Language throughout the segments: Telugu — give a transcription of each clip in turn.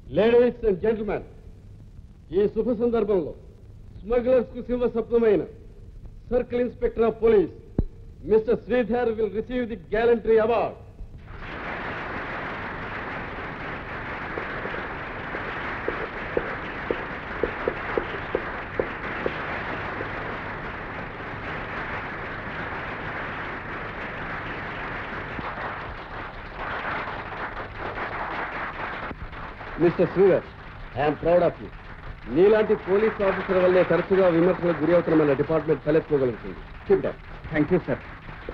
లేడీస్ అండ్ జెంటిల్మెన్ ఈ శుభ సందర్భంలో స్మగ్లర్స్ కు శివ సప్తమైన circle inspector of police mister Sridhar will receive the gallantry award mister Sridhar I'm proud of you నీలాంటి పోలీస్ ఆఫీసర్ వల్లే తరచుగా విమర్శలకు గురి అవుతున్న మన డిపార్ట్మెంట్ తలెత్తుకోగలుగుతుంది keep down thank you sir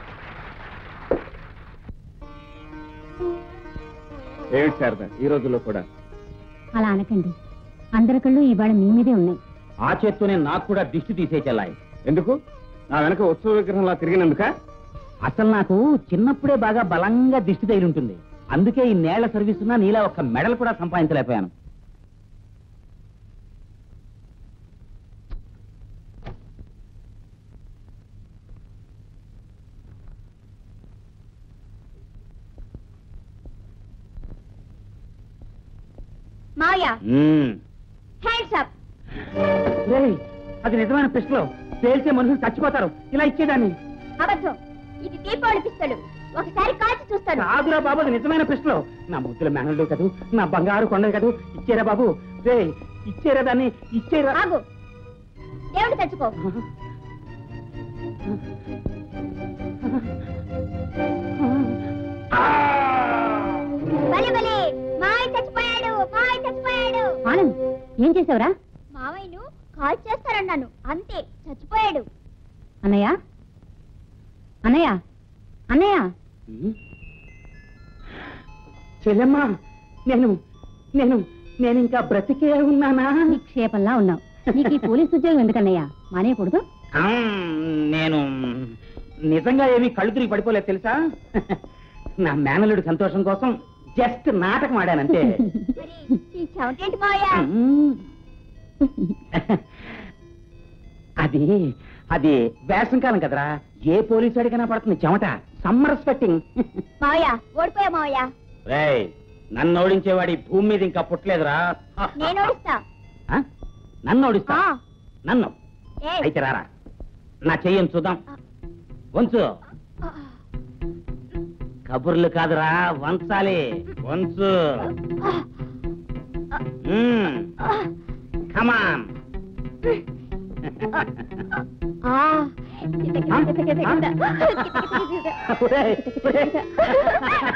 ఏమిటి శారద ఈ రోజుల్లో కూడా అలా అనకండి అందరి కళ్ళు ఇవాళ మీ మీదే ఉన్నాయి ఆ చేత్తోనే నాకు కూడా దిష్టి తీసే చెల్లాయి ఎందుకు నా వెనక ఉత్సవ విగ్రహంలా తిరిగినందుక అసలు నాకు చిన్నప్పుడే బాగా బలంగా దిష్టి తగిలి ఉంటుంది అందుకే ఈ నేళ్ల సర్వీస్ ఉన్నా నీలా ఒక్క మెడల్ కూడా సంపాదించలేకపోయాను మాయా మ్మ్. హ్యాండ్స్ అప్ రేయ్, అది నిజమైన పిస్టల్ పేల్చే మనుషులు చచ్చిపోతారు ఇలా ఇచ్చేదాన్ని అబద్ధం ఇది దీపావళి పిస్తలు ఒకసారి కాల్చి చూస్తాను కాదురా బాబు అది నిజమైన పిస్టల్ నా ముద్దుల మేనల్డు కదూ నా బంగారు కొండలు కదూ ఇచ్చేరా బాబు రే ఇచ్చేరా దాన్ని ఇచ్చేరా ఆగు దేవుడు తెచ్చుకో భలే భలే మావయ్య చచ్చిపోయాడు మావయ్య చచ్చిపోయాడు ఆనంద్ ఏం చేసావురా మావయ్యను కాల్ చేస్తారన్నాను అంతే చచ్చిపోయాడు అన్నయ్య అన్నయ్య అన్నయ్య చెల్లెమ్మ నేను నేను నేను ఇంకా బ్రతికే ఉన్నానా నిక్షేపంలా ఉన్నావు నీకు ఈ పోలీస్ ఉద్యోగం ఎందుకన్నయ్య మానేయకూడదు ఆ, నేను నిజంగా ఏమీ కళ్ళు తిరిగి పడిపోలేదు తెలుసా నా మేనలుడి సంతోషం కోసం జస్ట్ నాటకం ఆడానంతే ఈ చెమటేంటి మావయ్య మ్మ్. అది అది వేసం కాలం కదరా ఏ పోలీసు అడిగినా పడుతుంది చెమట సమ్మర్ స్వెట్టింగ్ మావయ్య ఓడిపోయా మావయ్య రేయ్ నన్ను ఓడించేవాడి భూమి మీద ఇంకా పుట్టలేదురా నేను ఓడిస్తా ఆ? నన్ను ఓడిస్తా ఆ. నన్ను ఏయ్. అయితే రారా నా చెయ్యను చూద్దాం వంచు కబుర్లు కాదురా వంచాలి వంచు కమాన్ ఆ, కిత, కిత, కిత, కిత, కిత. కిత, కిత, కిత, కిత.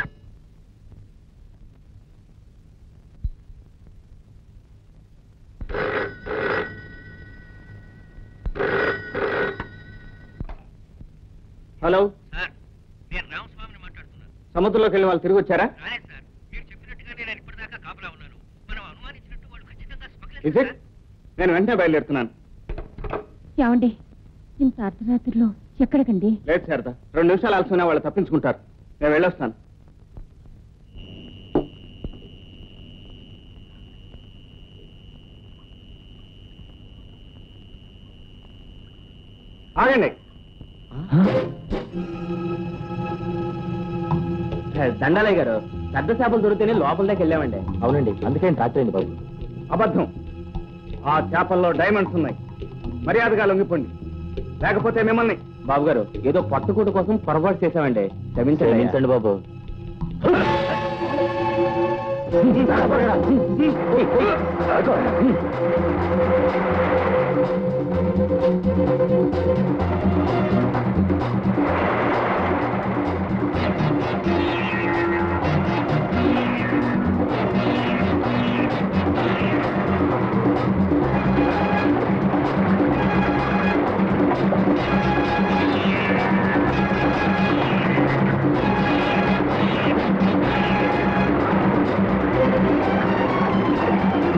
హలో సార్ నేను రామస్వామిని మాట్లాడుతున్నాను సముద్రంలోకి వెళ్ళి వాళ్ళు తిరిగి వచ్చారా రాలేదు సార్ మీరు చెప్పినట్టుగానే నేను ఇప్పటిదాకా కాపులా ఉన్నాను మనం అనుమానించినట్టు వాళ్ళు ఖచ్చితంగా ఇజ్ స్మగ్లర్ ఇట్ నేను వెంటనే బయలుదేరుతున్నాను ఏమండి ఇంత అర్ధరాత్రిలో ఎక్కడికండి లేదు శారద రెండు నిమిషాలు ఆలస్యమైనా వాళ్ళు తప్పించుకుంటారు నేను వెళ్ళొస్తాను ఆగండి దండాలయ్య గారు పెద్ద చేపలు దొరికితేనే లోపల దాకా వెళ్ళామండి అవునండి అందుకే రాత్రి అయింది బాబు అబద్ధం ఆ చేపల్లో డైమండ్స్ ఉన్నాయి మర్యాదగా లొంగిపోండి లేకపోతే మిమ్మల్ని బాబు గారు ఏదో పట్టుకోటు కోసం పొరపాటు చేశామండి క్షమించండి క్షమించండి బాబు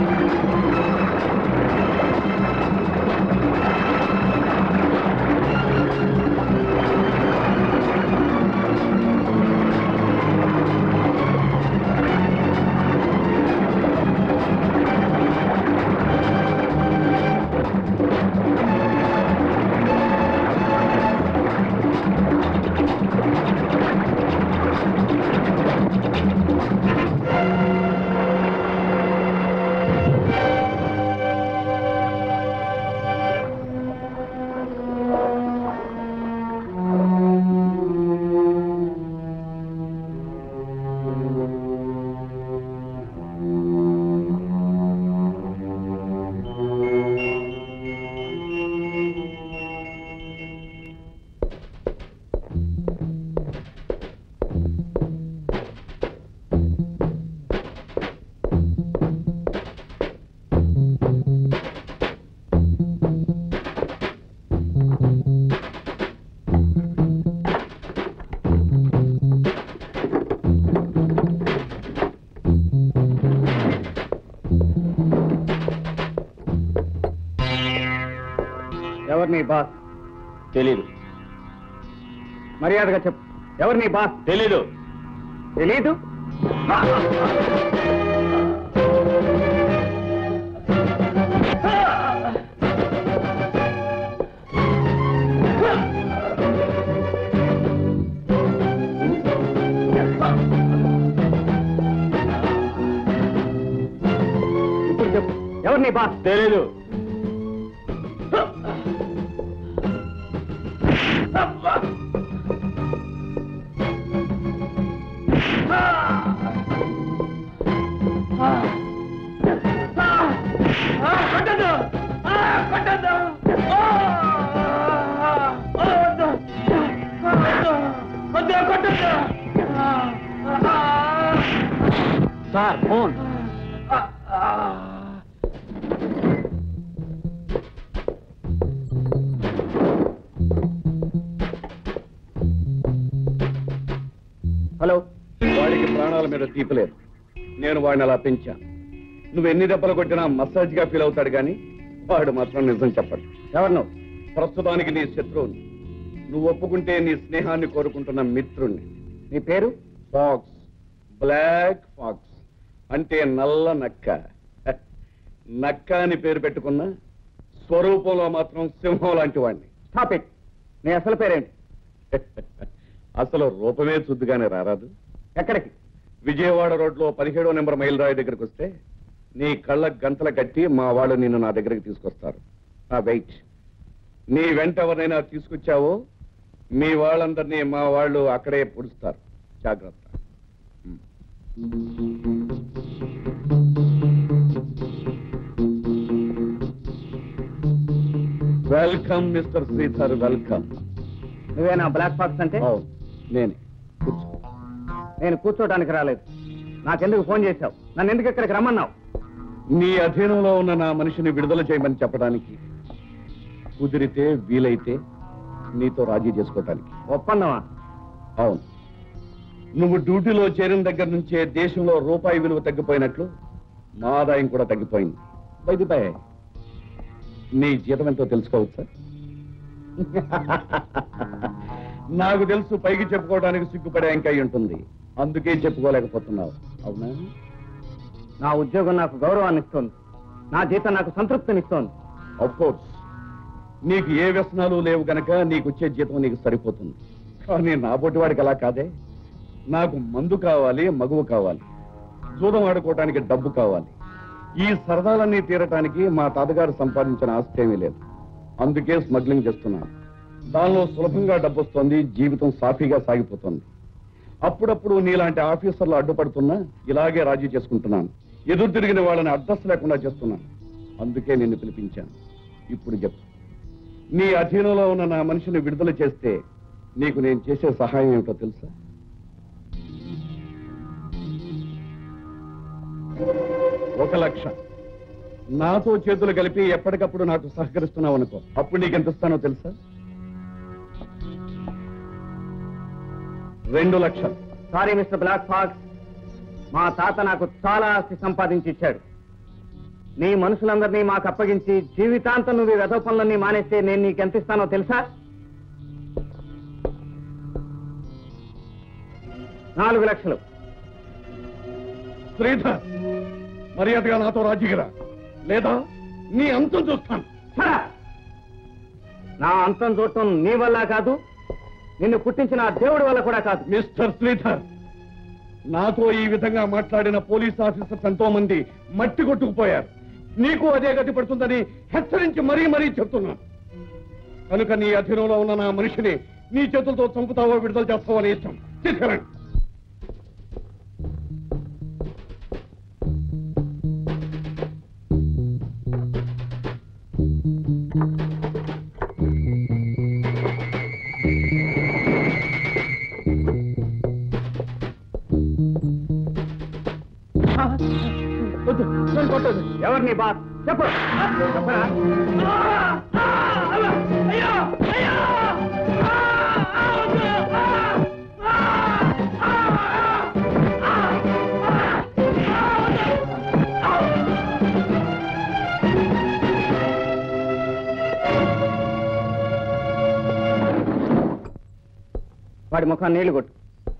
ఆ ఎవరు నీ బాస్ తెలీదు మర్యాదగా చెప్పు ఎవరు నీ బాస్ తెలీదు తెలీదు ఇప్పుడు చెప్పు ఎవరు నీ బాస్ తెలీదు సార్ ఫోన్ హలో వాడికి ప్రాణాల మీద తీపలేదు నేను వాడిని అలా పెంచాను నువ్వు ఎన్ని దెబ్బలు కొట్టినా మసాజ్ గా ఫీల్ అవుతాడు కానీ వాడు మాత్రం నిజం చెప్పడు ఎవరు నువ్వు ప్రస్తుతానికి నీ శత్రువుని నువ్వు ఒప్పుకుంటే నీ స్నేహాన్ని కోరుకుంటున్న మిత్రుణ్ణి నీ పేరు ఫాక్స్ బ్లాక్ ఫాక్స్ అంటే నల్ల నక్క నక్క అని పేరు పెట్టుకున్న స్వరూపంలో మాత్రం సింహం లాంటి వాడిని స్టాప్ ఇట్ నీ అసలు పేరేంటి అసలు రూపమే చుద్దుగానే రారాదు ఎక్కడికి విజయవాడ రోడ్లో పదిహేడో నెంబర్ మైలురాయి దగ్గరికి వస్తే నీ కళ్ళ గంతల కట్టి మా వాళ్ళు నిన్ను నా దగ్గరికి తీసుకొస్తారు ఆ వెయిట్ నీ వెంట ఎవరినైనా తీసుకొచ్చావో మీ వాళ్ళందరినీ మా వాళ్ళు అక్కడే పుడుస్తారు జాగ్రత్త వెల్కమ్ మిస్టర్ శ్రీధర్ వెల్కమ్ నువ్వే నా బ్లాక్ బాక్స్ అంటే నేనే కూర్చో నేను కూర్చోడానికి రాలేదు నాకెందుకు ఫోన్ చేశావు నన్ను ఎందుకు ఇక్కడికి రమ్మన్నావు నీ అధీనంలో ఉన్న నా మనిషిని విడుదల చేయమని చెప్పడానికి కుదిరితే వీలైతే నీతో రాజీ చేసుకోవటానికి ఒప్పందమా అవును నువ్వు డ్యూటీలో చేరిన దగ్గర నుంచే దేశంలో రూపాయి విలువ తగ్గిపోయినట్లు మా ఆదాయం కూడా తగ్గిపోయింది బైది బై నీ జీతం ఎంతో తెలుసుకోవచ్చా నాకు తెలుసు పైకి చెప్పుకోవడానికి సిగ్గుపడే ఇంకా ఉంటుంది అందుకే చెప్పుకోలేకపోతున్నావు అవునా నా ఉద్యోగం నాకు గౌరవాన్ని ఇస్తోంది నా జీతం నాకు సంతృప్తినిస్తోంది ఆఫ్ కోర్స్ నీకు ఏ వ్యసనాలు లేవు గనక నీకు వచ్చే జీతం నీకు సరిపోతుంది కానీ నా బొట్టి వాడికి అలా కాదే నాకు మందు కావాలి మగువు కావాలి జూదం ఆడుకోవటానికి డబ్బు కావాలి ఈ సరదాలన్నీ తీరటానికి మా తాతగారు సంపాదించిన ఆస్తి ఏమీ లేదు అందుకే స్మగ్లింగ్ చేస్తున్నాను దానిలో సులభంగా డబ్బు వస్తుంది జీవితం సాఫీగా సాగిపోతుంది అప్పుడప్పుడు నీలాంటి ఆఫీసర్లు అడ్డుపడుతున్నా ఇలాగే రాజీ చేసుకుంటున్నాను ఎదురు తిరిగిన వాళ్ళని అడ్రస్ లేకుండా చేస్తున్నాను అందుకే నిన్ను పిలిపించాను ఇప్పుడు చెప్పు నీ అధీనంలో ఉన్న నా మనిషిని విడుదల చేస్తే నీకు నేను చేసే సహాయం ఏమిటో తెలుసా ఒక లక్ష నాతో చేతులు కలిపి ఎప్పటికప్పుడు నాకు సహకరిస్తున్నావు అనుకో అప్పుడు నీకు ఎంత ఇస్తానో తెలుసా రెండు లక్షలు సారీ మిస్టర్ బ్లాక్ ఫాక్స్ మా తాత నాకు చాలా ఆస్తి సంపాదించి ఇచ్చాడు నీ మనుషులందరినీ మాకు అప్పగించి జీవితాంతం నువ్వు ఈ వెధవ పనులన్నీ మానేస్తే నేను నీకు ఎంత ఇస్తానో తెలుసా నాలుగు లక్షలు శ్రీధర్ మర్యాదగా నాతో రాజీగిరా లేదా నీ అంతం చూస్తాను ఛా! నా అంతం చూడటం నీ వల్ల కాదు నిన్ను పుట్టించిన ఆ దేవుడి వల్ల కూడా కాదు మిస్టర్ శ్రీధర్ నాతో ఈ విధంగా మాట్లాడిన పోలీస్ ఆఫీసర్స్ ఎంతో మంది మట్టి కొట్టుకుపోయారు నీకు అదే గతి పడుతుందని హెచ్చరించి మరీ మరీ చెప్తున్నాను కనుక నీ అధీనంలో ఉన్న నా మనిషిని నీ చేతులతో చంపుతావో విడుదల చేస్తావో అని ఇష్టం తీసుకెళ్ళండి ఎవరు నీ బాస్ చెప్పు చెప్పరా వాడి ముఖాన్ని నీళ్లు కొట్టు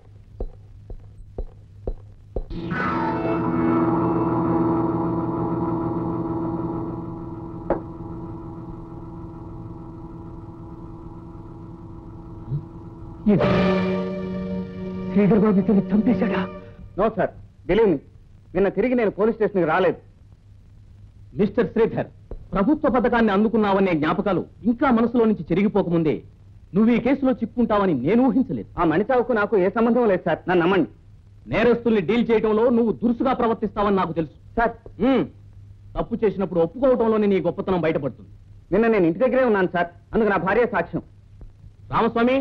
శ్రీధర్ బాబు ఇతన్ని చంపేశాడా నో సార్ బిలీవ్ మీ నిన్న తిరిగి నేను పోలీస్ స్టేషన్కి రాలేదు మిస్టర్ శ్రీధర్ ప్రభుత్వ పథకాన్ని అందుకున్నావనే జ్ఞాపకాలు ఇంకా మనసులో నుంచి చెరిగిపోకముందే నువ్వు ఈ కేసులో చిక్కుంటావని నేను ఊహించలేదు ఆ మణిసావుకు నాకు ఏ సంబంధం లేదు సార్ నన్ను నమ్మండి నేరస్తుల్ని డీల్ చేయడంలో నువ్వు దురుసుగా ప్రవర్తిస్తావని నాకు తెలుసు సార్ ఉమ్, తప్పు చేసినప్పుడు ఒప్పుకోవటంలోనే నీ గొప్పతనం బయటపడుతుంది నిన్న నేను ఇంటి దగ్గరే ఉన్నాను సార్ అందుకు నా భార్య సాక్ష్యం రామస్వామి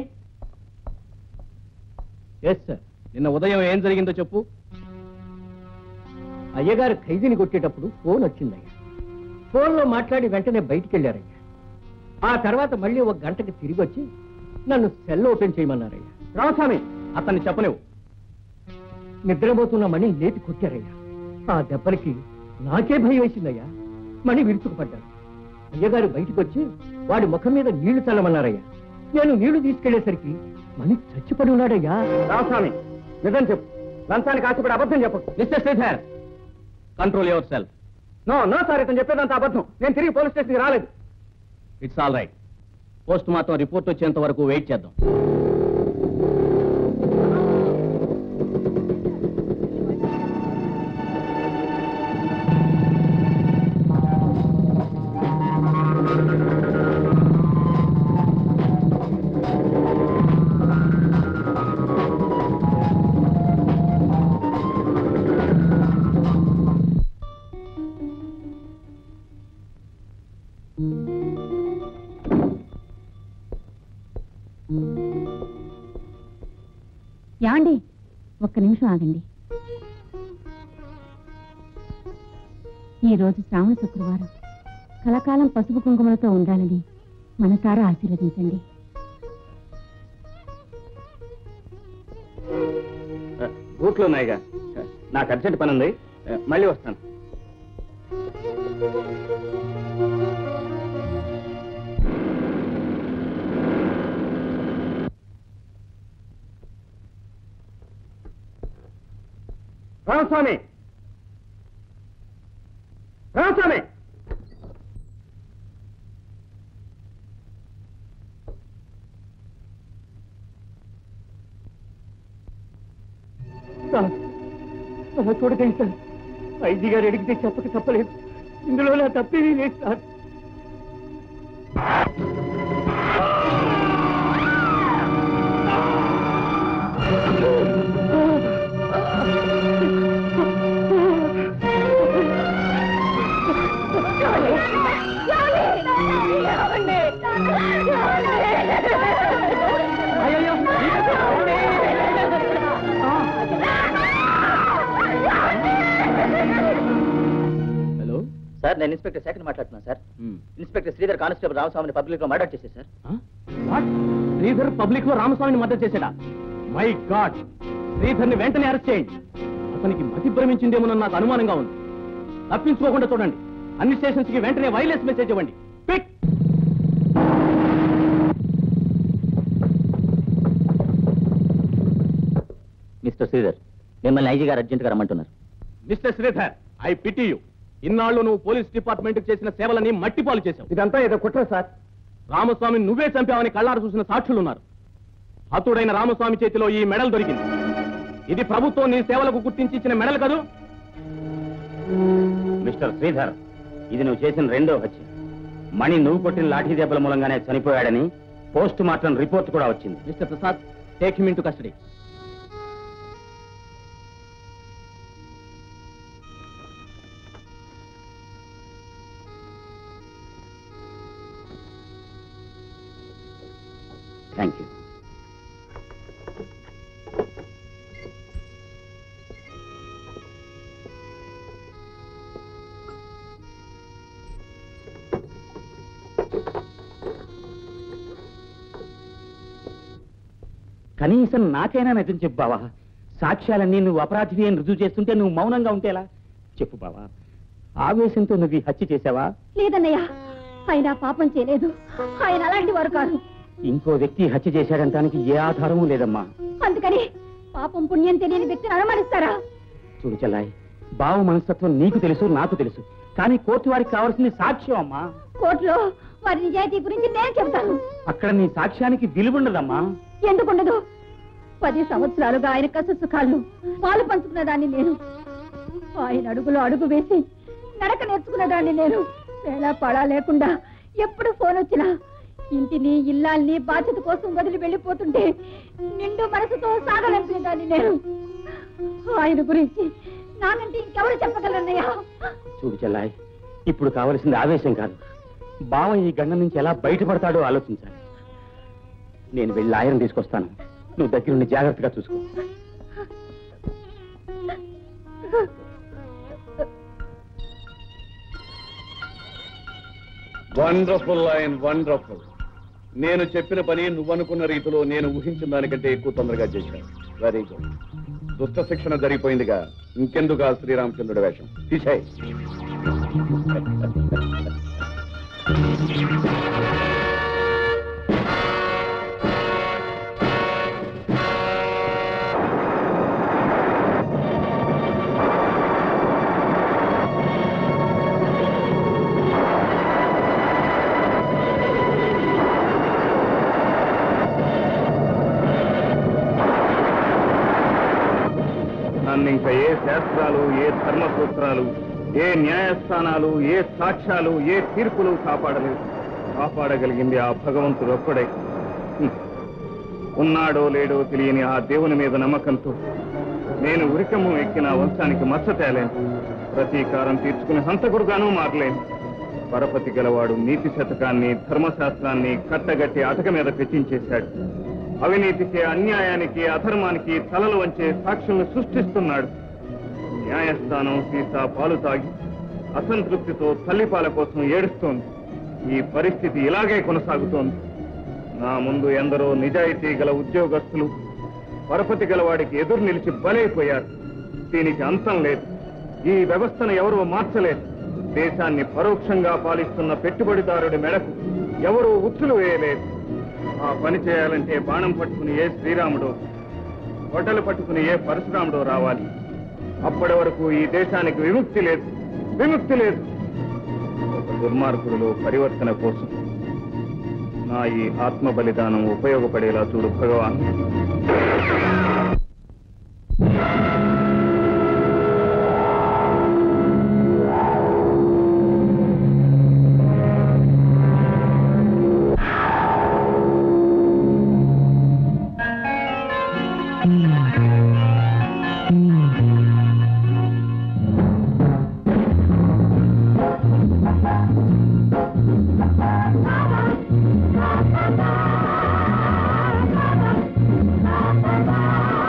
ఎస్ సార్ నిన్న ఉదయం ఏం జరిగిందో చెప్పు అయ్యగారు ఖైదీని కొట్టేటప్పుడు ఫోన్ వచ్చిందయ్యా ఫోన్లో మాట్లాడి వెంటనే బయటికి వెళ్ళారయ్యా ఆ తర్వాత మళ్ళీ ఒక గంటకి తిరిగి వచ్చి నన్ను సెల్ ఓపెన్ చేయమన్నారయ్యా రామస్వామి అతన్ని చెప్పలేవు నిద్రపోతున్న మణి లేపి కొట్టారయ్యా ఆ దెబ్బలకి నాకే భయం వేసిందయ్యా మణి విరుచుకుపడ్డాడు అయ్యగారు బయటికి వచ్చి వాడి ముఖం మీద నీళ్లు చల్లమన్నారయ్యా నేను నీళ్లు తీసుకెళ్లేసరికి మణి చచ్చిపడి ఉన్నాడయ్యా రామస్వామి నిజం చెప్పు లంచానికి ఆశపడి అబద్ధం చెప్పకు mister Sridhar control yourself no no sir ఇతను చెప్పేదంత అబద్ధం నేను తిరిగి పోలీస్ స్టేషన్కి రాలేదు it's all right post mortem report వచ్చేంత వరకు వెయిట్ చేద్దాం యాండి ఒక్క నిమిషం ఆగండి ఈ రోజు శ్రావణ శుక్రవారం కలకాలం పసుపు కుంకుమలతో ఉండాలని మనసారా ఆశీర్వదించండి బూట్లు ఉన్నాయిగా నాకు అర్జెంట్ పని ఉంది మళ్ళీ వస్తాను రామస్వామి రామస్వామి చూడకండి సార్ ఐజీ గారు అడిగితే చెప్పక తప్పలేదు ఇందులో నా తప్పేమీ లేదు సార్ హలో సార్ నేను ఇన్స్పెక్టర్ శేఖర్ మాట్లాడుతున్నాను సార్ ఇన్స్పెక్టర్ శ్రీధర్ కానిస్టేబుల్ రామస్వామిని పబ్లిక్ లో మర్డర్ చేశారు సార్ వాట్ శ్రీధర్ పబ్లిక్ లో రామస్వామిని మద్దతు చేశాడా మై గాడ్ శ్రీధర్ని వెంటనే అరెస్ట్ చేయండి అతనికి మతి భ్రమించిందేమోనని నాకు అనుమానంగా ఉంది తప్పించుకోకుండా చూడండి అన్ని స్టేషన్స్ కి వెంటనే వైలెన్స్ మెసేజ్ ఇవ్వండి క్విక్ మిస్టర్ శ్రీధర్ మిమ్మల్ని ఐజీ గారు అర్జెంట్ గా రమ్మంటున్నారు mister Sridhar I pity you ఇన్నాళ్ళు నువ్వు పోలీస్ డిపార్ట్మెంట్ చేసిన సేవలని మట్టిపాలు చేశావు ఇదంతా ఏదో కుట్ర సార్ రామస్వామిని నువ్వే చంపావని కళ్ళారు చూసిన సాక్షులున్నారు హతుడైన రామస్వామి చేతిలో ఈ మెడల్ దొరికింది ఇది ప్రభుత్వం నీ సేవలకు గుర్తించి ఇచ్చిన మెడల్ కదూ మిస్టర్ శ్రీధర్ ఇది నువ్వు చేసిన రెండో హత్య మణి నువ్వు కొట్టిన లాఠీ దెబ్బల మూలంగానే చనిపోయాడని పోస్ట్ మార్టం రిపోర్ట్ కూడా వచ్చింది mister Prasad take him into custody thank you కనీసం నాకైనా నిజం చెప్పు బావా సాక్ష్యాలన్నీ నువ్వు అపరాధివి అని రుజువు చేస్తుంటే నువ్వు మౌనంగా ఉంటేలా చెప్పు బావా ఆవేశంతో నువ్వు ఈ హత్య చేశావా లేదన్నయ్య ఆయన పాపం చేయలేదు ఆయన అలాంటి వారు కాదు ఇంకో వ్యక్తి హత్య చేశాడంటానికి ఏ ఆధారమూ లేదమ్మా అందుకని పాపం పుణ్యం తెలియని వ్యక్తిని అనుమానిస్తారా చూడు చెల్లాయి బావ మనస్తత్వం నీకు తెలుసు నాకు తెలుసు కానీ కోర్టు వారికి కావాల్సింది సాక్ష్యం అమ్మా కోర్టులో వారి నిజాయితీ గురించి నేను చెబుతాను అక్కడ నీ సాక్ష్యానికి విలువుండదమ్మా ఎందుకుండదు పది సంవత్సరాలుగా ఆయన కష్ట సుఖాలను పాలు పంచుకున్న దాన్ని నేను ఆయన అడుగులో అడుగు వేసి నడక నేర్చుకున్న దాన్ని నేను వేళా పడా లేకుండా ఎప్పుడు ఫోన్ వచ్చినా ఇంటిని ఇల్లాల్ని బాధ్యత కోసం వదిలి వెళ్ళిపోతుంటే నిండు మనసుతో సాగలంపిన దాన్ని నేను ఆయన గురించి నానంటే ఇంకెవరు చెప్పగలరన్నయ్యా చూడు చెల్లాయి ఇప్పుడు కావలసింది ఆవేశం కాదు బావ ఈ గండ నుంచి ఎలా బయటపడతాడో ఆలోచించాలి నేను వెళ్ళి ఆయన తీసుకొస్తాను నువ్వు దగ్గరుండి జాగ్రత్తగా చూసుకో వండర్ఫుల్ లైన్ వండర్ఫుల్ నేను చెప్పిన పని నువ్వనుకున్న రీతిలో నేను ఊహించిన దానికంటే ఎక్కువ తొందరగా చేశాను వెరీ గుడ్ దుష్ట శిక్షణ జరిగిపోయిందిగా ఇంకెందుకు ఆ శ్రీరామచంద్రుడి వేషం తీసేయ్ నన్ను ఇంకా ఏ శాస్త్రాలు ఏ ధర్మ సూత్రాలు ఏ న్యాయస్థానాలు ఏ సాక్ష్యాలు ఏ తీర్పులు కాపాడలేదు కాపాడగలిగింది ఆ భగవంతుడు ఒక్కడే హ్మ్. ఉన్నాడో లేడో తెలియని ఆ దేవుని మీద నమ్మకంతో నేను ఉరికమ్ము ఎక్కిన వంశానికి మచ్చ తేలేను ప్రతీకారం తీర్చుకుని హంతకుడుగానూ మారలేను పరపతి గలవాడు నీతి శతకాన్ని ధర్మశాస్త్రాన్ని కట్టగట్టి అటక మీద పెట్టించేశాడు అవినీతికి అన్యాయానికి అధర్మానికి తలలు వంచే సాక్షులను సృష్టిస్తున్నాడు న్యాయస్థానం సీసా పాలు తాగి అసంతృప్తితో తల్లిపాల కోసం ఏడుస్తోంది ఈ పరిస్థితి ఇలాగే కొనసాగుతోంది నా ముందు ఎందరో నిజాయితీ గల ఉద్యోగస్తులు పరపతి గలవాడికి ఎదురు నిలిచి బలైపోయారు దీనికి అంతం లేదు ఈ వ్యవస్థను ఎవరూ మార్చలేదు దేశాన్ని పరోక్షంగా పాలిస్తున్న పెట్టుబడిదారుడి మెడకు ఎవరూ ఉచ్చులు వేయలేదు ఆ పని చేయాలంటే బాణం పట్టుకుని ఏ శ్రీరాముడో గొడ్డలు పట్టుకుని ఏ పరశురాముడో రావాలి అప్పటి వరకు ఈ దేశానికి విముక్తి లేదు విముక్తి లేదు ఒక దుర్మార్గుడిలో పరివర్తన కోసం నా ఈ ఆత్మ బలిదానం ఉపయోగపడేలా చూడు భగవాన్ ఆ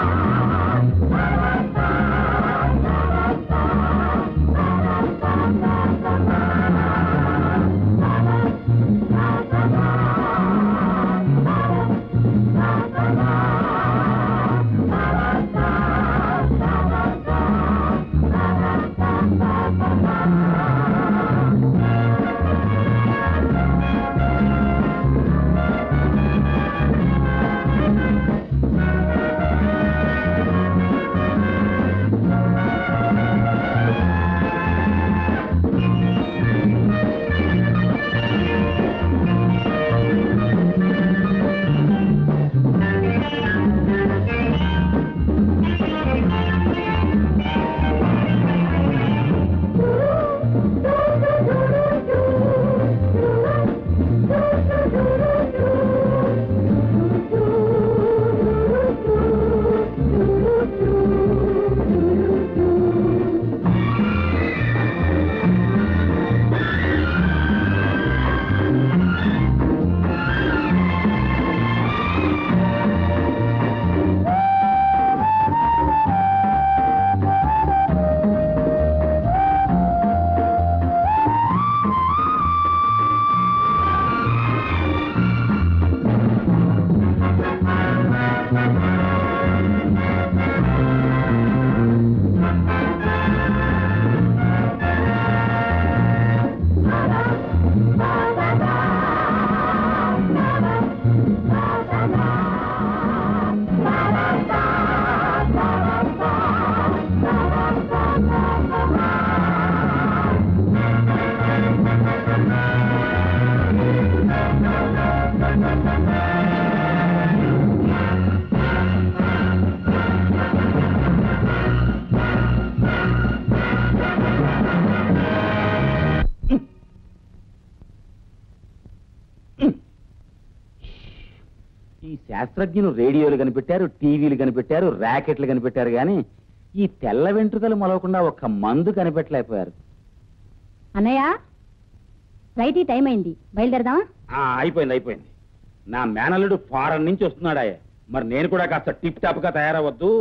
శాస్త్రజ్ఞులు రేడియోలు కనిపెట్టారు టీవీలు కనిపెట్టారు ర్యాకెట్లు కనిపెట్టారు కానీ ఈ తెల్ల వెంట్రుకలు మొలవకుండా ఒక్క మందు కనిపెట్టలేకపోయారు అన్నయ్య ఫ్లైట్ టైం అయింది బయలుదేరదామా ఆ, అయిపోయింది అయిపోయింది నా మేనల్లుడు ఫారెన్ నుంచి వస్తున్నాడాయే మరి నేను కూడా కాస్త టిప్ టాప్ గా తయారవద్దు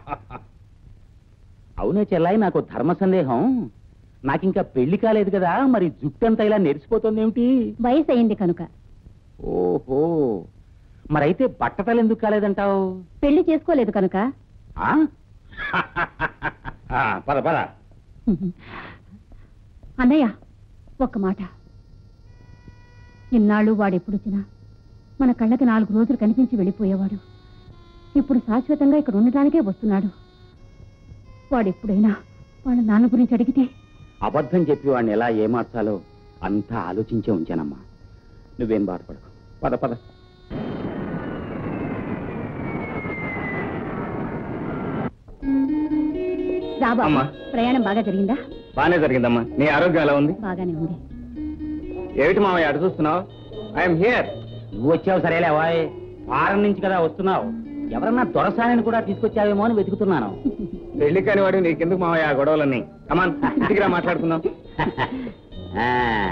అవునే చెల్లాయి నాకు ధర్మ సందేహం నాకింకా పెళ్లి కాలేదు కదా మరి జుట్టంతా ఇలా నెరిసిపోతుంది ఏమిటి వయసు అయింది కనుక ఓహో మరైతే బట్టతలు ఎందుకు కాలేదంటావు పెళ్లి చేసుకోలేదు కనుక ఆ? ఆ, పద పద అన్నయ్య ఒక్క మాట ఇన్నాళ్ళు వాడెప్పుడొచ్చినా మన కళ్ళకి నాలుగు రోజులు కనిపించి వెళ్ళిపోయేవాడు ఇప్పుడు శాశ్వతంగా ఇక్కడ ఉండడానికే వస్తున్నాడు వాడెప్పుడైనా వాళ్ళ నాన్న గురించి అడిగితే అబద్ధం చెప్పి వాడిని ఎలా ఏమార్చాలో అంతా ఆలోచించే ఉంచానమ్మా నువ్వేం బాధపడకు పద పద రాబా అమ్మా. ప్రయాణం బాగా జరిగిందా బానే జరిగిందమ్మా నీ ఆరోగ్యం ఎలా ఉంది బాగానే ఉంది ఏమిటి మామయ్య అటు చూస్తున్నావు ఐఎమ్ హియర్ నువ్వు వచ్చావు సరేలే వాయ్ ఫారెన్ నుంచి కదా వస్తున్నావు ఎవరన్నా దొరసానిని కూడా తీసుకొచ్చావేమో అని వెతుకుతున్నాను పెళ్లి కాని వాడు నీకెందుకు మామయ్య ఆ గొడవలన్నీ కమాన్ ఇంటికి రా మాట్లాడుకుందాం ఆ.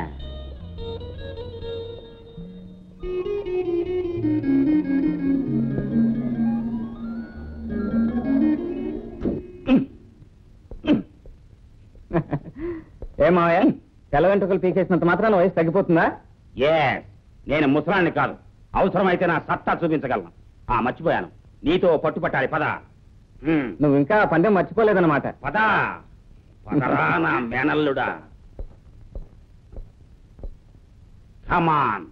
ఏ మామయ్య తెల్ల వెంట్రుకలు పీకేసినంత మాత్రాన వయసు తగ్గిపోతుందా Yes, నేను ముసలాన్ని కాదు అవసరమైతే నా సత్తా చూపించగలను ఆ మర్చిపోయాను నీతో పట్టుపట్టాలి పద ఉమ్, నువ్వు ఇంకా ఆ పందెం మర్చిపోలేదన్నమాట పద పదరా నా మేనల్లుడా కమాన్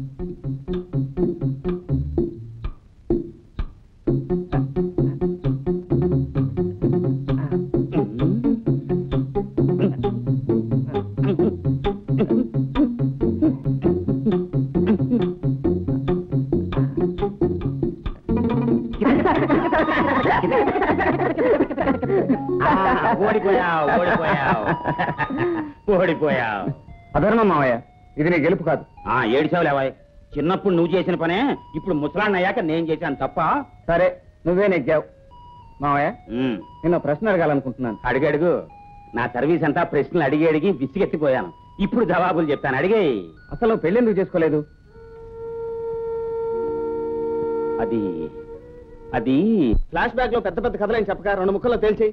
ఓడిపోయావు ఓడిపోయావు ఓడిపోయావు అధర్మం మామయ్య ఇది నీ గెలుపు కాదు ఆ ఏడిచావు లేవాయ్ చిన్నప్పుడు నువ్వు చేసిన పనే ఇప్పుడు ముసలాన్ని అయ్యాక నేను చేశాను తప్ప సరే నువ్వే నెగ్గావు మామయ్య ఉమ్, నిన్న ప్రశ్న అడగాలనుకుంటున్నాను అడుగు అడుగు నా సర్వీస్ అంతా ప్రశ్నలు అడిగి అడిగి విసిగెత్తిపోయాను ఇప్పుడు జవాబులు చెప్తాను అడిగే అసలు నువ్వు పెళ్లి ఎందుకు చేసుకోలేదు అది అది ఫ్లాష్ బ్యాక్ లో పెద్ద పెద్ద కథలేం చెప్పక రెండు ముక్కల్లో తేల్చి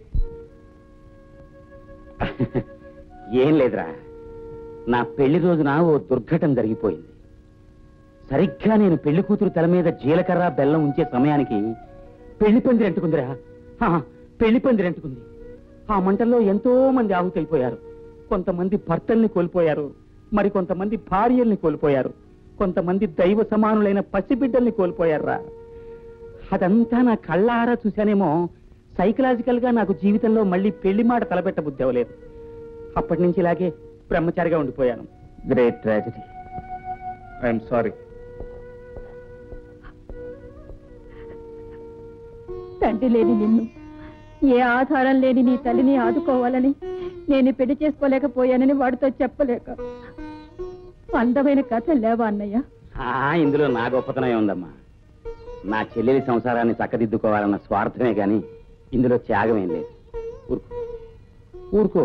ఏం లేదురా నా పెళ్లి రోజున ఓ దుర్ఘటన జరిగిపోయింది సరిగ్గా నేను పెళ్లి కూతురు తల మీద జీలకర్ర బెల్లం ఉంచే సమయానికి పెళ్లి పందిరి అంటుకుందిరా హా, పెళ్లి పందిరి అంటుకుంది ఆ మంటల్లో ఎంతో మంది ఆహుతైపోయారు కొంతమంది భర్తల్ని కోల్పోయారు మరి కొంతమంది భార్యల్ని కోల్పోయారు కొంతమంది దైవ సమానులైన పసిబిడ్డల్ని కోల్పోయారా అదంతా నా కళ్ళారా చూశానేమో సైకలాజికల్ గా నాకు జీవితంలో మళ్ళీ పెళ్లి మాట తలపెట్ట బుద్ధి అవ్వలేదు అప్పటి నుంచి ఇలాగే బ్రహ్మచారిగా ఉండిపోయాను గ్రేట్ ట్రాజడీ ఐఎమ్ సారీ తండ్రి లేని నిన్ను ఏ ఆధారం లేని నీ తల్లిని ఆదుకోవాలని నేను పెళ్లి చేసుకోలేకపోయానని వాడితో చెప్పలేక అందమైన కథ లేవా అన్నయ్య ఆ, ఇందులో నా గొప్పతనమే ఉందమ్మా నా చెల్లెలి సంసారాన్ని చక్కదిద్దుకోవాలన్న స్వార్థమే గాని ఇందులో త్యాగమేం లేదు ఊరుకో ఊరుకో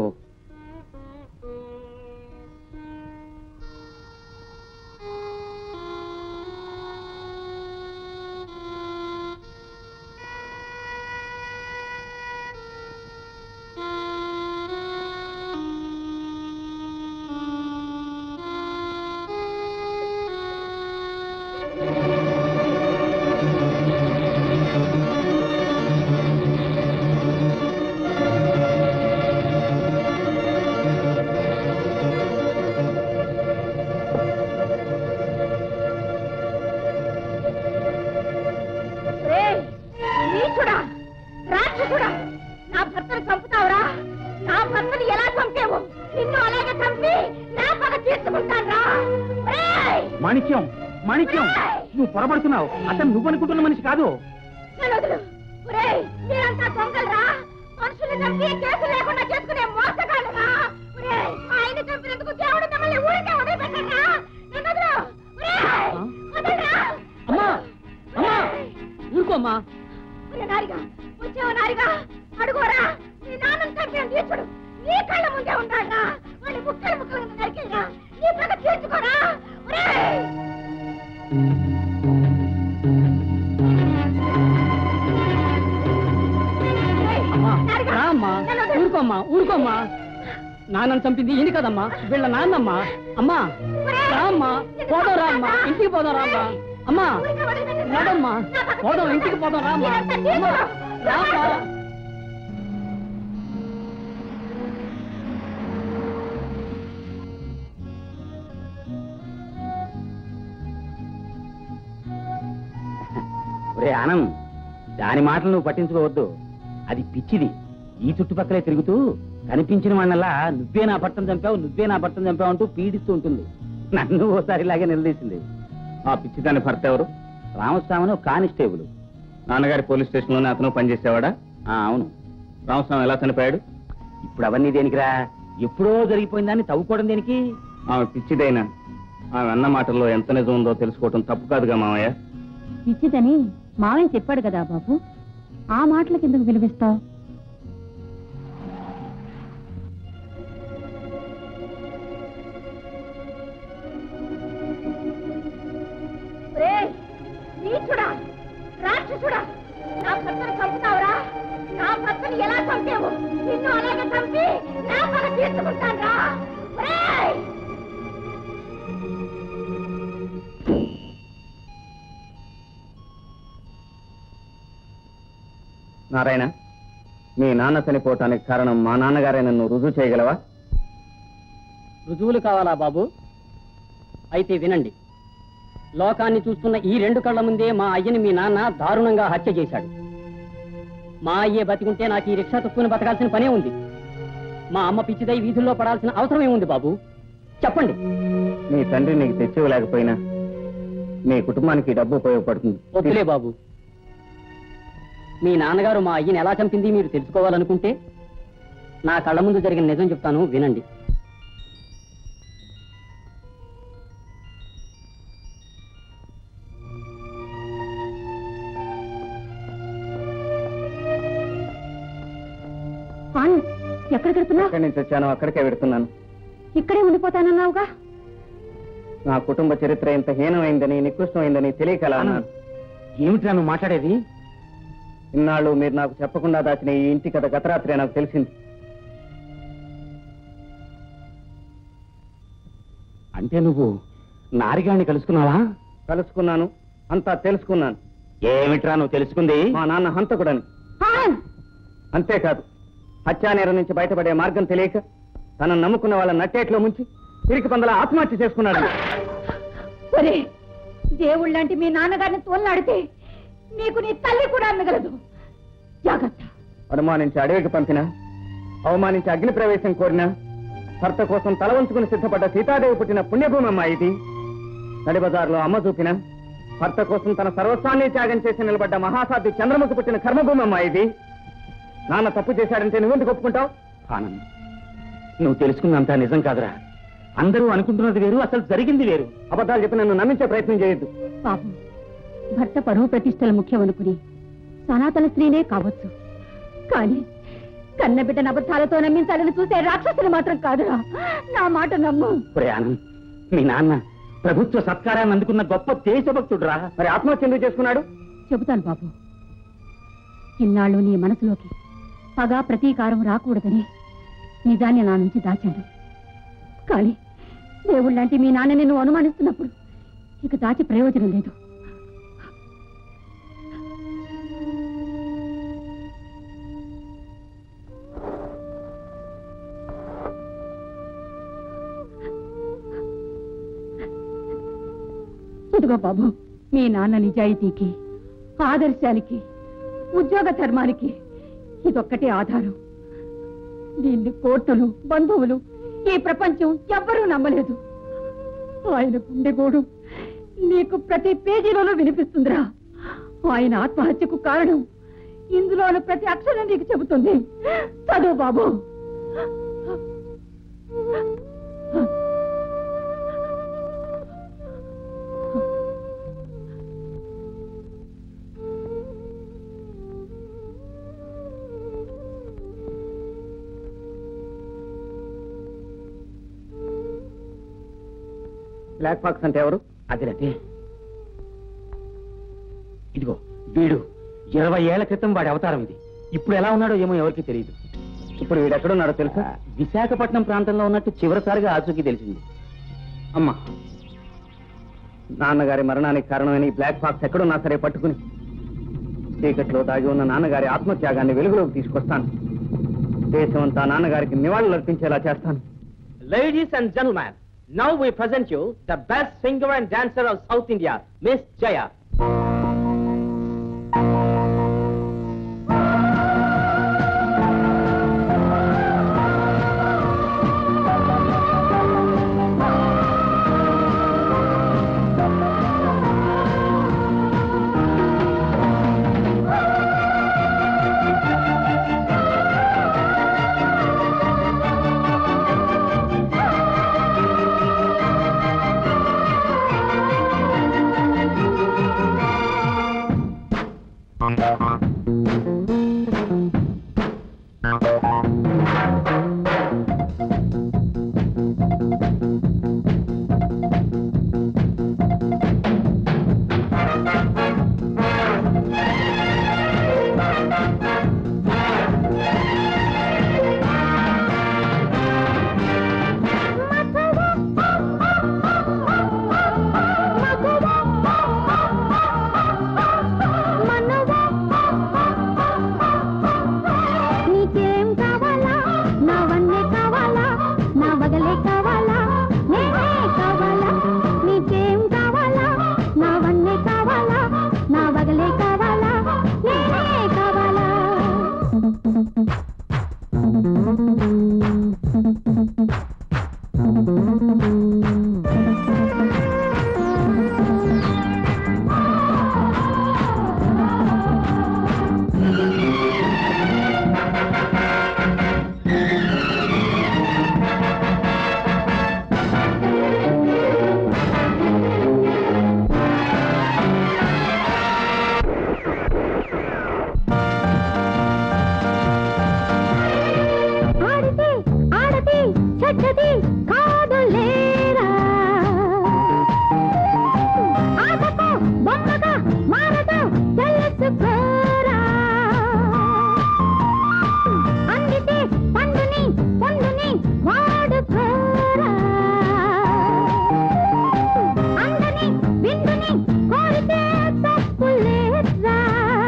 రేయ్, నీచుడా రాక్షసుడా నా భర్తను చంపుతావురా నా భర్తను ఎలా చంపేవు నిన్ను అలాగే చంపి నా పగ తీర్చుకుంటారా మాణిక్యం మాణిక్యం నువ్వు పొరపడుతున్నావు అతను నువ్వు అనుకుంటున్న మనిషి కాదు మీరంతా దొంగలరా మనుషుల్ని చంపి కేసు లేకుండా చేసుకునే మోసగాళ్ళరా ఒరేయ్, ఆయన చంపినందుకు దేవుడు మిమ్మల్ని ఊరికే వదిలిపెట్టరా నన్ను వదలు. ఒరేయ్, వదలరా. అమ్మా! అమ్మా! ఒరేయ్, రామ్మా ఒరే నారిగా వచ్చావా నారిగా అడుగోరా నీ నాన్న చంపిన తీర్చుడు నీ కళ్ళ ముందే ఉంటాడా వాడి ముక్కలు ముక్కలు నరికేరా నీ పగ తీర్చుకోరా ఒరేయ్! ఒరేయ్, అమ్మా నారిగా, రామ్మా నన్ను వదిలేయ్. ఊరుకోమ్మా ఊరుకోమ్మా నాన్నని చంపింది ఈయన కదమ్మా వీళ్ళ నాన్నమ్మా అమ్మా రామ్మా పోదాం రామ్మా ఇంటికి పోదాం రామ్మా అమ్మా రాదమ్మా పోదాం ఇంటికి పోదాం రామ్మా అమ్మా రామ్మా ఒరే ఆనంద్ దాని మాటలు నువ్వు పట్టించుకోవద్దు అది పిచ్చిది ఈ చుట్టుపక్కలే తిరుగుతూ కనిపించిన వాడినల్లా నువ్వే నా భర్తను చంపావు నువ్వే నా భర్తను చంపావు అంటూ పీడిస్తూ ఉంటుంది నన్ను ఓసారి ఇలాగే నిలదీసింది ఆ పిచ్చిదాని భర్త ఎవరు రామస్వామిని ఒక కానిస్టేబుల్ నాన్నగారి పోలీస్ స్టేషన్ లోనే అతను పనిచేసేవాడా ఆ, అవును రామస్వామి ఎలా చనిపోయాడు ఇప్పుడు అవన్నీ దేనికిరా ఎప్పుడో జరిగిపోయిందాన్ని తవ్వుకోవడం దేనికి ఆమె పిచ్చిదైనా ఆమె అన్న మాటల్లో ఎంత నిజం ఉందో తెలుసుకోవటం తప్పు కాదుగా మామయ్య పిచ్చిదని మావయ్య చెప్పాడు కదా బాబు ఆ మాటలకు ఎందుకు విలువిస్తావు నీచుడా రాక్షసుడా నా భర్తను చంపుతావురా నా భర్తను ఎలా చంపావు నిన్ను అలాగే చంపి నా పగ తీర్చుకుంటాను రా నారాయణ మీ నాన్న చనిపోవటానికి కారణం మా నాన్నగారే నన్ను రుజువు చేయగలవా రుజువులు కావాలా బాబు అయితే వినండి లోకాన్ని చూస్తున్న ఈ రెండు కళ్ళ ముందే మా అయ్యని మీ నాన్న దారుణంగా హత్య చేశాడు మా అయ్యే బతికుంటే నాకు ఈ రిక్షా తొక్కుని బతకాల్సిన పనే ఉంది మా అమ్మ పిచ్చిదై వీధుల్లో పడాల్సిన అవసరమే ఉంది బాబు చెప్పండి మీ తండ్రి నీకు తెచ్చివ్వలేకపోయినా మీ కుటుంబానికి ఈ డబ్బు ఉపయోగపడుతుంది వద్దులే బాబు మీ నాన్నగారు మా అయ్యని ఎలా చంపింది మీరు తెలుసుకోవాలనుకుంటే నా కళ్ళ ముందు జరిగిన నిజం చెప్తాను వినండి ఎక్కడికి వెళ్తున్నావు ఎక్కడి నుంచి వచ్చానో అక్కడికే వెడుతున్నాను ఇక్కడే ఉండిపోతానన్నావుగా నా కుటుంబ చరిత్ర ఇంత హీనమైందని నికృష్టమైందని తెలియక అలా అన్నాను ఏమిట్రా నువ్వు మాట్లాడేది ఇన్నాళ్ళు మీరు నాకు చెప్పకుండా దాచిన ఈ ఇంటి కథ గత రాత్రే నాకు తెలిసింది అంటే నువ్వు నారిగాన్ని కలుసుకున్నావా కలుసుకున్నాను అంతా తెలుసుకున్నాను ఏమిట్రా నువ్వు తెలుసుకుంది మా నాన్న హంతకుడని అంతేకాదు హత్యానేరం నుంచి బయటపడే మార్గం తెలియక తనను నమ్ముకున్న వాళ్ళ నట్టేట్లో ముంచి తిరిగి పందల ఆత్మహత్య చేసుకున్నాడు ఒరే దేవుళ్ళంటి మీ నాన్నగారిని తోలాడితే నీకు నీ తల్లి కూడా మిగలదు జాగ్రత్త అనుమానించి అడవికి పంపిన అవమానించి అగ్ని ప్రవేశం కోరిన భర్త కోసం తల వంచుకుని సిద్ధపడ్డ సీతాదేవి పుట్టిన పుణ్యభూమి అమ్మ ఇది నడిబజార్లో అమ్మ చూపిన భర్త కోసం తన సర్వస్వాన్ని త్యాగం చేసి నిలబడ్డ మహాసాధ్వి చంద్రముఖి పుట్టిన కర్మభూమి అమ్మ ఇది నాన్న తప్పు చేశాడంటే నువ్వెందుకు ఒప్పుకుంటావు ఆనంద్ నువ్వు తెలుసుకున్నంతా నిజం కాదురా అందరూ అనుకుంటున్నది వేరు అసలు జరిగింది వేరు అబద్ధాలు చెప్పి నన్ను నమ్మించే ప్రయత్నం చేయొద్దు పాపం భర్త పరువు ప్రతిష్టలు ముఖ్యం అనుకుని సనాతన స్త్రీనే కావచ్చు కానీ కన్నబిడ్డన అబద్ధాలతో నమ్మించాలని చూసే రాక్షసులు మాత్రం కాదురా నా మాట నమ్ము ఒరే ఆనంద్ మీ నాన్న ప్రభుత్వ సత్కారాన్ని అందుకున్న గొప్ప దేశభక్తుడురా మరి ఆత్మహత్య ఎందుకు చేసుకున్నాడు చెబుతాను బాబు ఇన్నాళ్ళు నీ మనసులోకి పగా ప్రతీకారం రాకూడదని నిజాన్ని నా నుంచి దాచాను కానీ దేవుళ్ళంటి మీ నాన్నని నువ్వు అనుమానిస్తున్నప్పుడు ఇక దాచి ప్రయోజనం లేదు ఇదిగో బాబు మీ నాన్న నిజాయితీకి ఆదర్శానికి ఉద్యోగ ధర్మానికి ఇదొక్కటే ఆధారం దీన్ని కోర్టులు బంధువులు ఈ ప్రపంచం ఎవ్వరూ నమ్మలేదు ఆయన గుండెగోడు నీకు ప్రతి పేజీలోనూ వినిపిస్తుందిరా ఆయన ఆత్మహత్యకు కారణం ఇందులోని ప్రతి అక్షరం నీకు చెబుతుంది చదువు బాబు బ్లాక్ బాక్స్ అంటే ఎవరు అదేనంటే ఇదిగో వీడు ఇరవై ఏళ్ల క్రితం వాడి అవతారం ఇది ఇప్పుడు ఎలా ఉన్నాడో ఏమో ఎవరికి తెలియదు ఇప్పుడు వీడు ఎక్కడున్నాడో తెలుసా విశాఖపట్నం ప్రాంతంలో ఉన్నట్టు చివరిసారిగా ఆచూకీ తెలిసింది అమ్మా నాన్నగారి మరణానికి కారణమైన ఈ బ్లాక్ బాక్స్ ఎక్కడున్నా సరే పట్టుకుని చీకట్లో దాగి ఉన్న నాన్నగారి ఆత్మత్యాగాన్ని వెలుగులోకి తీసుకొస్తాను దేశమంతా నాన్నగారికి నివాళులు అర్పించేలా చేస్తాను ladies and gentlemen now we present you the best singer and dancer of south India miss Jaya నీకేం కావాలా నా వన్నే కావాలా నా వగలే కావాలా నేనే కావాలా నీకేం కావాలా నా వన్నే కావాలా నా వగలే కావాలా నేనే కావాలా ఆడితే ఆడది చెడ్డది కాదు లేరా ఆటకు బొమ్మగా మారదు తెలుసుకోరా అందితే పండుని పండుని వాడుకోరా అందని విందుని కోరితే తప్పు లేదురా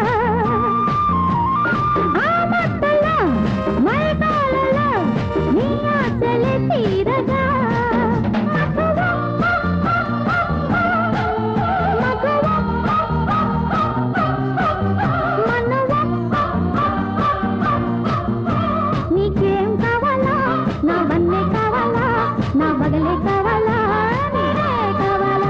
ఆ మట్టలో మైదాలలో నీ ఆశలే తీరగా మగువా, మగువా, మనువా. నీకేం కావాలా నా వన్నే కావాలా నా బగలే కావాలా నేనే కావాలా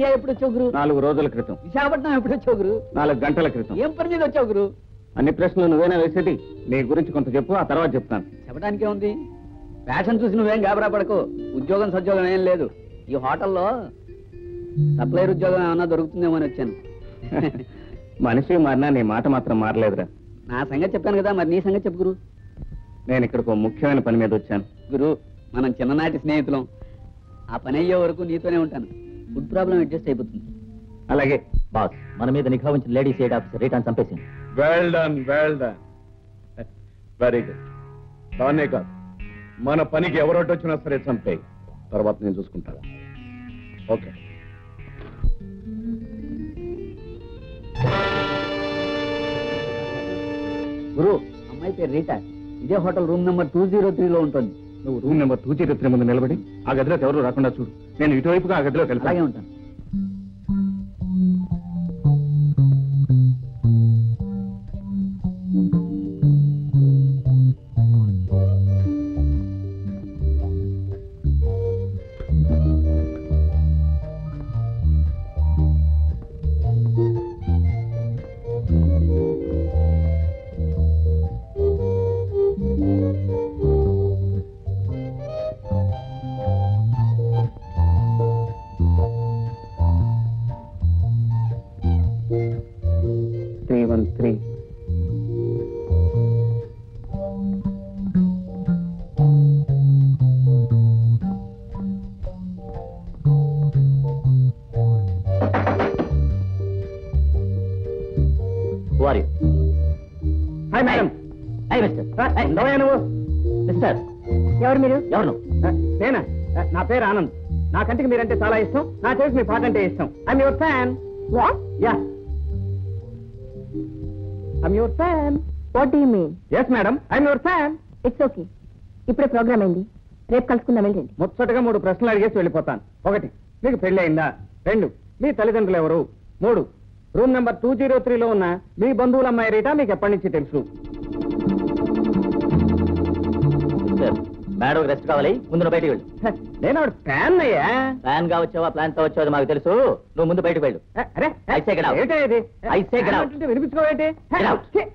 ఇండియా ఎప్పుడు వచ్చావు గురు నాలుగు రోజుల క్రితం విశాఖపట్నం ఎప్పుడు వచ్చావు గురు నాలుగు గంటల క్రితం ఏం పని మీద వచ్చావు గురు అన్ని ప్రశ్నలు నువ్వేనా వేసేది నీ గురించి కొంత చెప్పు ఆ తర్వాత చెప్తాను చెప్పడానికే ఉంది ఫ్యాషన్ చూసి నువ్వేం గాబరా పడకు ఉద్యోగం సద్యోగం ఏం లేదు ఈ హోటల్లో సప్లైర్ ఉద్యోగం ఏమన్నా దొరుకుతుందేమో అని వచ్చాను మనిషి మారినా నీ మాట మాత్రం మారలేదురా నా సంగతి చెప్పాను కదా మరి నీ సంగతి చెప్పు గురు నేను ఇక్కడికి ఒక ముఖ్యమైన పని మీద వచ్చాను గురు మనం చిన్ననాటి స్నేహితులం ఆ పని అయ్యే వరకు నీతోనే ఉంటాను ఫుడ్ ప్రాబ్లం అడ్జస్ట్ అయిపోతుంది అలాగే బాస్ మన మీద నిఘా ఉంచిన లేడీస్ ఎయిడ్ ఆఫీసర్ రిటర్న్ చంపేసింది well done well done very good దాన్నే కాదు మన పనికి ఎవరొడ్డు వచ్చినా సరే చంపేయి తర్వాత నేను చూసుకుంటాను ఓకే గురు అమ్మాయి పేరు రీటా ఇదే hotel room number two zero త్రీలో ఉంటుంది నువ్వు room number two zero three ముందు నిలబడి ఆ గదిలోకి ఎవరు రాకుండా చూడు నేను ఇటువైపుగా ఆ గదిలోకి అలాగే వెళ్తాను ఉంటాను త్రీ వన్ త్రీ వారి హాయ్ మేడం హాయ్ మిస్టర్ నవ్వయ్యా నువ్వు మిస్టర్ ఎవరు మీరు ఎవరు నువ్వు? నేనా నా పేరు ఆనంద్ నా కంటికి మీరంటే చాలా ఇష్టం నా చేసి మీ పాట అంటే ఇష్టం I'm your fan what ya I'm your fan what do mean yes madam I'm your fan it's okay ఇప్పుడే ప్రోగ్రామ్ అయింది రేపు కలుసుకుందాం వెళ్ళండి ముచ్చటగా మూడు ప్రశ్నలు అడిగేసి వెళ్ళిపోతాను ఒకటి మీకు పెళ్లి అయిందా రెండు మీ తల్లిదండ్రులు ఎవరు మూడు రూమ్ నెంబర్ టూ జీరో త్రీలో ఉన్న మీ బంధువుల అమ్మాయి రీటా మీకు ఎప్పటి నుంచి తెలుసు మిస్టర్ మేడం రెస్ట్ కావాలి ముందు నువ్వు బయటికి వెళ్ళు హ, నేను ఆవిడ ఫ్యాన్ అయ్యా ప్లాన్ గా వచ్చావా ప్లాన్ తో వచ్చావో మాకు తెలుసు నువ్వు ముందు బయటకు వెళ్ళు హ, అరే I say get out. ఏంటి ఇది I say get out. అంటే వినిపించుకోవేంటి హ, Get out. ఛీ.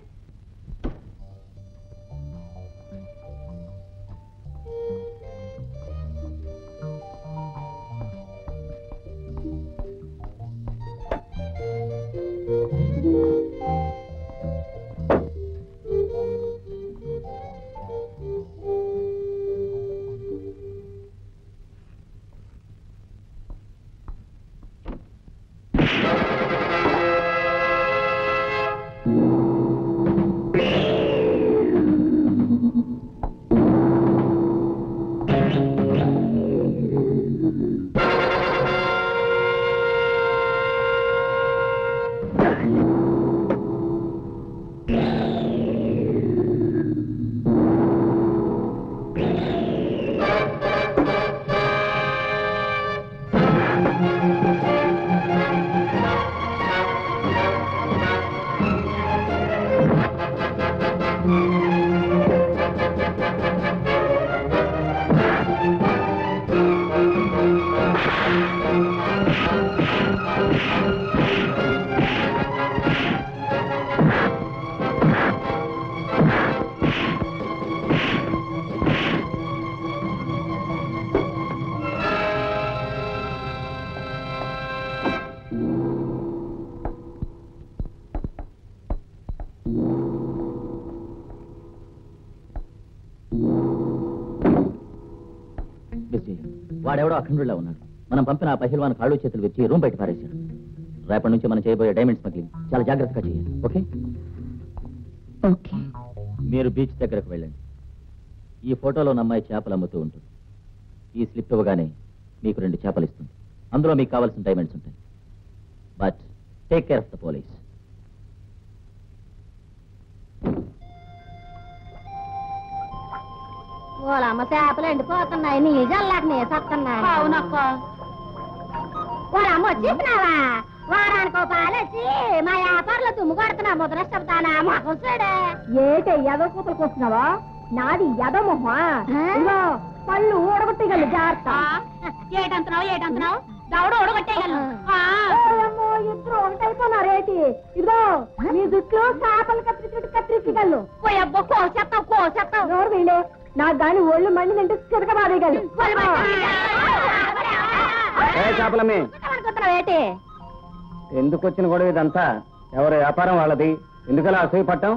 బిజీ వాడెవడో అఖండులా ఉన్నాడు మనం పంపిన ఆ పహిల్వాన్ కాళ్ళు చేతులు వెచ్చి రూమ్ బయట పారేశాడు రేపటి నుంచి మనం చేయబోయే డైమండ్ స్మగ్లింగ్ చాలా జాగ్రత్తగా చేయాలి ఓకే ఓకే మీరు బీచ్ దగ్గరకు వెళ్ళండి ఈ ఫోటోలో ఉన్న అమ్మాయి చేపలు అమ్ముతూ ఉంటుంది ఈ స్లిప్ ఇవ్వగానే మీకు రెండు చేపలు ఇస్తుంది అందులో మీకు కావాల్సిన డైమండ్స్ ఉంటాయి but take care of the police ఓలమ్మ చేపలు ఎండిపోతున్నాయి నీ జల్లాక నేసొస్తున్నాయి అవునక్క ఓలమ్మ వచ్చేసినావా వారానికి ఒక పాలేసి మా వ్యాపారంలో తుమ్ము కొడుతున్నా ముద్ర చెప్తానా మొహం చూడే ఏటే ఎదో కూతులకు వస్తున్నావా నాది ఎదో మొహం ఇదిగో పళ్ళు ఊడగొట్టగలు జాగ్రత్త ఏటంటున్నావు ఏటంటున్నావు దవడ ఓడగొట్టేయగలను ఇద్దరు ఒకటైపోయినారేటి ఇదిగో మీ జుట్లు చేపలు కత్తిరించుకుంటూ కత్తిరించగలను పోయబ్బో కోసేస్తావు కోసేస్తావు నోరు వీడే నాకు గాని ఒళ్ళు మండి తింటే చిరక బాధేయగలను చేపలమ్మి ఏంటి ఎందుకు వచ్చిన గొడవ ఇదంతా ఎవరి వ్యాపారం వాళ్ళది ఎందుకలా అసూయ పట్టం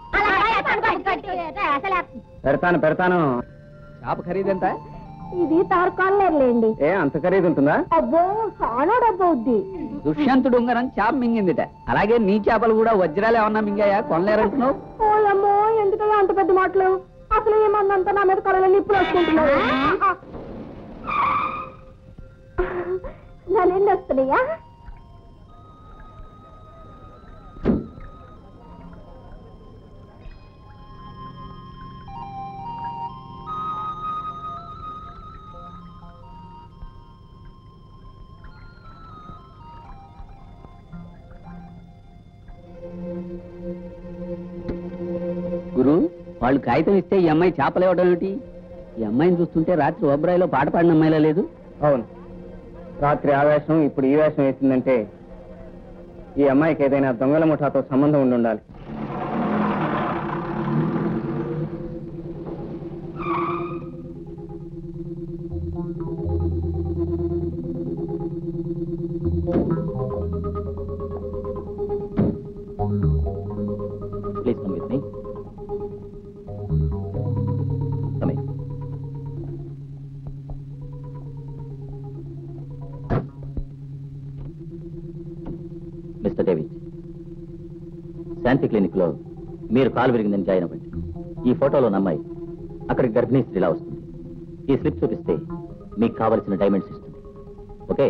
అసలు పెడతాను పెడతాను చేప ఖరీదెంత ఇది తారుకోలేండి ఏ అంత ఖరీదు ఉంటుందా అబ్బో చాలా డబ్బు అవుద్ది దుష్యంతుడు ఉంగరం చేప మింగిందిట అలాగే నీ చేపలు కూడా వజ్రాలు ఏమన్నా మింగాయా కొనలేరంటున్నావు ఓలమ్మో ఎందుకయ్యా అంత పెద్ద మాటలు అసలు ఏమన్నంత నా మీద కళలో నిప్పులు వచ్చుకుంటున్నావు నన్ను ఎన్ని వస్తున్నాయా గురు వాళ్ళు కాగితం ఇస్తే ఈ అమ్మాయి చేపలు ఇవ్వడం ఏమిటి ఈ అమ్మాయిని చూస్తుంటే రాత్రి ఒబ్రాయిలో పాట పాడిన అమ్మాయిలా లేదు అవును రాత్రి ఆ వేషం ఇప్పుడు ఈ వేషం వేసిందంటే ఈ అమ్మాయికి ఏదైనా దొంగల ముఠాతో సంబంధం ఉండి ఉండాలి please come with me come mister David Shanti clinic లో మీరు కాలు విరిగిందని జాయిన్ అవ్వండి ఈ ఫోటోలో నమ్మాయి అక్కడికి గర్భిణీ స్త్రీలా వస్తుంది ఈ స్లిప్ చూపిస్తే మీకు కావలసిన డైమండ్స్ ఇస్తుంది ఓకే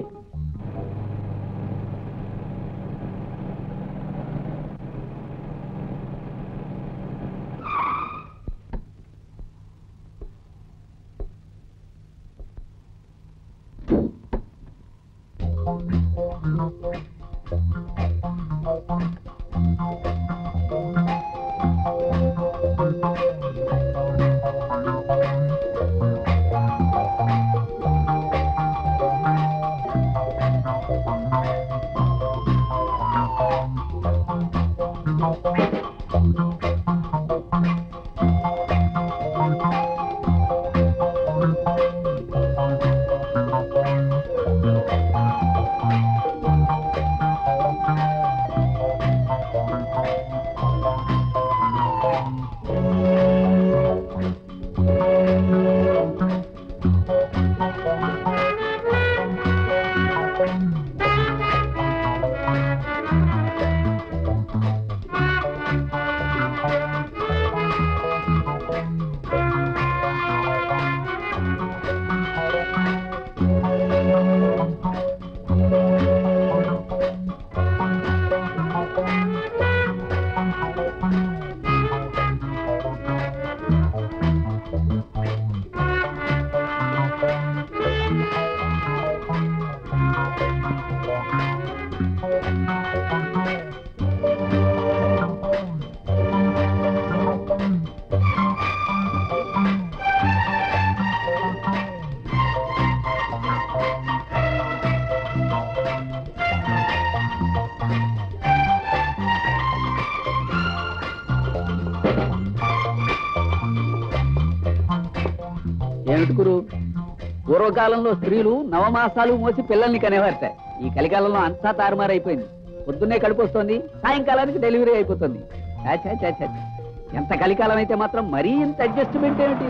ఏమిటి గురు పూర్వకాలంలో స్త్రీలు నవమాసాలు మోసి పిల్లల్ని కనేవారట ఈ కలికాలంలో అంతా తారుమారైపోయింది పొద్దున్నే కడుపు వస్తుంది సాయంకాలానికి డెలివరీ అయిపోతుంది ఛా, ఛా, ఛా, ఛా. ఎంత కలికాలం అయితే మాత్రం మరీ ఇంత అడ్జస్ట్మెంట్ ఏమిటి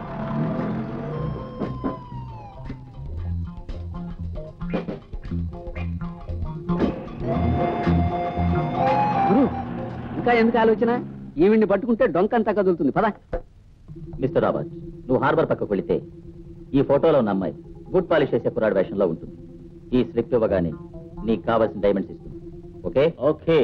గురు ఇంకా ఎందుకు ఆలోచన ఈవిడ్ని పట్టుకుంటే డొంకంతా కదులుతుంది పదా మిస్టర్ రాబర్ట్ నువ్వు హార్బర్ పక్కకు వెళితే ఈ ఫోటోలో ఉన్న అమ్మాయి గుడ్ పాలిష్ చేసే కురాడ్ వేషంలో ఉంటుంది ఈ స్లిప్ ఇవ్వగానే నీకు కావాల్సిన డైమండ్స్ ఇస్తుంది ఓకే ఓకే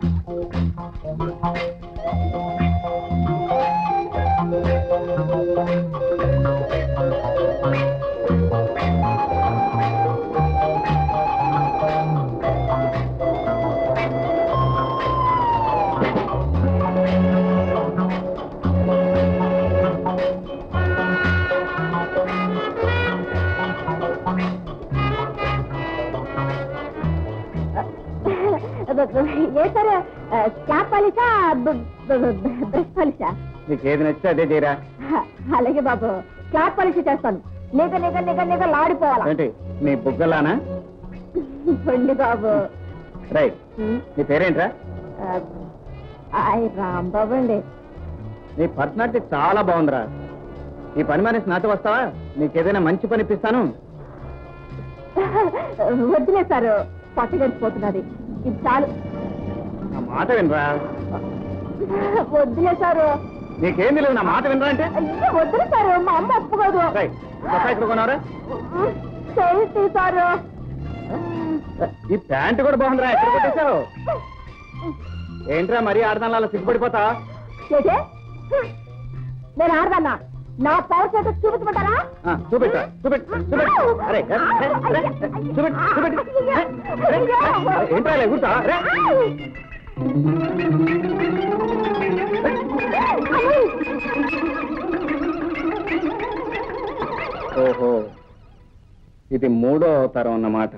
ఆ ఏ సార్ క్యాప్ పాలిసా బ్రష్ పాలిసా నీకు ఏది నచ్చితే అదే చేయరా అలాగే బాబు క్యాప్ పాలిసీ చేస్తాను నిగ నిగ నిగ నిగ లాడిపోవాలా ఏంటి నీ బుగ్గలానా పండి బాబు రైట్ నీ పేరేంట్రా ఆయ్ రాంబాబు అండి నీ పర్సనాలిటీ చాలా బాగుందిరా ఈ పని మనిషి నాతో వస్తావా నీకేదైనా మంచి పని ఇప్పిస్తాను వద్దులే సార్ పట్టగడిచిపోతున్నది ఇది చాలు నా మాట వినరా వద్దులే సారు నీకేం తెలియదు నా మాట వినరా అంటే అయ్యో వద్దులే సారు మా అమ్మ ఒప్పుకోదు రైట్ కొత్త ఇక్కడ కొన్నావురా చేసి సారు ఈ ప్యాంట్ కూడా బాగుందిరా ఎక్కడ కొట్టేశావు ఏంట్రా మరీ ఆడదానిలా సిగ్గుపడిపోతా చేసే నేను ఆడదన్నా నా పవర్ చేత చూపించమంటారా ఆ, చూపెట్రా చూపెట్టు చూపెట్టు అరే ఏ, ఏ, అరే, చూపెట్టు చూపెట్టు ఏ, అరే, అరే, ఏంట్రా ఇలా ఎగురుతా రే ఓహో ఇది మూడో అవతారం అన్నమాట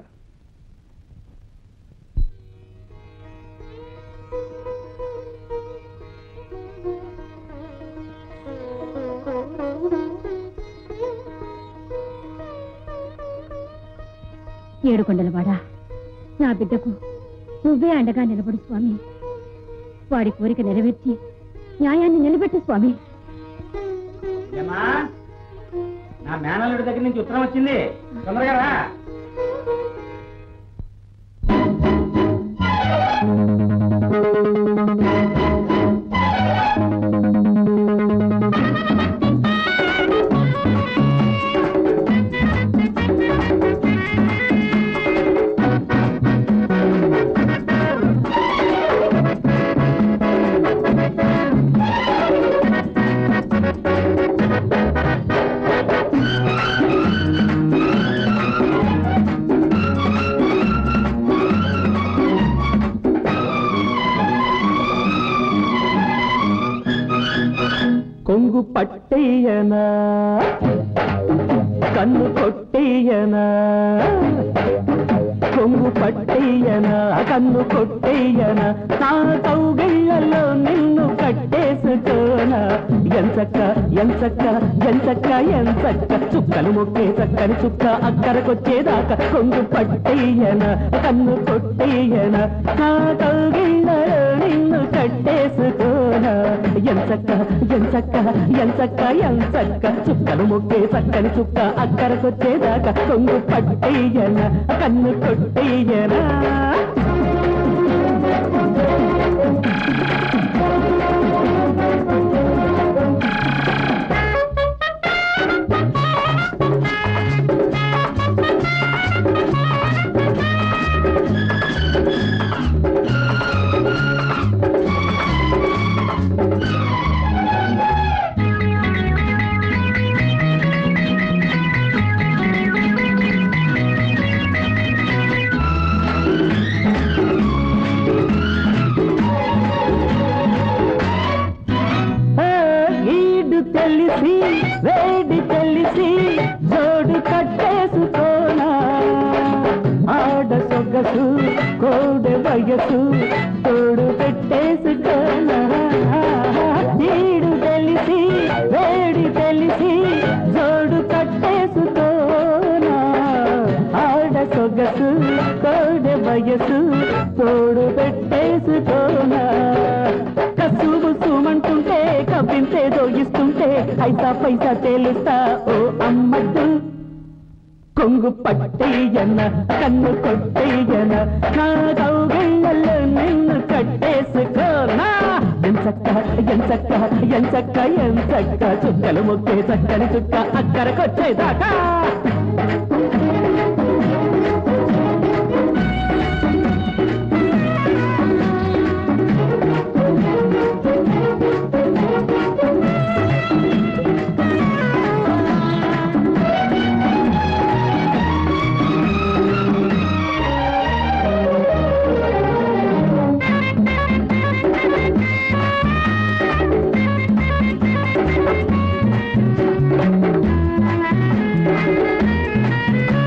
ఏడుకొండలవాడా నా బిడ్డకు నువ్వే అండగా నిలబడు స్వామి వాడి కోరిక నెరవేర్చి న్యాయాన్ని నిలబెట్టు స్వామి నా మేనల్లుడి దగ్గర నుంచి ఉత్తరం వచ్చింది తొందరగా రా కొంగు పట్టేయనా కన్ను కొట్టేయనా కొంగు పట్టేయనా కన్ను కొట్టేయనా నా కౌగిళ్ళలో నిన్ను కట్టేసుకోనా ఎంచక్క ఎంచక్క ఎంచక్క ఎంచక్క చుక్కలు మొక్కే చక్కని చుక్క అక్కరకొచ్చేదాకా కొంగు పట్టేయనా కన్ను కొట్టేయనా నా కౌగిళ్ళలో నిన్ను కట్టేసుకోనా ఎంచక్క ఎంచక్క ఎంచక్క ఎంచక్క చుక్కలు మొక్కే చక్కని చుక్క అక్కరకొచ్చేదాకా కొంగు పట్టేయనా కన్ను కొట్టేయనా ఆ, ఈడు తెలిసి వేడి తెలిసి జోడు కట్టేసుకోనా ఆడ సొగసు కోడె వయసు తోడు పెట్టేసుకోనా ఈడు తెలిసి వేడి తెలిసి జోడు కట్టేసుకోనా ఆడ సొగసు కోడె వయసు తోడు పెట్టేసుకోనా కసుగు సుమంటుంటే కవ్వింతే దోగిస్తుంటే ఐసా పైసా తేలుస్తా ఓ అమ్మద్దు కొంగు పట్టేయన కన్ను కొట్టేయన నా కౌగిళ్ళలో నిన్ను కట్టేసుకోనా ఎంచక్క ఎంచక్క ఎంచక్క ఎంచక్క చుక్కలు మొక్కే చక్కని చుక్క అక్కరకొచ్చేదాకా ఆ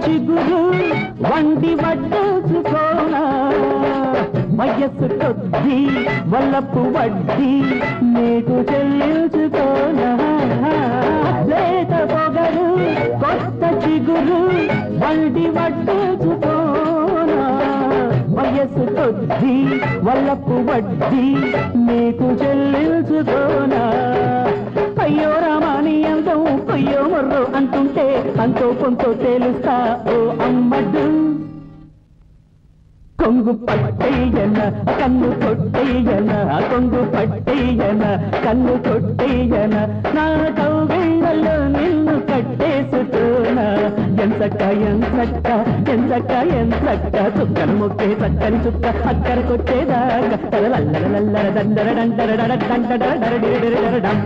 చిగురు వండి వడ్డేసుకోనా వయస్సు కొద్దీ వల్లపు వడ్డీ నీకు చెల్లించుకోనా లేత పొగరు కొత్త చిగురు వండి వడ్డేసుకోనా వయస్సు కొద్దీ వల్లపు వడ్డీ నీకు చెల్లించుకోనా అయ్యో రామాని అందం కొయ్యో మొర్రో అంటుంటే అంతో కొంతో తేలుస్తా ఓ అమ్మడు కొంగు పట్టయ్యన కన్ను కొట్టయ్యన కొంగు పట్టయ్యన కన్ను కొట్టయ్యన నా కౌగిళ్ళలో నిన్ను కట్టేసుకోనా ఎంచక్క ఎంచక్క ఎంచక్క ఎంచక్క చుక్కను మొక్కే చక్కని చుక్క అక్కడికొచ్చేదాకా తలలల్లర దండర డండర డడ డండర డరడిడరడం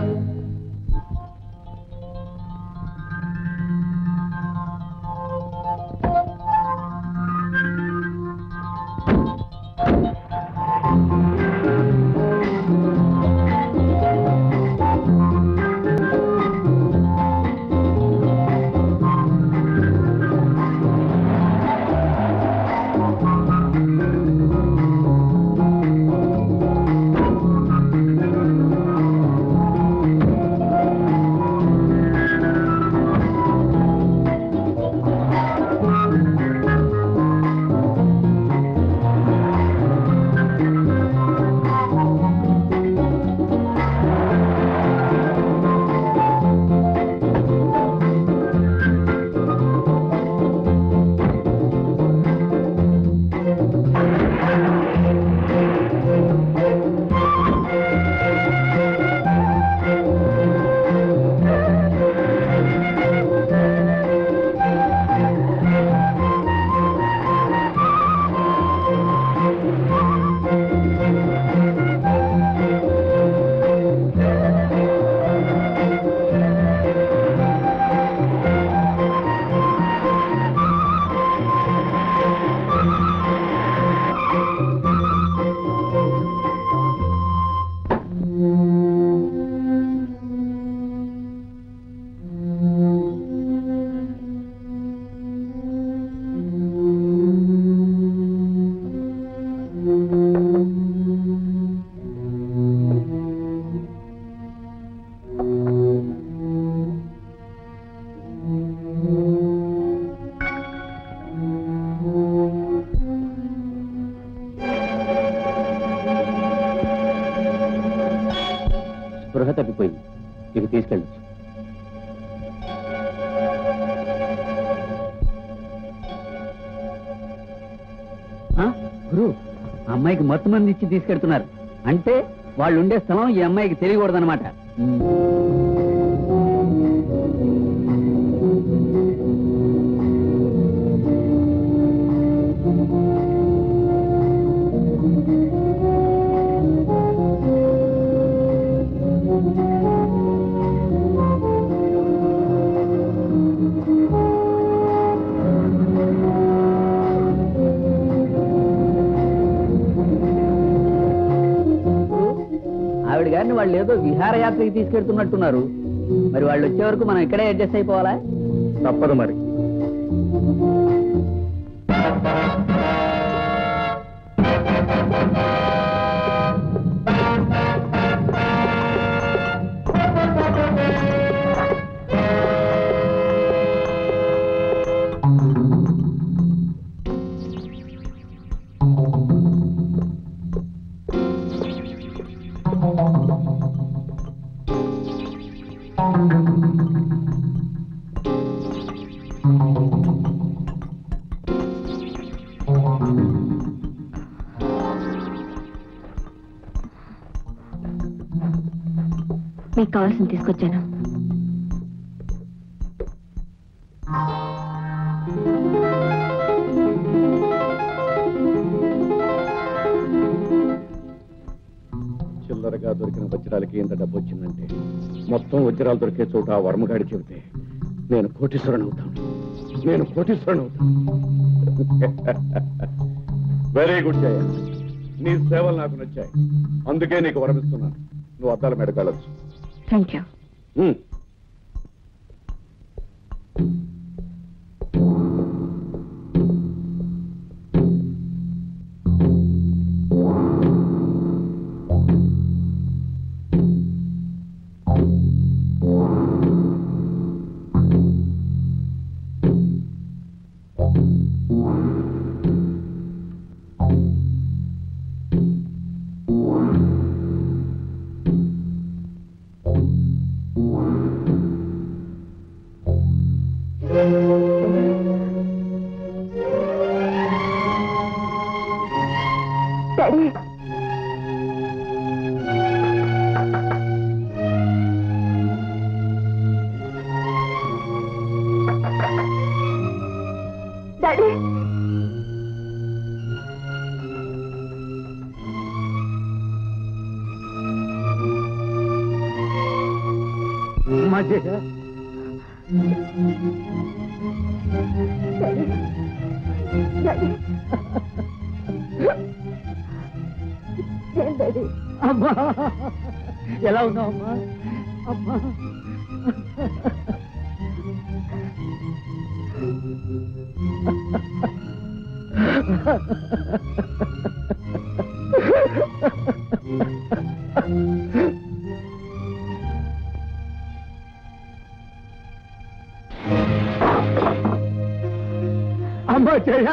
స్పృహ తప్పిపోయింది ఇక తీసుకెళ్ళచ్చు ఆ? గురు అమ్మాయికి మత్తు మంది ఇచ్చి తీసుకెళ్తున్నారు అంటే వాళ్ళు ఉండే స్థలం ఈ అమ్మాయికి తెలియకూడదన్నమాట ఆవిడ గారిని వాళ్ళు ఏదో విహారయాత్రకి తీసుకెళ్తున్నట్టున్నారు మరి వాళ్ళు వచ్చే వరకు మనం ఇక్కడే అడ్జస్ట్ అయిపోవాలా తప్పదు మరి మీకు కావాల్సింది తీసుకొచ్చాను చిల్లరగా దొరికిన వజ్రాలకి ఇంత డబ్బు వచ్చిందంటే మొత్తం వజ్రాలు దొరికే చోట ఆ వర్మగాడి చెబితే నేను కోటీశ్వరుని అవుతాను నేను కోటీశ్వరుని అవుతాను వెరీ గుడ్ జయ నీ సేవలు నాకు నచ్చాయి అందుకే నీకు వరమిస్తున్నాను నువ్వు అద్దాల మీద కలవచ్చు thank you daddy daddy daddy ఏం డాడీ అమ్మా ఎలా ఉన్నావు అమ్మా అమ్మా అమ్మా జయ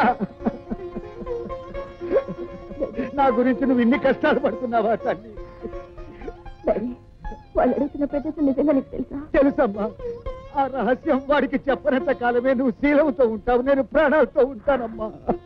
నా గురించి నువ్వు ఇన్ని కష్టాలు పడుతున్నావా తల్లి డాడీ వాళ్ళు అడుగుతున్న ప్రదేశం నిజంగా నీకు తెలుసా తెలుసమ్మా ఆ రహస్యం వాడికి చెప్పనంత కాలమే నువ్వు శీలంతో ఉంటావు నేను ప్రాణాలతో ఉంటానమ్మా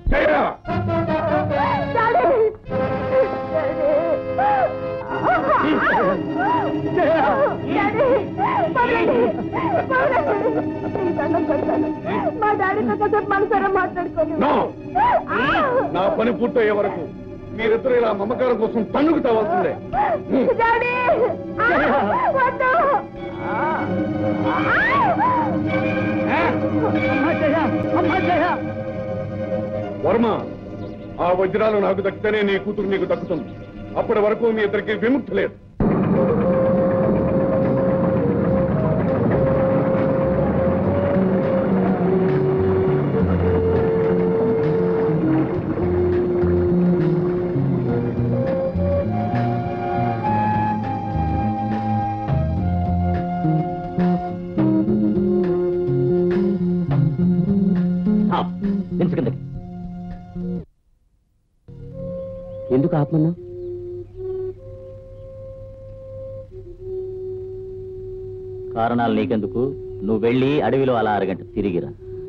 మా డాడీతో కాసేపు మనసారా మాట్లాడుకోని No. నా పని పూర్తయ్యే వరకు మీరిద్దరు ఇలా మమకారం కోసం తన్నుకు తవ్వాల్సిందే డాడీ వద్దు అమ్మా జయ అమ్మా జయ వర్మ ఆ వజ్రాలు నాకు దక్కితేనే నీ కూతురు నీకు దక్కుతుంది అప్పటి వరకు మీ ఇద్దరికి విముక్తి లేదు దించు కిందకి ఎందుకు ఆపమన్నా కారణాలు నీకెందుకు నువ్వు వెళ్ళి అడవిలో అలా అరగంట తిరిగిరా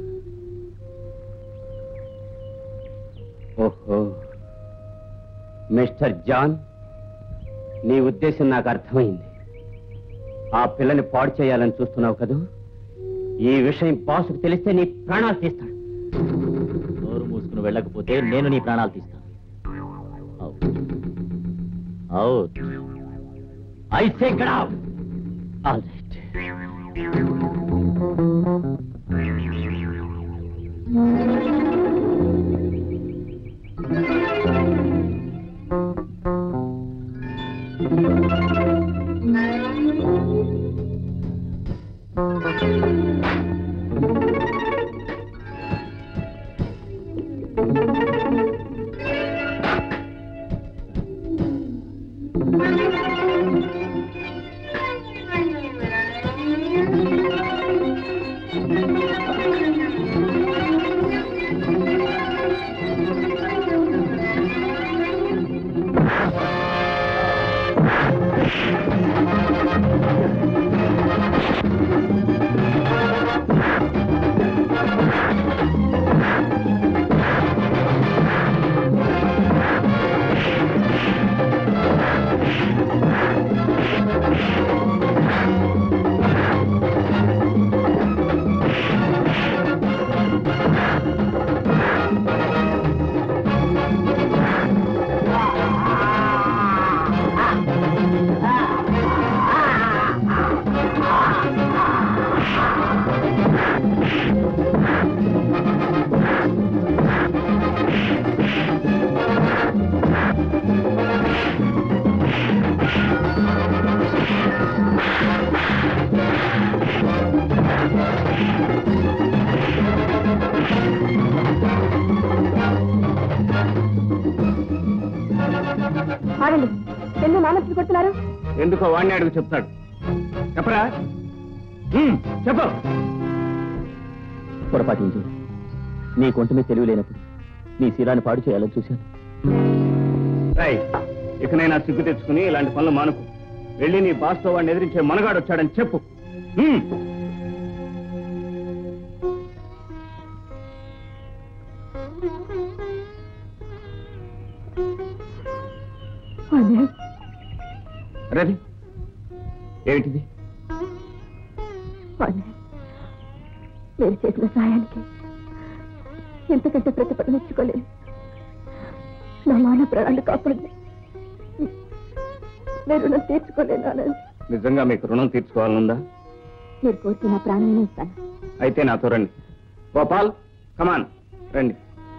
ఓహో మిస్టర్ జాన్ నీ ఉద్దేశం నాకు అర్థమైంది ఆ పిల్లని పాడు చేయాలని చూస్తున్నావు కదూ ఈ విషయం బాసుకు తెలిస్తే నీ ప్రాణాలు తీస్తాడు నోరు మూసుకుని వెళ్ళకపోతే నేను నీ ప్రాణాలు తీస్తాను out I say get out all right ఆగండి ఎందుకు నాన్నకి కొడుతున్నారు ఎందుకో వాడిని అడుగు చెప్తాడు చెప్పరా హ్మ్, చెప్పు పొరపాటించి నీ కొంట మీద తెలివి లేనప్పుడు నీ శిరాన్ని పాడు చేయాలని చూశాను రై ఇకనైనా సిగ్గు తెచ్చుకుని ఇలాంటి పనులు మానుకు వెళ్ళి నీ బాస్తో వాడిని ఎదిరించే మనగాడు వచ్చాడని చెప్పు హ్మ్. అనిల్ రవి ఏమిటిది అనిల్ మీరు చేసిన సాయానికి ఎంతకంటే ప్రతిఫలం ఇచ్చుకోలేను నా మాన ప్రాణాలు కాపాడి నేను రుణం తీర్చుకోలేను ఆనంద్ నిజంగా మీకు రుణం తీర్చుకోవాలనుందా మీరు కోరుతున్న నా ప్రాణాన్ని ఇస్తాను అయితే నాతో రండి గోపాల్ కమాన్ రండి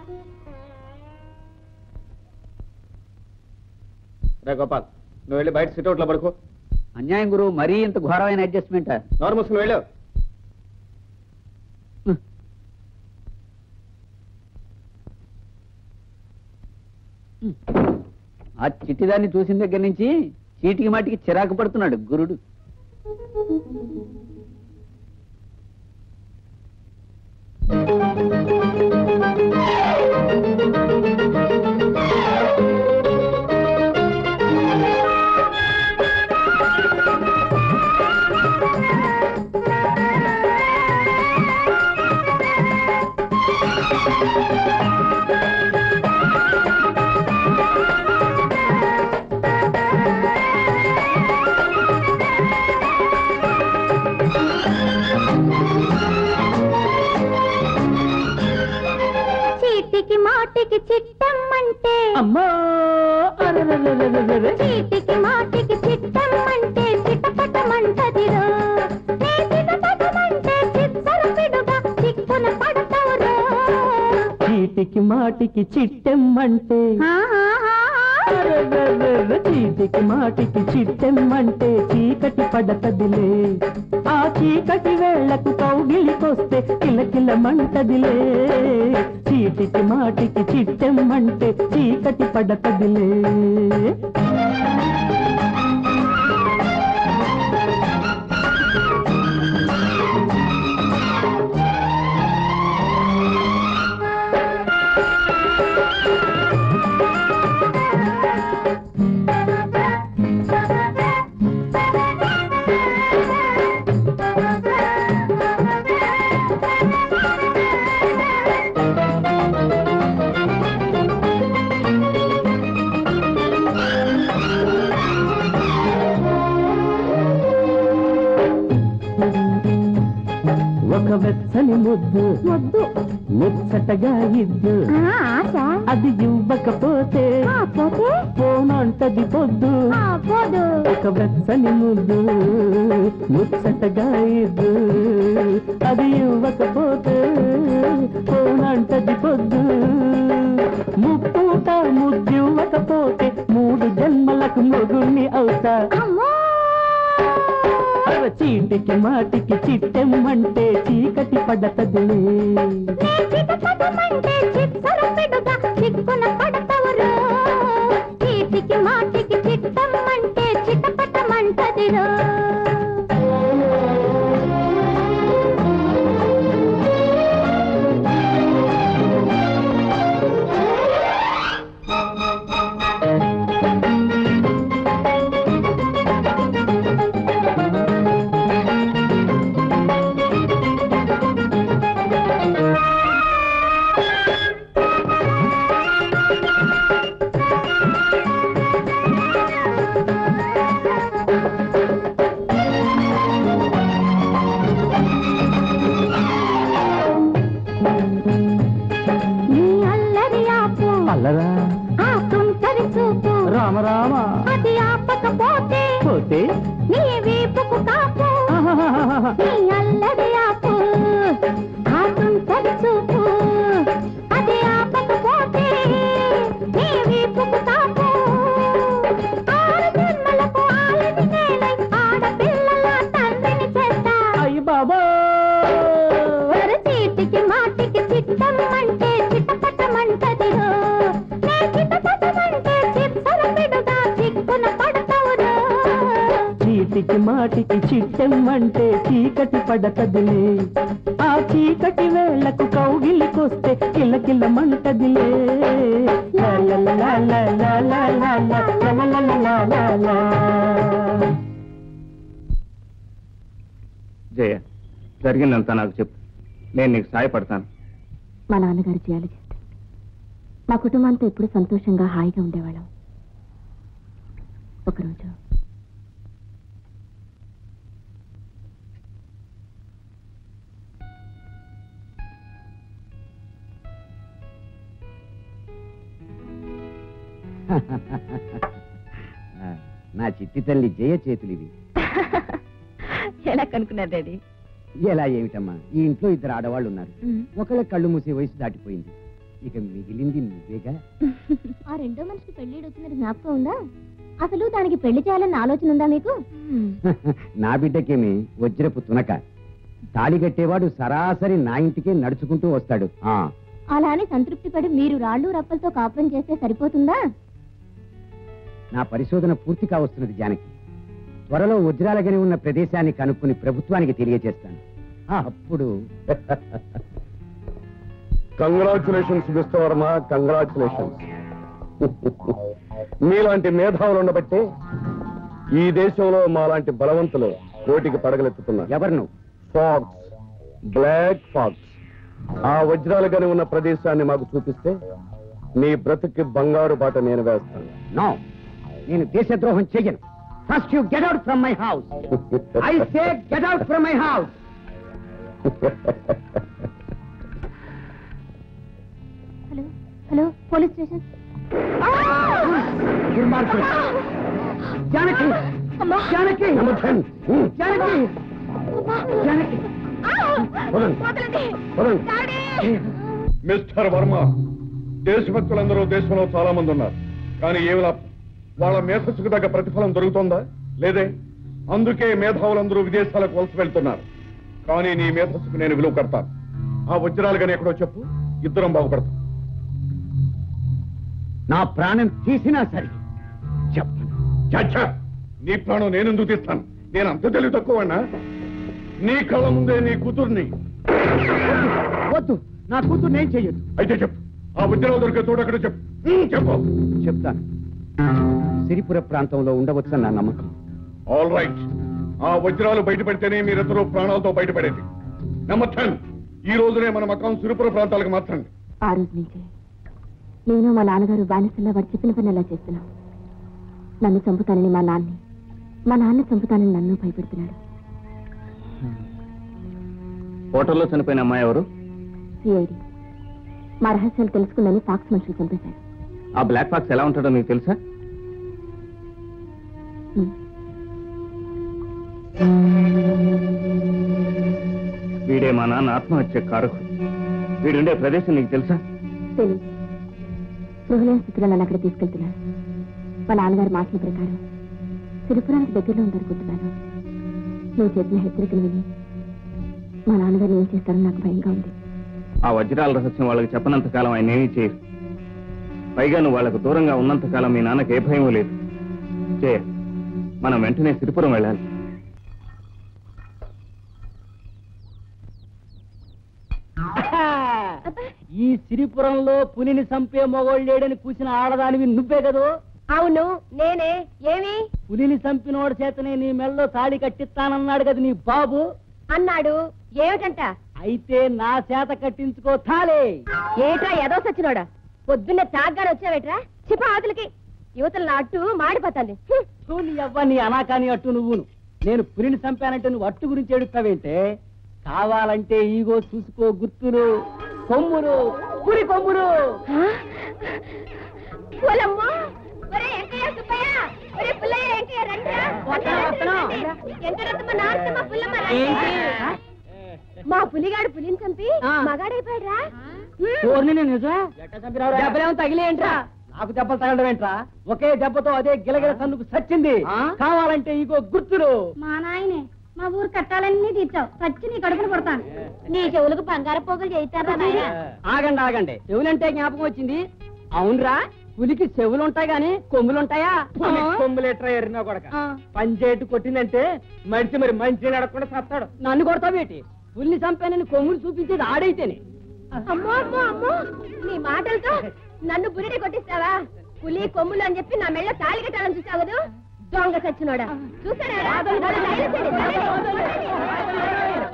రే గోపాల్ నువ్వు వెళ్ళి బయట సిట్అవుట్లో పడుకో అన్యాయం గురు మరీ ఇంత ఘోరమైన అడ్జస్ట్మెంట్ నోరు మూసుకుని వెళ్ళావు ఆ చిట్టిదాన్ని చూసిన దగ్గర నుంచి చీటికి మాటికి చిరాకు పడుతున్నాడు గురుడు చీటికి మాటికి చిట్టమ్మంటే అమ్మా చీటికి మాటికి చిట్టమ్మంటే చిటపటమంటదిరో నీ చిటపటమంటే చిత్తర పిడుగా చిక్కున పడతావురో చీటికి మాటికి చిట్టెమ్మంటే అరెరెరెరె, చీటికి మాటికి చిట్టెమ్మంటే చీకటి పడతదిలే ఆ చీకటి వేళ్లకు కౌగిలికొస్తే కిలకిల మంటదిలే చీటికి మాటికి చిట్టెమ్మంటే చీకటి పడతదిలే ఒక వెచ్చని ముద్దు వద్దు ముచ్చటగా ఇద్దు ఆ, ఆశ అది ఇవ్వకపోతే ఆ, పోతే పోనంటది పొద్దు ఆ, పోదు ఒక వెచ్చని ముద్దు ముచ్చటగా ఇద్దు అది ఇవ్వకపోతే పోనంటది పొద్దు ముప్పూట ముద్దివ్వకపోతే మూడు జన్మలకు మొగుణ్ణి అవుతా అమ్మో అర చీటికి మాటికి చిట్టెమ్మంటే చీకటి పడతదిలే నీ చిటపటమంటే చిత్తర పిడుగా చిక్కున పడతావురో చీటికి మాటికి చిట్టమ్మంటే చిటపటమంటదిరో నీ అల్లరి ఆపు అల్లరా ఆ తుంటరి చూపు రామ రామ అది ఆపకపోతే పోతే నీ వీపుకు కాపు నీ అల్లరి ఆపు ఆ తుంటరి చూపు అది ఆపకపోతే నీ వీపుకు కాపు ఆరు జన్మలకు ఆలిని నేనై ఆడపిల్లల తండ్రిని చేస్తా అయ్యి బాబా ఒరు చీటికి మాటికి చిట్టమ్మంటే చిట్టపట్టమంటదిరో నే చిట్టపట్టమంటే చిత్తర పిడుగా చిక్కున పడతావురో చీటికి మాటికి చిట్టెమ్మంటే చీకటి పడతదిలే ఆ చీకటి వేళ్లకు కౌగిలికొస్తే కిలకిల మంటదిలే లా లా లా లా లా లా లా లా లా లా లా లా లా. జయ జరిగిందంతా నాకు చెప్పు నేను నీకు సాయపడతాను మా నాన్నగారు చేయాలి చేస్తే మా కుటుంబంతో ఎప్పుడు సంతోషంగా హాయిగా ఉండేవాళ్ళం ఒకరోజు నా చిట్టి తల్లి జయ చేతులివి ఎలా కనుక్కున్నారు డాడీ ఎలా ఏమిటమ్మా ఈ ఇంట్లో ఇద్దరు ఆడవాళ్ళు ఉన్నారు ఒకళ్ళ కళ్ళు మూసే వయసు దాటిపోయింది ఇక మిగిలింది నువ్వేగా ఆ రెండో మనిషికి పెళ్లి వచ్చినది జ్ఞాపకం ఉందా అసలు దానికి పెళ్లి చేయాలన్న ఆలోచన ఉందా మీకు నా బిడ్డకేమి వజ్రపు తునక తాళి కట్టేవాడు సరాసరి నా ఇంటికే నడుచుకుంటూ వస్తాడు ఆ అలా అని సంతృప్తి పడి మీరు రాళ్ళు రప్పలతో కాపురం చేస్తే సరిపోతుందా నా పరిశోధన పూర్తి కావస్తున్నది జానకి త్వరలో వజ్రాలగని ఉన్న ప్రదేశాన్ని కనుక్కుని ప్రభుత్వానికి తెలియజేస్తాను అప్పుడు కంగ్రాచులేషన్స్ మిస్టర్ వర్మ కంగ్రాచులేషన్స్ మీలాంటి మేధావులు ఉండబట్టే ఈ దేశంలో మాలాంటి బలవంతులు కోటికి పడగలెత్తుతున్నారు ఎవరు నువ్వు ఫాక్స్ బ్లాక్ ఫాక్స్ ఆ వజ్రాలు గని ఉన్న ప్రదేశాన్ని మాకు చూపిస్తే నీ బ్రతుక్కి బంగారు బాట నేను వేస్తాను నో నేను దేశద్రోహం చెయ్యను first you get out from my house I say get out from my house hello hello police station దుర్మార్గుడు జానకి జానకి జానకి జానకి మిస్టర్ వర్మ దేశభక్తులందరూ దేశంలో చాలా మంది ఉన్నారు కానీ ఏమి లాభం వాళ్ళ మేధస్సుకు తగ్గ ప్రతిఫలం దొరుకుతుందా లేదే అందుకే మేధావులందరూ విదేశాలకు వలస వెళ్తున్నారు కానీ నీ మేధస్సుకు నేను విలువ కడతాను ఆ వజ్రాలు కానీ ఎక్కడో చెప్పు ఇద్దరం బాగుపడతాం నా ప్రాణం తీసినా సరే చెప్పను చచ్చా నీ ప్రాణం నేను ఎందుకు తీస్తాను నేను అంత తెలివి తక్కువన్నా నీ కళ్ళ ముందే నీ కూతుర్ని వద్దు నా కూతురు నేను చెయ్యొద్దు అయితే చెప్పు ఆ వజ్రాలు దొరికే చోటు అక్కడ చెప్పు ఉమ్, చెప్పు చెప్తాను సిరిపుర ప్రాంతంలో ఉండవచ్చని నా నమ్మకం ఆల్ రైట్ ఆ వజ్రాలు బయటపడితేనే మీరిద్దరూ ప్రాణాలతో బయటపడేది నెంబర్ టెన్ ఈ రోజునే మన మకాం సిరిపుర ప్రాంతాలకు మార్చండి ఆ రోజు నుంచే నేను మా నాన్నగారు బానిసల్లా వాడు చెప్పిన పని అలా చేస్తున్నాం నన్ను చంపుతానని మా నాన్ని మా నాన్న చంపుతానని నన్ను భయపెడుతున్నాడు హోటల్లో చనిపోయిన అమ్మాయి ఎవరు సిఐడి మా రహస్యాలు తెలుసుకుందని ఫాక్స్ మనుషులు చంపేశారు ఆ బ్లాక్ బాక్స్ ఎలా ఉంటాడో నీకు తెలుసా ఉమ్. వీడే మా నాన్న ఆత్మహత్య కారకుడు వీడుండే ప్రదేశం నీకు తెలుసా తెలియదు గృహలేని స్థితిలో నన్ను అక్కడ తీసుకెళ్తున్నాను మా నాన్నగారి మాటల ప్రకారం సిరిపురానికి దగ్గరలో ఉందనుకుంటున్నాను నువ్వు చెప్పిన హెచ్చరికలు విని మా నాన్నగారు ఏం చేస్తారో నాకు భయంగా ఉంది ఆ వజ్రాల రహస్యం వాళ్ళకి చెప్పనంత కాలం ఆయన ఏమీ చేయరు పైగా నువ్వు వాళ్ళకు దూరంగా ఉన్నంత కాలం మీ నాన్నకి ఏ భయం లేదు చే మనం వెంటనే సిరిపురం వెళ్ళాలి ఈ సిరిపురంలో పులిని చంపే మొగోళ్ళేడని కూసిన ఆడదానివి నువ్వే కదూ అవును నేనే ఏమి పులిని చంపినోడి చేతనే నీ మెళ్ళలో తాళి కట్టిస్తానన్నాడు కదా నీ బాబు అన్నాడు ఏమిటంట అయితే నా చేత కట్టించుకో తాలే ఏట్రా ఏదో సచ్చినోడా పొద్దున్నే తాగ్గానే వచ్చావేట్రా చిప ఆతులకి యువతల నా అట్టు మాడిపోతుంది హ్మ్. తూ నీ అవ్వ నీ అనాకాని అట్టు నువ్వును నేను పులిని చంపానంటే నువ్వు అట్టు గురించి ఏడుస్తావేంటే కావాలంటే ఈగో చూసుకో గుర్తులు కొమ్ములు పులి కొమ్ములు పోలమ్మో! ఒరే వెంకయ్య, సుబ్బయ్య! ఒరే పుల్లయ్య, వెంకయ్య, రండ్రా. ఎంత రత్తమ్మ, నారసమ్మ, పుల్లమ్మ, రండ్రా. మా పులిగాడు పులిని చంపి మగాడైపోయాడ్రా చూర్ని నిజం దెబ్బలేమో తగిలేంట్రా నాకు దెబ్బలు తగలడం ఏంట్రా ఒకే దెబ్బతో అదే గిలగిల సన్నుకు సచ్చింది కావాలంటే ఇగో గుర్తులు మా నాయనే మా ఊరు కట్టాలన్నీ తీర్చావు చచ్చి నీ కడుపును పడతాను నీ చెవులకు బంగారు పోగులు చేయిస్తారా నాయన ఆగండి ఆగండి చెవులంటే జ్ఞాపకం వచ్చింది అవునరా పులికి చెవులుంటాయి గాని కొమ్ములుంటాయా కొమ్ములేట్రా ఎరినా కొడక పంచేటు కొట్టిందంటే మడిచి మరి మంచి నడకుండా సత్తాడు నన్ను కొడతావేటి పులిని చంపానని కొమ్ములు చూపించేది ఆడైతేనే అమ్మో అమ్మో అమ్మో నీ మాటలతో నన్ను బురిడి కొట్టిస్తావా పులి కొమ్ములు అని చెప్పి నా మెళ్ళ తాళి కట్టాలని చూసావు కదూ? దొంగ సచ్చినోడా చూసారా నన్ను తగిలించండి, తగిలించండి.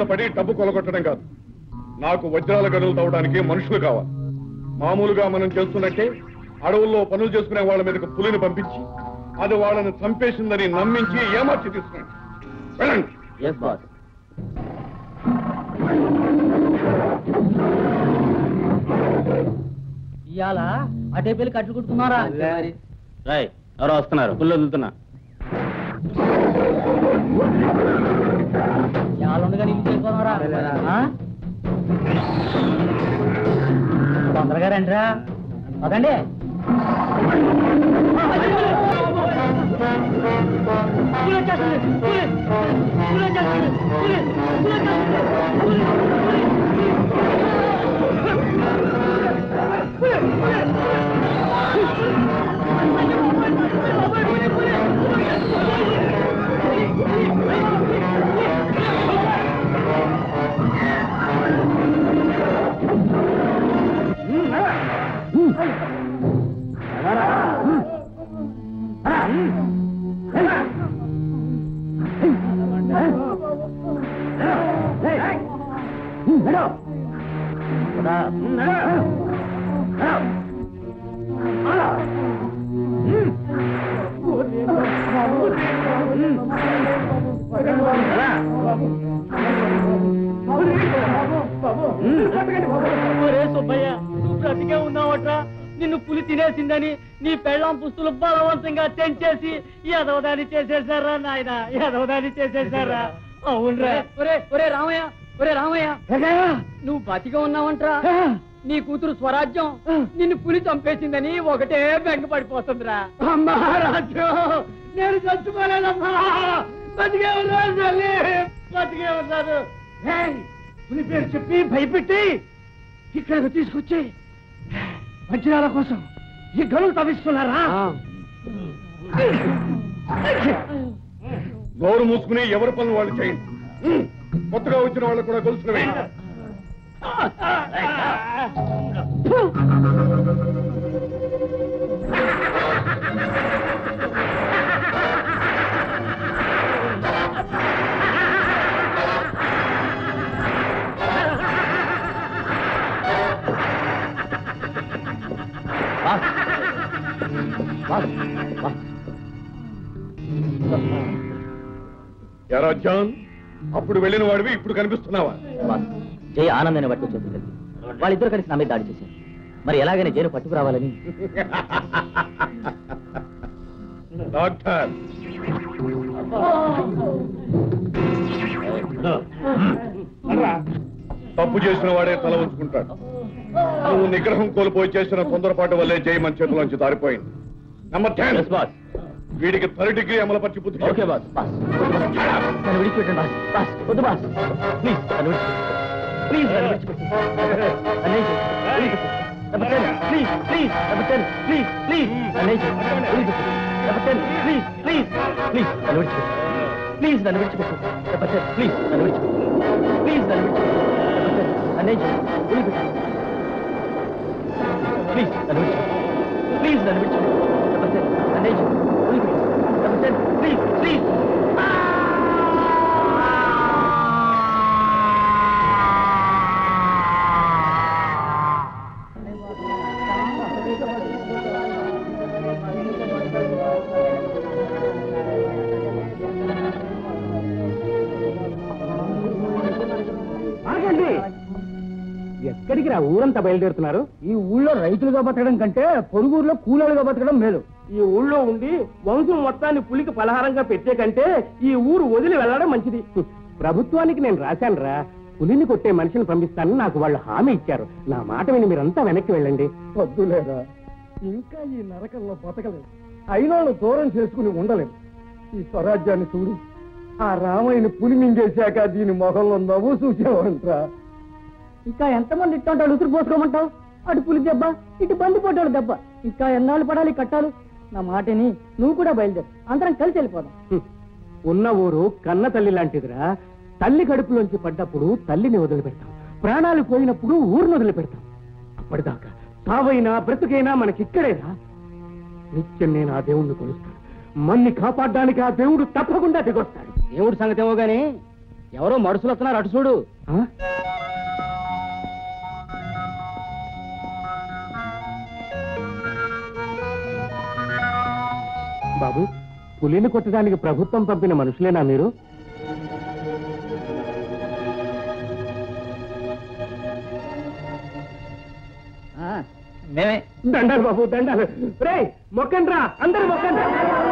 పడి డబ్బు కొలగొట్టడం కాదు నాకు వజ్రాల గనులు తవ్వడానికి మనుషులు కావాలి మామూలుగా మనం చేస్తున్నట్టే అడవుల్లో పనులు చేసుకునే వాళ్ళ మీదకు పులిని పంపించి అది వాళ్ళని చంపేసిందని నమ్మించి ఏమార్చి తీసుకురండి వెళ్ళండి ఎస్ బాస్ ఇవాళ అటే పెళ్లి కట్లు కుట్టుకున్నారా రాయ్ ఎవరో వస్తున్నారు పుల్లు వదులుతున్నా ఇవాళ ఉండగా నీళ్ళు చేయకున్నారా తొందరగా రండిరా పదండి ఒరే సుబ్బయ్య నువ్వు బ్రతికే ఉన్నావట్రా నిన్ను పులి తినేసిందని నీ పెళ్ళాం పుస్తులు బలవంతంగా తెంచేసి ఎదవదాని చేసేసారా నాయన ఎదవదాని చేసేసారా అవునరా ఒరే ఒరే రామయ్య ఒరే రామయ్య నువ్వు బతిగా ఉన్నావంట్రా నీ కూతురు స్వరాజ్యం నిన్ను పులి చంపేసిందని ఒకటే బెంగ పడిపోతుందిరా అమ్మా రాజ్యం నేను చచ్చిపోలేదమ్మా బతికే ఉన్నాను తల్లి బతికే ఉన్నాను పులి పేరు చెప్పి భయపెట్టి ఇక్కడికి తీసుకొచ్చి వజ్రాల కోసం ఈ గనులు తవ్విస్తున్నారా నోరు మూసుకుని ఎవరి పనులు వాళ్ళు చేయండి ఉమ్. కొత్తగా వచ్చిన వాళ్ళు కూడా గొలుసులు వేయండి ఎరా జాన్ అప్పుడు వెళ్ళిన వాడివి ఇప్పుడు కనిపిస్తున్నావా బాస్ జయ ఆనందాన్ని బట్టి వచ్చేసింది వాళ్ళిద్దరు కలిసి నా మీద దాడి చేశారు మరి ఎలాగైనా జైలు పట్టుకురావాలని డాక్టర్ తప్పు చేసిన వాడే తల ఉంచుకుంటాడు నువ్వు నిగ్రహం కోల్పోయి చేసిన తొందరపాటు వల్లే జై మన చేతిలోంచి దారిపోయింది నెంబర్ టెన్ బాస్ వీడికి థర్డ్ డిగ్రీ అమలుపరిచి బుద్ధి ఓకే బాస్ బాస్ నన్ను విడిచిపెట్టండి బాస్ బాస్ వద్దు బాస్ ప్లీజ్ నన్ను విడిచిపెట్టండి ప్లీజ్ నన్ను విడిచిపెట్టండి అన్నయ్య number ten please please number ten please please అన్నయ్య number ten please please please నన్ను విడిచిపెట్టండి ప్లీజ్ నన్ను విడిచిపెట్టండి నెంబర్ టెన్ ప్లీజ్ నన్ను విడిచిపెట్టండి ప్లీజ్ నన్ను విడిచిపెట్టండి నెంబర్ టెన్ అన్నయ్య వదిలిపెట్టండి ప్లీజ్ నన్ను విడిచిపెట్టండి ప్లీజ్ నన్ను విడిచిపెట్టండి నెంబర్ టెన్ అన్నయ్య వదిలిపెట్టండి నెంబర్ టెన్ ప్లీజ్ ప్లీజ్ ఆగండి ఎక్కడికి రా ఊరంతా బయలుదేరుతున్నారు ఈ ఊళ్ళో రైతులుగా బతకడం కంటే పొరుగురులో కూలీలుగా బతకడం మేలు ఈ ఊళ్ళో ఉండి వంశం మొత్తాన్ని పులికి పలహారంగా పెట్టే కంటే ఈ ఊరు వదిలి వెళ్ళడం మంచిది ప్రభుత్వానికి నేను రాశాను రా పులిని కొట్టే మనిషిని పంపిస్తానని నాకు వాళ్ళు హామీ ఇచ్చారు నా మాట విని మీరంతా వెనక్కి వెళ్ళండి వద్దులేరా ఇంకా ఈ నరకంలో బతకలేదు అయినోళ్ళు దూరం చేసుకుని ఉండలేము ఈ స్వరాజ్యాన్ని చూడు ఆ రామయ్యని పులి మింగేశాక దీని మొహంలో నవ్వు చూసావంట్రా ఇంకా ఎంతమంది ఇట్టుంటాడు ఉసురు పోసుకోమంటావు అటు పులి దెబ్బ ఇటు బంది పోటాడు దెబ్బ ఇంకా ఎన్నాళ్ళు పడాలి కట్టాలు నా మాటని నువ్వు కూడా బయలుదేరు అందరం కలిసి వెళ్ళిపోదాం ఉన్న ఊరు కన్న తల్లి లాంటిదిరా తల్లి కడుపులోంచి పడ్డప్పుడు తల్లిని వదిలిపెడతాం ప్రాణాలు పోయినప్పుడు ఊరిని వదిలిపెడతాం అప్పటిదాకా సావైనా బ్రతుకైనా మనకిక్కడేరా నిత్యం నేను ఆ దేవుణ్ణి కొలుస్తాను మన్ని కాపాడడానికి ఆ దేవుడు తప్పకుండా దిగొస్తాడు దేవుడి సంగతి ఏమో గాని ఎవరో మడుసులు వస్తున్నారు అటు చూడు బాబు పులిని కొట్టడానికి ప్రభుత్వం పంపిన మనుషులేనా మీరు మేమే దండాలు బాబు దండాలు రే మొక్కండ్రా అందరు మొక్కండ్రా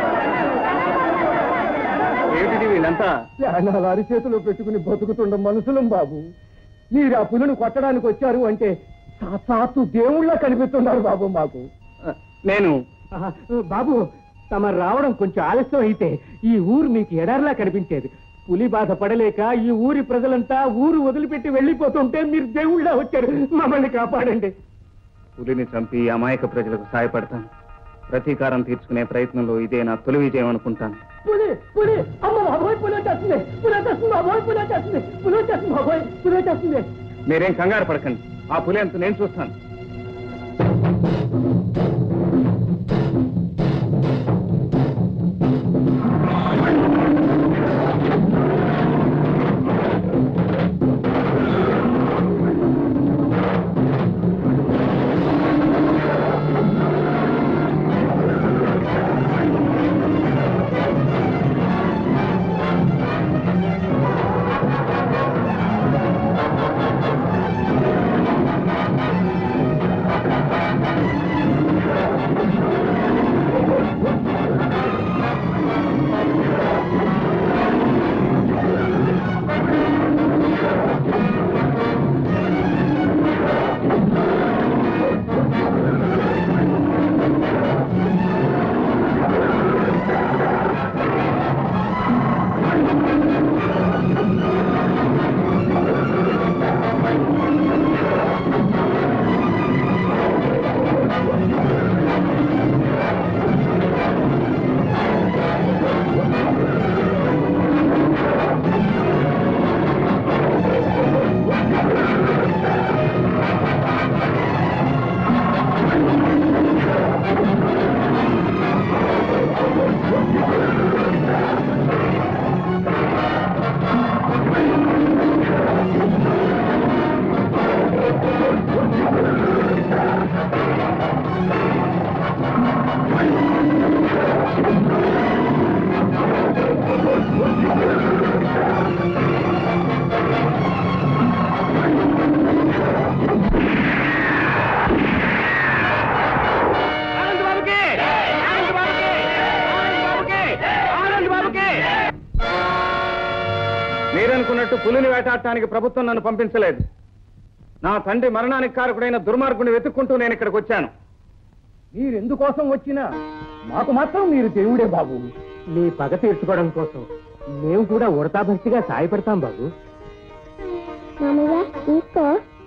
ఏమిటి వీళ్ళంతా ప్రాణాలు అరిచేతిలో పెట్టుకుని బతుకుతుండ మనుషులం బాబు మీరు ఆ పులిని కొట్టడానికి వచ్చారు అంటే సాక్షాత్తు దేవుళ్ళ కనిపిస్తున్నారు బాబు మాకు నేను ఆహా, బాబు తమ రావడం కొంచెం ఆలస్యం అయితే ఈ ఊరు మీకు ఎడారిలా కనిపించేది పులి బాధ పడలేక ఈ ఊరి ప్రజలంతా ఊరు వదిలిపెట్టి వెళ్ళిపోతుంటే మీరు దేవుళ్ళ వచ్చారు మమ్మల్ని కాపాడండి పులిని చంపి అమాయక ప్రజలకు సాయపడతాను ప్రతీకారం తీర్చుకునే ప్రయత్నంలో ఇదే నా తొలి విజయం అనుకుంటాను పులి పులి అమ్మ బాబోయ్ పులి వచ్చేస్తుంది పులి వచ్చేస్తుంది బాబోయ్ పులి వచ్చేస్తుంది పులి వచ్చేస్తుంది బాబోయ్ పులి వచ్చేస్తుంది మీరేం కంగారు పడకండి ఆ పులి అంత నేను చూస్తాను మీరనుకున్నట్టు పులిని వేటాడటానికి ప్రభుత్వం నన్ను పంపించలేదు నా తండ్రి మరణానికి కారకుడైన దుర్మార్గుని వెతుక్కుంటూ నేను ఇక్కడికి వచ్చాను మీరు ఎందుకోసం వచ్చినా మాకు మాత్రం మీరు దేవుడే బాబు మీ పగ తీర్చుకోవడం కోసం మేము కూడా ఉడతాభక్తిగా సాయపడతాం బాబు మామయ్య తీసుకో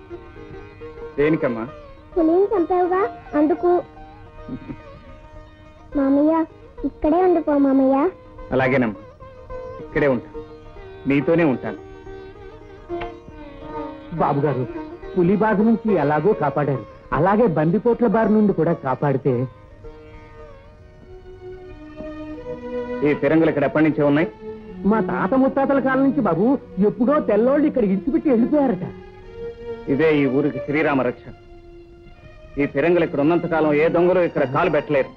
దేనికమ్మా పులిని చంపావుగా అందుకు మామయ్య ఇక్కడే ఉండిపో మామయ్య అలాగేనమ్మా ఇక్కడే ఉంటాను నీతోనే ఉంటాను బాబు గారు పులి బాధ నుంచి ఎలాగో కాపాడారు అలాగే బందిపోట్ల బారి నుండి కూడా కాపాడితే ఈ ఫిరంగులు ఇక్కడ ఎప్పటి నుంచే ఉన్నాయి మా తాత ముత్తాతల కాలం నుంచి బాబు ఎప్పుడో తెల్లోళ్ళు ఇక్కడ ఇడిచిపెట్టి వెళ్ళిపోయారట ఇదే ఈ ఊరికి శ్రీరామ రక్ష ఈ ఫిరంగులు ఇక్కడ ఉన్నంత కాలం ఏ దొంగలు ఇక్కడ కాలు పెట్టలేరు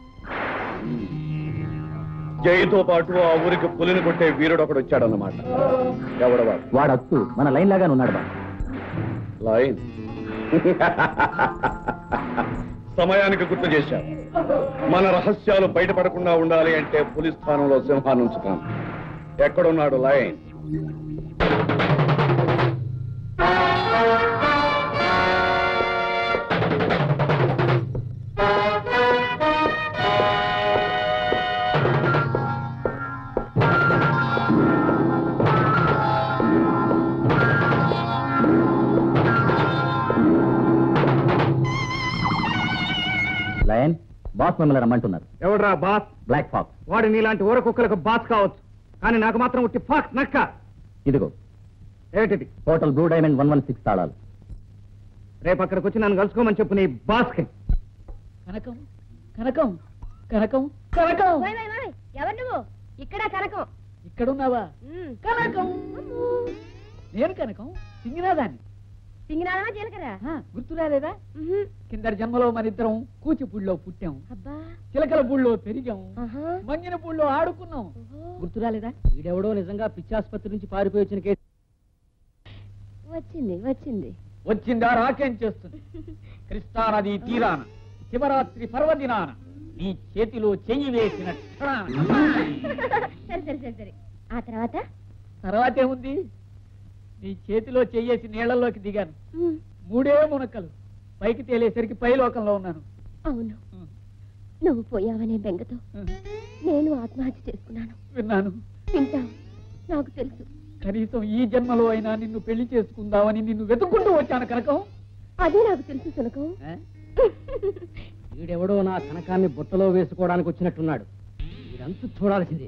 జైతో పాటు ఆ ఊరికి పులిని కొట్టే వీరుడు ఒకడు వచ్చాడన్నమాట ఎవడవాడు వాడచ్చు మన లైన్ లాగానే ఉన్నాడు బాబు లైన్ సమయానికి గుర్తు చేశావు మన రహస్యాలు బయటపడకుండా ఉండాలి అంటే పులి స్థానంలో సింహాన్ని ఉంచుతాం ఎక్కడున్నాడు లైన్ లయన్ బాస్ మిమ్మల్ని రమ్మంటున్నారు ఎవడ్రా బాస్ బ్లాక్ ఫాక్స్ వాడు నీలాంటి ఊర కుక్కలకు బాస్ కావచ్చు కానీ నాకు మాత్రం ఉట్టి ఫాక్స్ నక్క ఇదిగో ఏమిటిది total blue diamond one one six తాళాలు రేపు అక్కడికి వచ్చి నన్ను కలుసుకోమని చెప్పు నీ బాస్కి కనకం కనకం కనకం కనకం ఓయ్ ఓయ్ ఓయ్, ఎవరు నువ్వు ఇక్కడ కనకం ఇక్కడున్నావా ఉమ్. కనకం నేను కనకం సింగినాదాన్ని సింగినారమా జీలకర్ర ఆ, గుర్తు రాలేదా ఉహు. కిందటి జన్మలో మనిద్దరం కూచిపూడిలో పుట్టాం అబ్బా చిలకల పూడిలో పెరిగాం ఆహా. మంగిన పూడిలో ఆడుకున్నాం ఓహో. గుర్తు రాలేదా వీడెవడో నిజంగా పిచ్చాసుపత్రి నుంచి పారిపోయి వచ్చిన కేసు వచ్చింది వచ్చింది వచ్చిందా రాకేం చేస్తుంది కృష్ణా నది తీరాన శివరాత్రి పర్వదినాన నీ చేతిలో చెయ్యి వేసిన క్షణాన సరే సరే సరే సరే ఆ తర్వాత తర్వాత ఏముంది నీ చేతిలో చెయ్యేసి నీళ్లలోకి దిగాను ఉమ్. మూడే మునక్కలు పైకి తేలేసరికి పై లోకంలో ఉన్నాను అవును నువ్వు పోయావనే బెంగతో నేను ఆత్మహత్య చేసుకున్నాను విన్నాను వింటావు నాకు తెలుసు కనీసం ఈ జన్మలో అయినా నిన్ను పెళ్లి చేసుకుందామని నిన్ను వెతుక్కుంటూ వచ్చాను కనకం అదే నాకు తెలుసు సునకం వీడెవడో నా కనకాన్ని బుట్టలో వేసుకోవడానికి వచ్చినట్టున్నాడు వీడంతా చూడాల్సిందే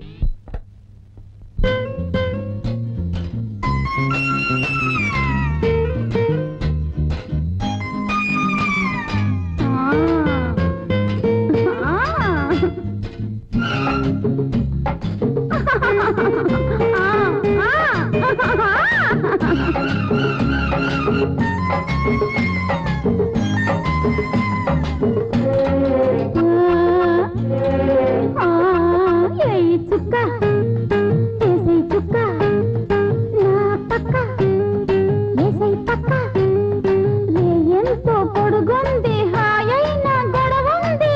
చుక్క ఏసై చుక్క నా పక్క ఏసై పక్క లే ఎంతో పొడుగుంది హాయైన గొడవుంది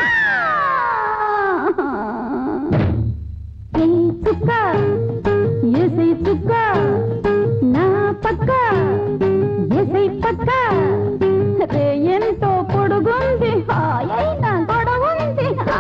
ఏ చుక్క ఏసై చుక్క నా పక్క ఏసై పక్క రే ఎంతో పొడుగుంది హాయైన గొడవుంది ఆ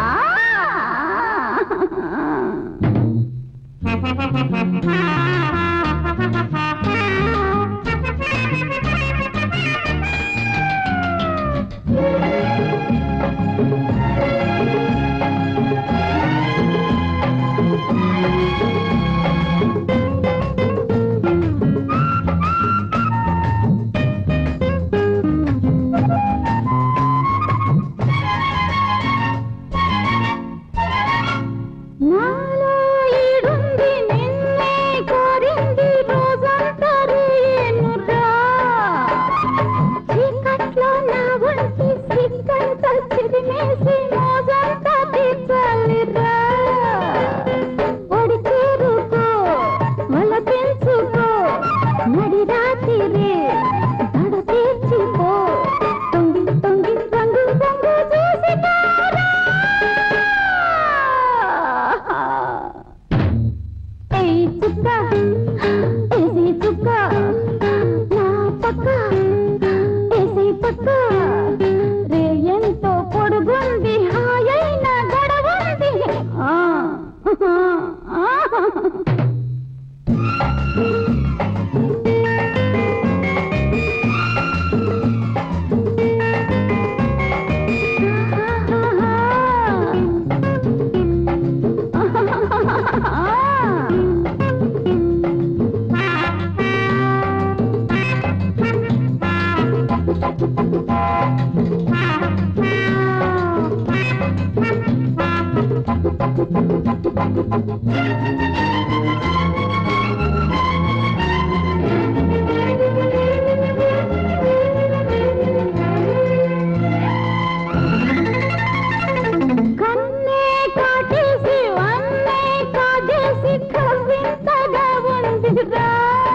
నాలో ఈడుంది నిన్నే కోరింది రోజంతా రేనురా చీకట్లో నా ఒంటి సిగ్గంతా చిరిమేసి మోజంతా తీర్చాలిరా ఒడి చేరుకో వల పెంచుకో నడి రాత్రి దడ తీర్చిపో తొంగి తొంగి రంగు రంగు చూసినారా ఏయ్ చుక్క ఏసీ చుక్క నా పక్క ఏసీ పక్క రే ఎంతో పొడుగుంది హాయైన గడవుంది ఆ, ఆ, ఆ. కన్నే కాటేసి వన్నే కాటేసి కవింతగా ఉందిరా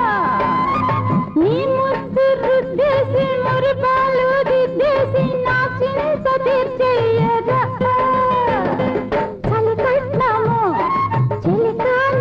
నీ ముద్దు రుద్దేసి మురిపాలు దిద్దేసి నా చింత తీర్చేయరా చలి కట్నము చెలికాయ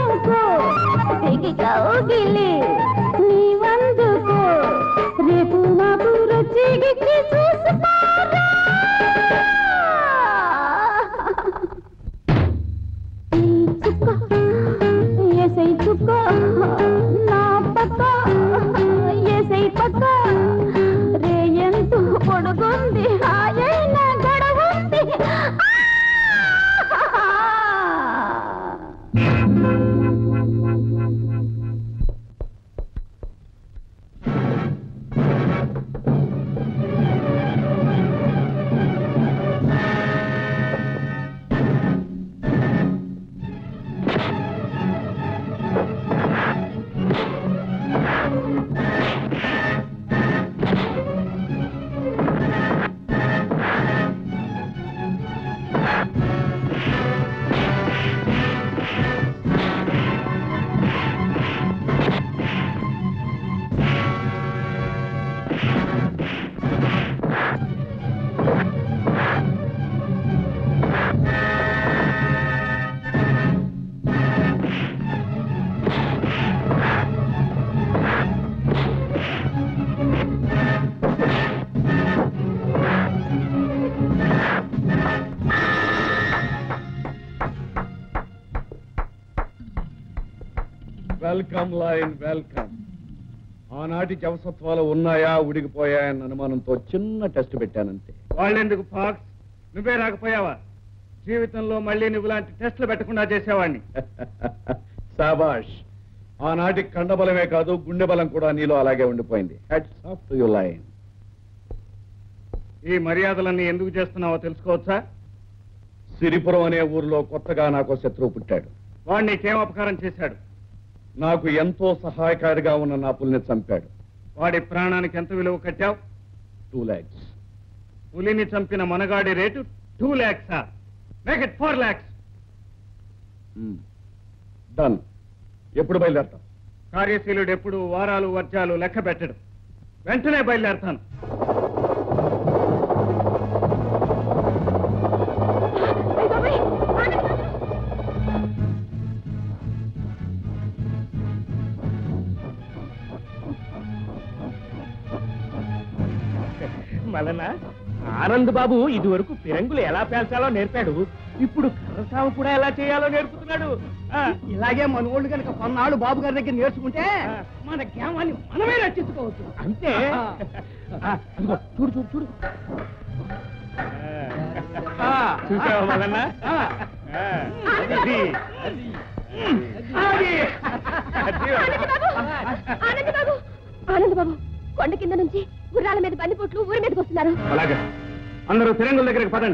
వెల్కమ్ లైన్ వెల్కమ్ ఆనాటి జవసత్వాలు ఉన్నాయా ఉడికిపోయాయన్న అనుమానంతో చిన్న టెస్ట్ పెట్టానంతే వాళ్ళెందుకు ఫాక్స్ నువ్వే రాకపోయావా జీవితంలో మళ్ళీ నువ్వు లాంటి టెస్టులు పెట్టకుండా చేసేవాడిని సాబాష్ ఆనాటి కండబలమే కాదు గుండె బలం కూడా నీలో అలాగే ఉండిపోయింది hats off to you line ఈ మర్యాదలన్నీ ఎందుకు చేస్తున్నావో తెలుసుకోవచ్చా సిరిపురం అనే ఊర్లో కొత్తగా నాకు శత్రువు పుట్టాడు వాడు నీకేం అపకారం చేశాడు నాకు ఎంతో సహాయకారిగా ఉన్న నా పుల్ని చంపాడు వాడి ప్రాణానికి ఎంత విలువ కట్టావు టూ ల్యాక్స్ పులిని చంపిన మనగాడి రేటు టూ ల్యాక్సా make it four lakhs done ఎప్పుడు బయలుదేరతాం కార్యశీలుడు ఎప్పుడు వారాలు వర్జాలు లెక్క పెట్టడు వెంటనే బయలుదేరతాను మలన ఆనంద్ బాబు ఇదివరకు ఫిరంగులు ఎలా పేల్చాలో నేర్పాడు ఇప్పుడు కర్రసాము కూడా ఎలా చేయాలో నేర్పుతున్నాడు ఆ, ఇలాగే మనోళ్ళు కనుక కొన్నాళ్ళు బాబు గారి దగ్గర నేర్చుకుంటే మన గ్రామాన్ని మనమే రక్షించుకోవచ్చు అంతే ఆ, అదిగో, చూడు చూడు చూడు ఆ, చూసావా మల్లన్న ఆ, ఆ, అది. అది. ఆనంద్ బాబు ఆనంద్ బాబు కొండ కింద నుంచి గుర్రాల మీద బందిపోట్లు ఊరి మీదకి వస్తున్నారు అలాగే అందరూ తిరంగుల దగ్గరికి పదండి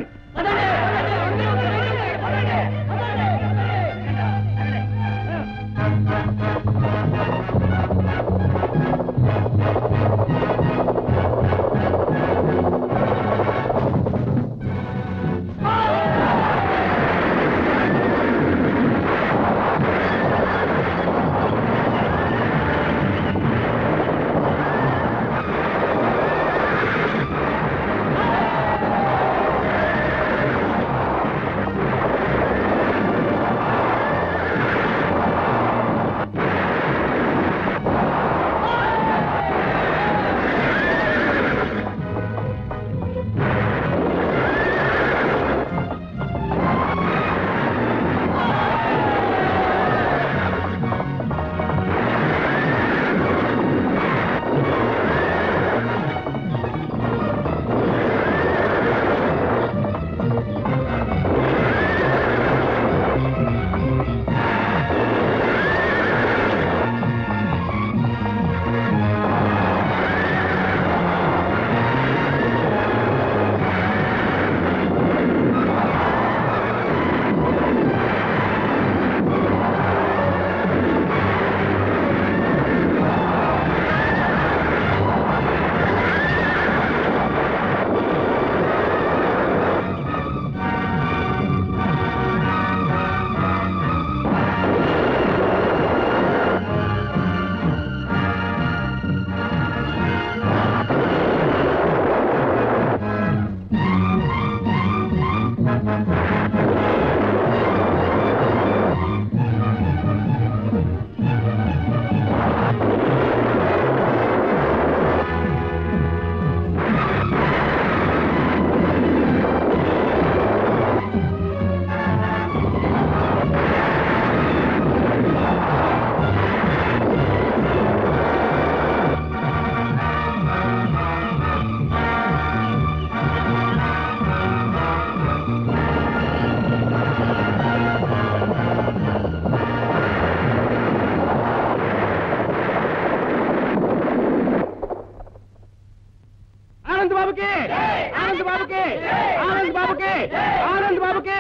ఆనంద్ బాబుకి ఆనంద్ బాబుకి ఆనంద్ బాబుకి ఆనంద్ బాబుకి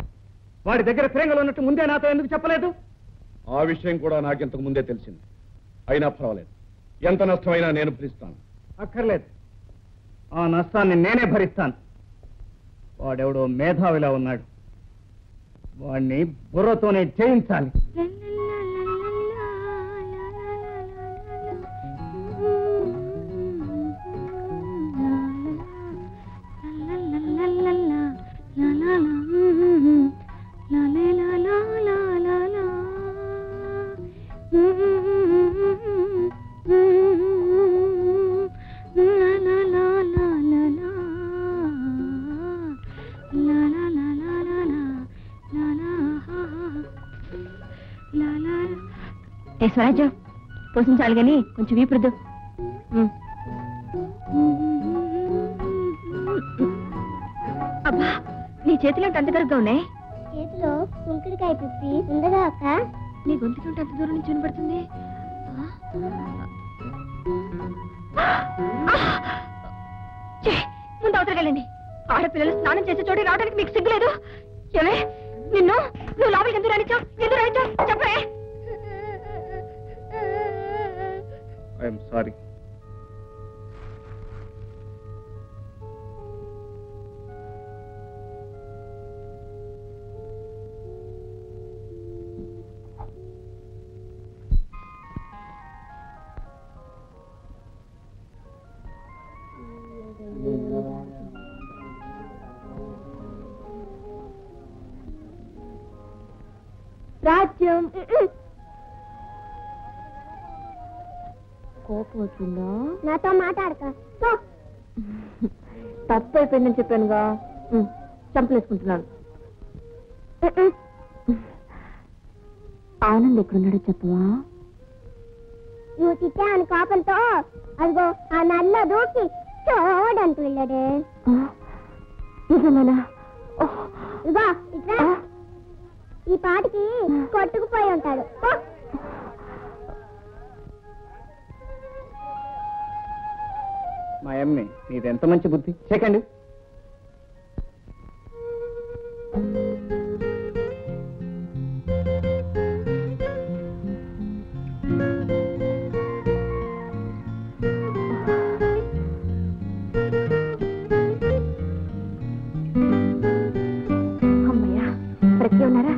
వాడి దగ్గర తిరంగులు ఉన్నట్టు ముందే నాతో ఎందుకు చెప్పలేదు ఆ విషయం కూడా నాకు ఇంతకు ముందే తెలిసింది అయినా పర్వాలేదు ఎంత నష్టమైనా నేను భరిస్తాను అక్కర్లేదు ఆ నష్టాన్ని నేనే భరిస్తాను వాడెవడో మేధావిలా ఉన్నాడు వాడిని బుర్రతోనే చేయించాలి la ఏ స్వరాజు పోషించాలి కానీ కొంచెం వీపురుద్దు ఉమ్. అబ్బా నీ చేతిలో అంత గరుగ్గా ఉన్నాయి చేతిలో కుంకుడికాయ పిప్పి ఉందగా అక్క నీ గొంతుకి ఉంటే అంత దూరం నుంచి వినపడుతుంది ఆ? ఆ! ఛీ! ముందు అవతలకెళ్ళండి ఆడపిల్లలు స్నానం చేసే చోటి రావడానికి మీకు సిగ్గులేదు ఏమే నిన్ను నువ్వు లోపలికి ఎందుకు రానిచ్చావు ఎందుకు రానిచ్చావు చెప్పే ఐఎమ్ సారీ రాజ్యం కోపం వచ్చిందా నాతో మాట్లాడక తప్పు అయిపోయిందని చెప్పానుగా ఉమ్, చంపలేసుకుంటున్నాను ఆనంద్ ఎక్కడున్నాడో చెప్పవా నువ్వు తిట్టావని కోపంతో అదిగో ఆ నల్ల దూకి చూడంటూ వెళ్ళాడే ఆ, నిజమేనా ఓ, ఇదిగో ఇట్లా ఈ పాటికి కొట్టుకుపోయి ఉంటాడు పో. మా అమ్మి నీది ఎంత మంచి బుద్ధి చెకండి అమ్మయ్యా బ్రతికే ఉన్నారా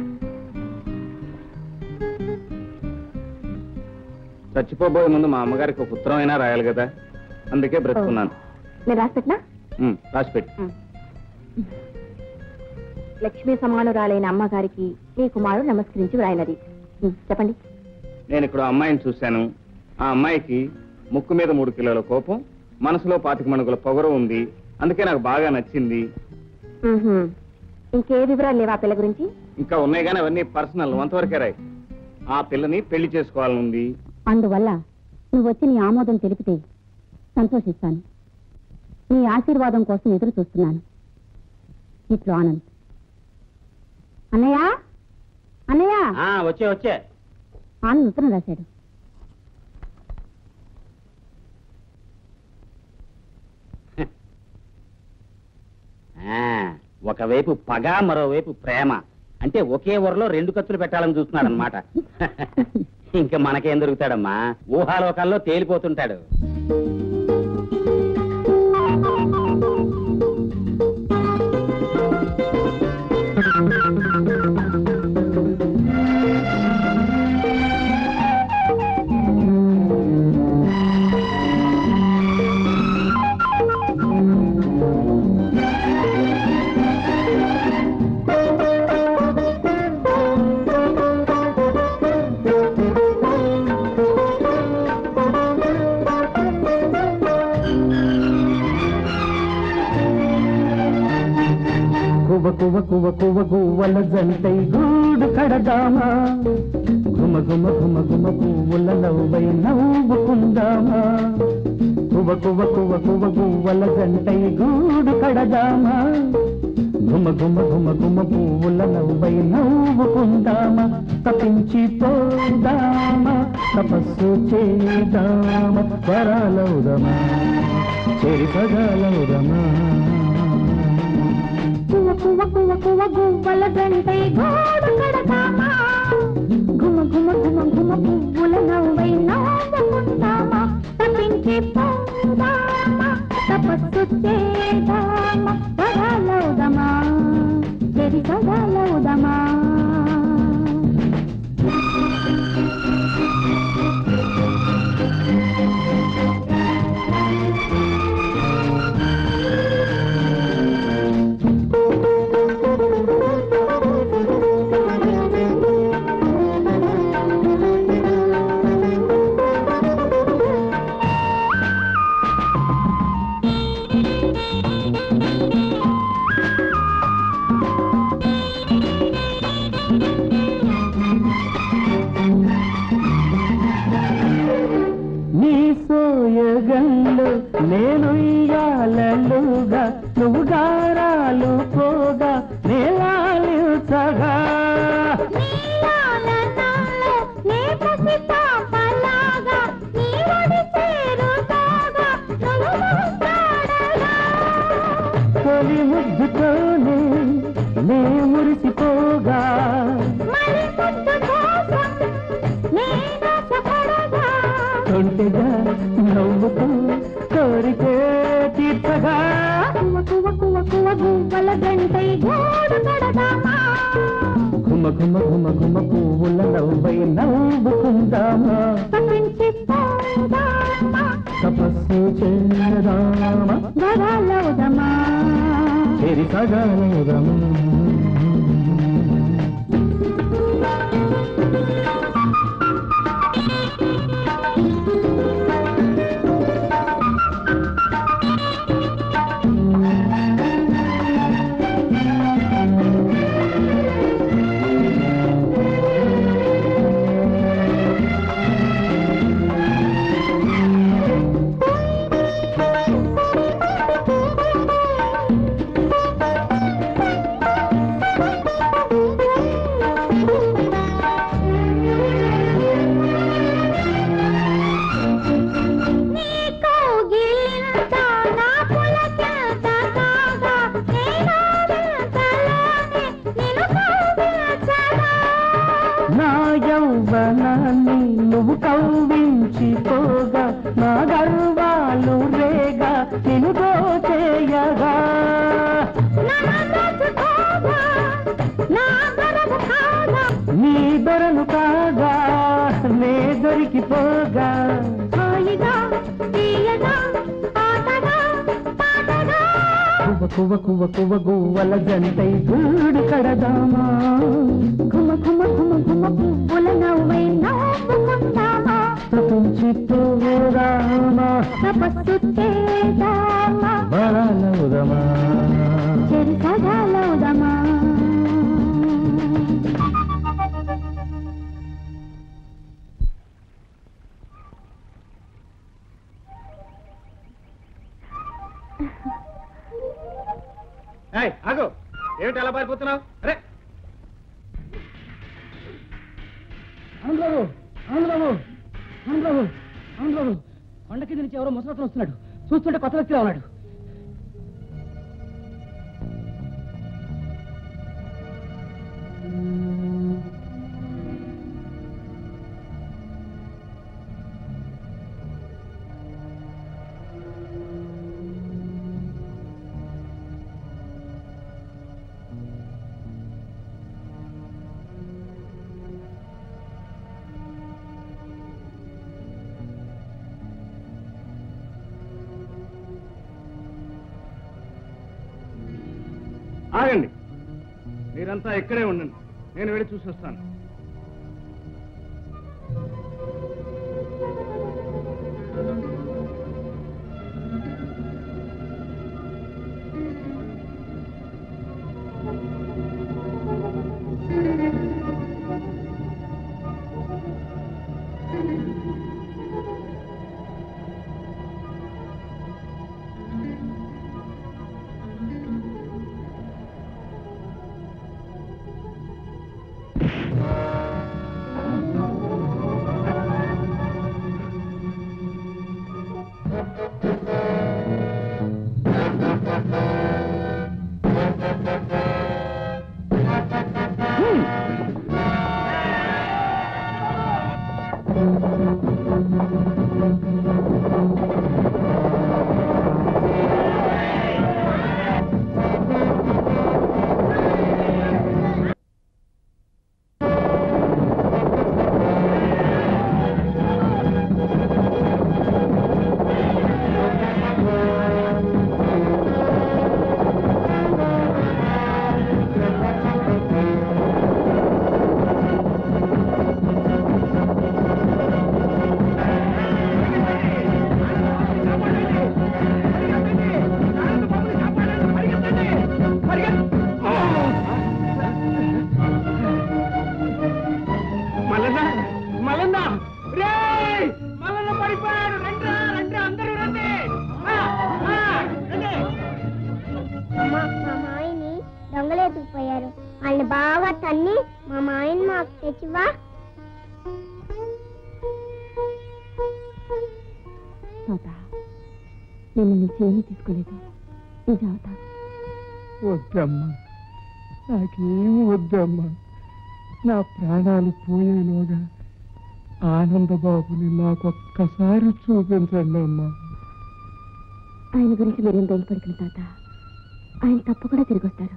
చచ్చిపోబోయే ముందు మా అమ్మగారికి ఒక ఉత్తరం అయినా రాయాలి కదా అందుకే బ్రతుకున్నాను నేను రాసిపెట్టినా ఉమ్, రాసిపెట్టి లక్ష్మీ సమానురాలైన అమ్మగారికి మీ కుమారుడు నమస్కరించి వ్రాయినది ఉమ్, చెప్పండి నేను ఇక్కడ అమ్మాయిని చూశాను ఆ అమ్మాయికి ముక్కు మీద మూడు కిలోల కోపం మనసులో పాతిక మణుగుల పొగరు ఉంది అందుకే నాకు బాగా నచ్చింది ఉహుం. ఇంకే వివరాలు లేవా ఆ పిల్ల గురించి ఇంకా ఉన్నాయి కానీ అవన్నీ పర్సనల్ అంతవరకే రాయి ఆ పిల్లని పెళ్లి చేసుకోవాలనుంది అందువల్ల నువ్వు వచ్చి నీ ఆమోదం తెలిపితే సంతోషిస్తాను నీ ఆశీర్వాదం కోసం ఎదురు చూస్తున్నాను ఇట్లు ఆనంద్ అన్నయ్య అన్నయ్య ఆ, వచ్చే వచ్చే ఆనంద్ ఉత్తరం రాశాడు ఆ, ఒకవైపు పగ మరోవైపు ప్రేమ అంటే ఒకే ఊరలో రెండు ఖర్చులు పెట్టాలని చూస్తున్నాడు అనమాట ఇంకా మనకేం దొరుకుతాడమ్మా ఊహాలోకాల్లో తేలిపోతుంటాడు కువ కువ కువ కువ గువ్వల జంటై గూడు కడదామా గుమ గుమ గుమ గుమ పువ్వుల నవ్వై నవ్వుకుందామా కువ కువ కువ కువ గువ్వల జంటై గూడు కడదామా గుమ గుమ గుమ గుమ పువ్వుల నవ్వై నవ్వుకుందామా తపించి పోదామా తపస్సు చేద్దామా వరాలవుదమా చెరి పదాలవుదమా కువ కువ కువ కువ గువ్వల గంటై గోడ కడతామా గుమ గుమ గుమ గుమ పువ్వుల నవ్వై నవ్వుకుంటామా తప్పించి పోదామా తపస్సు చేద్దామా పదాలవుదమా చెరి పదాలవుదమా నేను ఇయ్యాలలుగా నువ్వు గారాలు పోగా నేలాలిసగా తొలి ముద్దుతోనే నే మురిసిపోగా తొంటెగా నవ్వుతూ కోరికే తీర్చగా గుమ గుమ గుమ గుమ పువ్వుల నవ్వై నవ్వుకుందామా తపస్సు చేరదామా చెరి సగాలవుదామా నా యౌవనాన్ని నువ్వు కవ్వించిపోగా నా గర్వాలు రేగా నిన్ను దోచేయగా నీ దొరలు కాగా నే దొరికిపోగా కువ కువ కువ కువ గువ్వల జంటై గూడు కడదామా ఘుమ ఘుమ ఘుమ ఘుమ పువ్వుల నవ్వై నవ్వుకుందామా తపించి పోరామా తపస్సు చేద్దామా బలవుదమా చెరి సగాలవుదామా ఆగు ఏమిటి ఎలా పారిపోతున్నావు అరే ఆంధ్రబాబు ఆంధ్రబాబు ఆంధ్రబాబు ఆంధ్రబాబు కొండ కింద నుంచి ఎవరో ముసలతను వస్తున్నాడు చూస్తుంటే కొత్త వ్యక్తిగా ఉన్నాడు ఆగండి మీరంతా ఇక్కడే ఉండండి నేను వెళ్ళి చూసి వస్తాను ఆ ఎత్తుకుపోయారు వాళ్ళని బాగా తన్ని మా మాయన మాకు తెచ్చివా తాత నేను నుంచి ఏమీ తీసుకోలేదు ఈ జాబితా వద్దమ్మా నాకేం వద్దమ్మా నా ప్రాణాలు పోయేలోగా ఆనందబాబుని నాకొక్కసారి చూపించండి అమ్మా ఆయన గురించి మీరేం బయలుపడుకున్న తాత ఆయన తప్పకుండా తిరిగి వస్తారు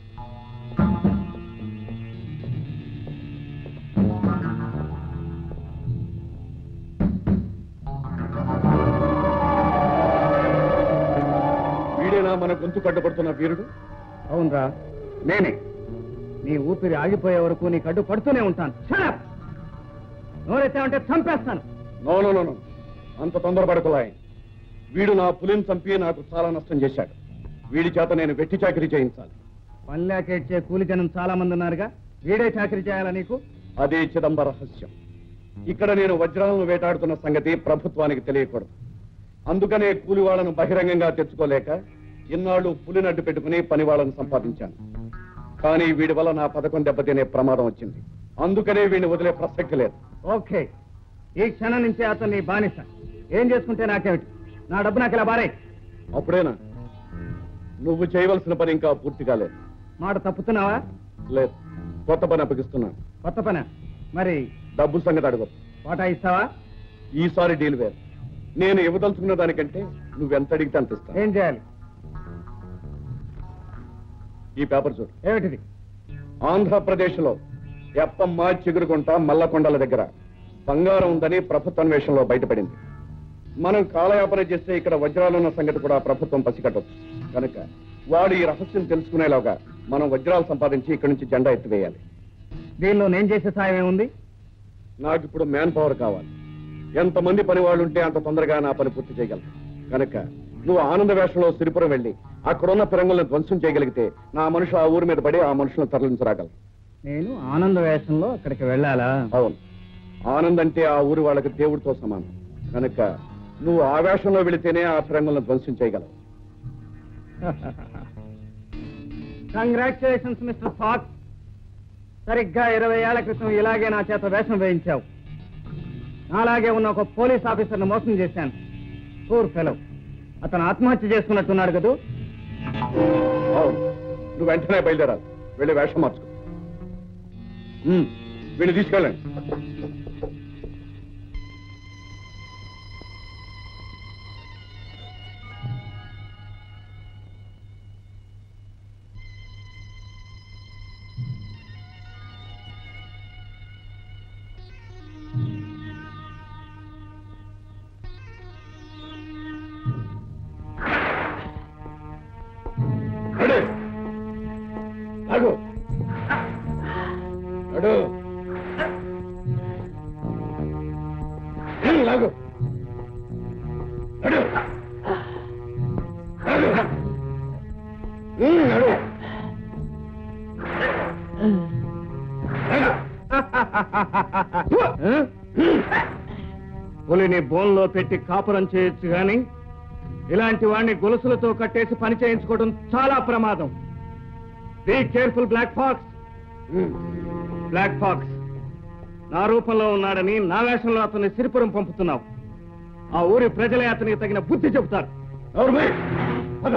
వీడేనా మన గొంతు కట్టుబడుతున్న వీరుడు అవునరా నేనే నీ ఊపిరి ఆగిపోయే వరకు నీ కడ్డు పడుతూనే ఉంటాను Shut up! నోరెత్తామంటే చంపేస్తాను నో నో నో నో అంత తొందరపడకులాయ్ వీడు నా పులిని చంపి నాకు చాలా నష్టం చేశాడు వీడి చేత నేను వెట్టి చాకరీ చేయించాలి పనిలేకేడ్చే కూలి జనం చాలా మంది ఉన్నారుగా వీడే చాకరీ చేయాలా నీకు అదే చిదంబర రహస్యం ఇక్కడ నేను వజ్రాలను వేటాడుతున్న సంగతి ప్రభుత్వానికి తెలియకూడదు అందుకనే కూలి వాళ్ళను బహిరంగంగా తెచ్చుకోలేక ఇన్నాళ్ళు పులిని అడ్డు పెట్టుకుని పని వాళ్ళను సంపాదించాను కానీ వీడి వల్ల నా పథకం దెబ్బతినే ప్రమాదం వచ్చింది అందుకనే వీడిని వదిలే ప్రసక్తి లేదు ఓకే ఈ క్షణం నుంచే అతన్ని బానిస ఏం చేసుకుంటే నాకేమిటి నా డబ్బు నాకు ఇలా బారే అప్పుడేనా నువ్వు చేయవలసిన పని ఇంకా పూర్తి కాలేదు మాట తప్పుతున్నావా లేదు కొత్త పని అప్పగిస్తున్నాను కొత్త పని మరి డబ్బుల సంగతి అడగదు వాటా ఇస్తావా ఈసారి డీల్ వేరు నేను ఇవ్వదలుచుకున్న దానికంటే నువ్వెంత అడిగితే అంత ఇస్తాను ఏం చేయాలి ఈ పేపర్ చూడు ఏమిటిది ఆంధ్రప్రదేశ్ లో ఎప్పమ్మ చిగురుకుంట మల్లకొండల దగ్గర బంగారం ఉందని ప్రభుత్వ అన్వేషణలో బయటపడింది మనం కాలయాపన చేస్తే ఇక్కడ వజ్రాలున్న సంగతి కూడా ప్రభుత్వం పసిగట్టవచ్చు కనుక వాడు ఈ రహస్యం తెలుసుకునేలాగా మనం వజ్రాలు సంపాదించి ఇక్కడి నుంచి జెండా ఎత్తివేయాలి దీనిలో నేను చేసే సాయం ఏముంది నాకు ఇప్పుడు మ్యాన్ పవర్ కావాలి ఎంతమంది పని వాళ్ళు ఉంటే అంత తొందరగా నా పని పూర్తి చేయగలరు కనుక నువ్వు ఆనంద వేషంలో సిరిపురం వెళ్ళి అక్కడున్న పిరంగులను ధ్వంసం చేయగలిగితే నా మనుషు ఆ ఊరి మీద పడి ఆ మనుషులను తరలించరాగలరు నేను ఆనంద వేషంలో అక్కడికి వెళ్ళాలా అవును ఆనంద్ అంటే ఆ ఊరి వాళ్ళకి దేవుడితో సమానం కనుక నువ్వు ఆవేశంలో వెళితేనే ఆ ఫిరంగులను ధ్వంసం చేయగలవు కంగ్రాచులేషన్స్ మిస్టర్ ఫాక్స్ సరిగ్గా ఇరవై ఏళ్ల క్రితం ఇలాగే నా చేత వేషం వేయించావు నాలాగే ఉన్న ఒక పోలీస్ ఆఫీసర్ని మోసం చేశాను పూర్ ఫెలో అతను ఆత్మహత్య చేసుకున్నట్టున్నాడు కదూ అవును నువ్వు వెంటనే బయలుదేరాలి వెళ్ళి వేషం మార్చుకో ఉమ్, వీడిని తీసుకెళ్ళండి నడు. ఆగు. నడు. ఉమ్, లాగు. నడు. నడు. ఉమ్, నడు. పులిని బోన్లో పెట్టి కాపురం చేయొచ్చు గాని ఇలాంటి వాడిని గొలుసులతో కట్టేసి పని చేయించుకోవడం చాలా ప్రమాదం be careful black fox black fox నా రూపంలో ఉన్నాడని నా వేషంలో అతన్ని సిరిపురం పంపుతున్నావు ఆ ఊరి ప్రజలే అతనికి తగిన బుద్ధి చెబుతారు ఎవరు పోయి? పద.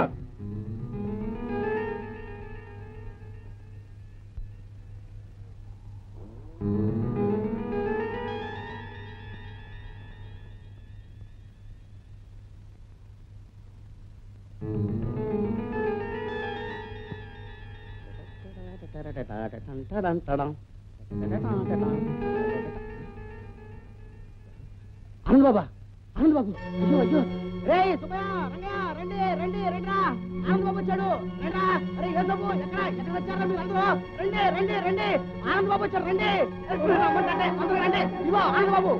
ఆనంద్ బాబా ఆనంద్ బాబు అయ్యో అయ్యో రే సుబ్బయ్య రంగా రండి రండి రండి ఆనంద్ బాబు వచ్చాడు రండా అరే ఏ సబ్బు ఎక్కడ ఎక్కడ వచ్చారా మీరు అందరూ రండి రండి రండి ఆనంద్ బాబు వచ్చారు రండి ఏ, రమ్మంటే అందరూ రండి ఇదిగో ఆనంద్ బాబు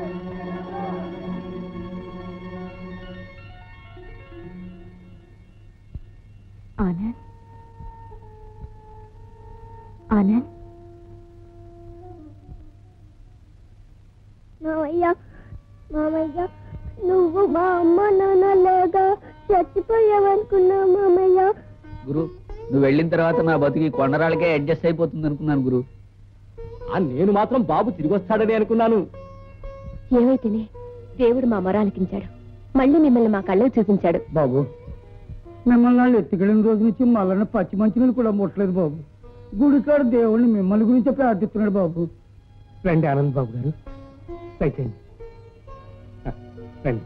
ఆనంద్ ఆనంద్ మామయ్య మామయ్య నువ్వు మా అమ్మ నాన్న లేగా చచ్చిపోయావనుకున్నా మామయ్య గురు నువ్వు వెళ్ళిన తర్వాత నా బతుకి కొండరాళ్ళకే అడ్జస్ట్ అయిపోతుంది అనుకున్నాను గురు ఆ నేను మాత్రం బాబు తిరిగి వస్తాడని అనుకున్నాను ఏమైతేనే దేవుడు మా మొర ఆలకించాడు మళ్ళీ మిమ్మల్ని మా కళ్ళకు చూపించాడు బాబు మిమ్మల్ని వాళ్ళు ఎత్తుకెళ్ళిన రోజు నుంచి మళ్ళీ పచ్చి మంచినీళ్ళు కూడా ముట్టలేదు బాబు గుడికాడ దేవుడిని మిమ్మల్ని గురించి ప్రార్థిస్తున్నాడు బాబు రండి ఆనంద్ బాబు గారు దయచేయండి ఆ, రండి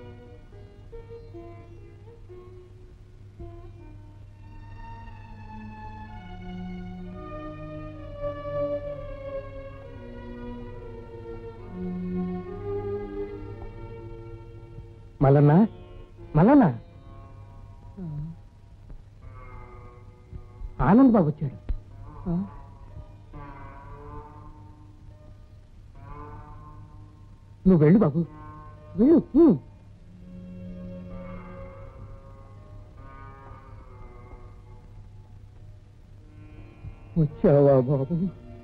మల్లన్న మల్లన్న ఆనంద్ బాబు వచ్చాడు నువ్వు వెళ్ళు బాబు వెళ్ళు ఉమ్. వచ్చావా బాబు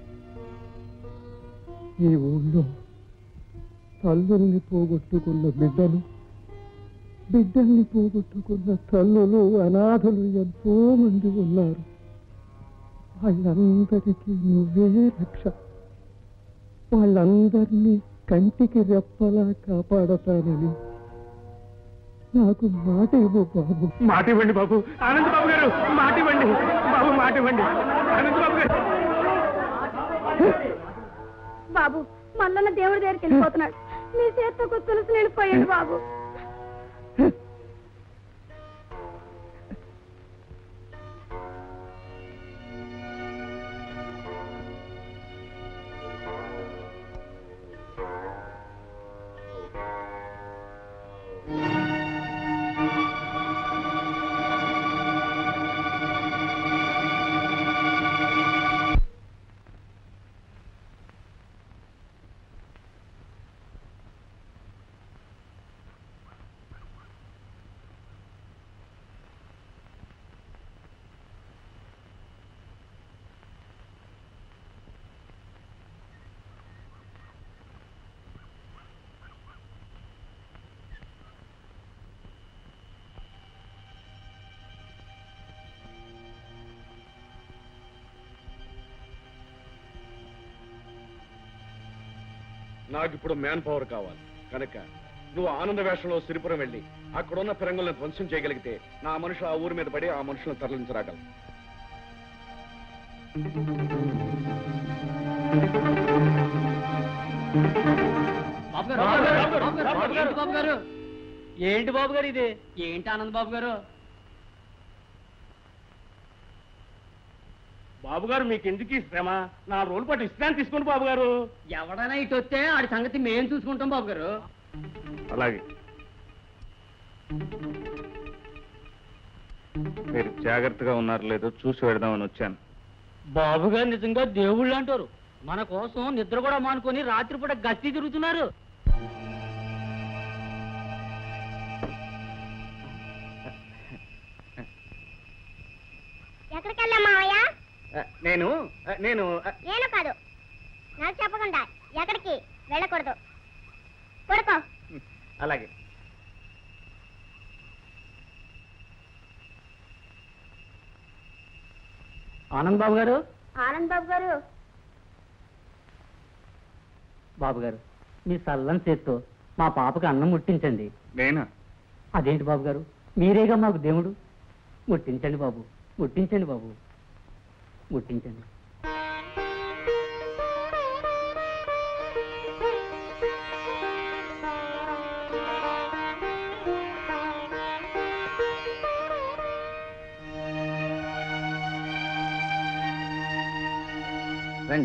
ఈ ఊళ్ళో తల్లుల్ని పోగొట్టుకున్న బిడ్డలు బిడ్డల్ని పోగొట్టుకున్న తల్లులు అనాథలు ఎంతో మంది ఉన్నారు వాళ్ళందరికీ నువ్వే రక్ష వాళ్ళందరినీ కంటికి రెప్పలా కాపాడతానని నాకు మాట ఇవ్వు బాబు మాట ఇవ్వండి బాబు ఆనంద్ బాబు గారు మాట ఇవ్వండి బాబు మాట ఇవ్వండి ఆనంద్ బాబు గారు బాబు మల్లన్న దేవుడి దగ్గరికి వెళ్ళిపోతున్నాడు నీ చేత్తో తులసి వెళ్ళిపోయాడు బాబు నాకు ఇప్పుడు మ్యాన్ పవర్ కావాలి కనుక నువ్వు ఆనంద వేషంలో సిరిపురం వెళ్ళి అక్కడున్న ఫిరంగులను ధ్వంసం చేయగలిగితే నా మనుషులు ఆ ఊరి మీద పడి ఆ మనుషులను తరలించరాగలరు బాబు గారు ఏంటి బాబు గారు ఇది ఏంటి ఆనంద్ బాబు గారు బాబు గారు మీకు ఎందుకు ఈ శ్రమ నా రోజుల పాటు విశ్రాంతి తీసుకోండి బాబు గారు ఎవడైనా ఇటు వస్తే ఆడి సంగతి మేం చూసుకుంటాం బాబు గారు అలాగే మీరు జాగ్రత్తగా ఉన్నారు లేదో చూసి వెడదామని వచ్చాను బాబు గారు నిజంగా దేవుళ్ళు అంటారు మన కోసం నిద్ర కూడా మానుకొని రాత్రిపూట గస్తీ తిరుగుతున్నారు ఎక్కడికి వెళ్ళా మావయ్య నేను నేను నేను కాదు నాకు చెప్పకుండా ఎక్కడికి వెళ్ళకూడదు పడుకో అలాగే ఆనంద్ బాబు గారు ఆనంద్ బాబు గారు బాబు గారు మీ సల్లని చేత్తో మా పాపకి అన్నం ముట్టించండి నేనా అదేంటి బాబు గారు మీరేగా మాకు దేవుడు ముట్టించండి బాబు ముట్టించండి బాబు ముట్టించండి రండి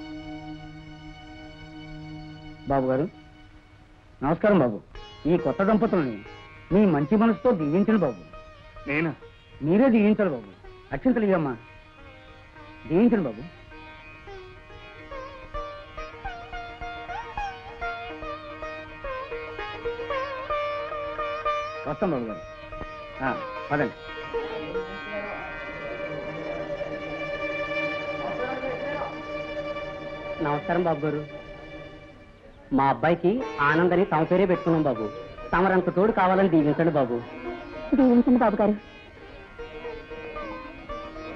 బాబు గారు నమస్కారం బాబు ఈ కొత్త దంపతులని మీ మంచి మనసుతో దీవించండి బాబు నేనా మీరే దీవించాలి బాబు అక్షంతలు ఇవ్వమ్మా దీవించండి బాబు వస్తాం బాబు గారు ఆ, పదండి నమస్కారం బాబు గారు మా అబ్బాయికి ఆనందని తమ పేరే పెట్టుకున్నాం బాబు తమరంత తోడు కావాలని దీవించండి బాబు దీవించండి బాబు గారు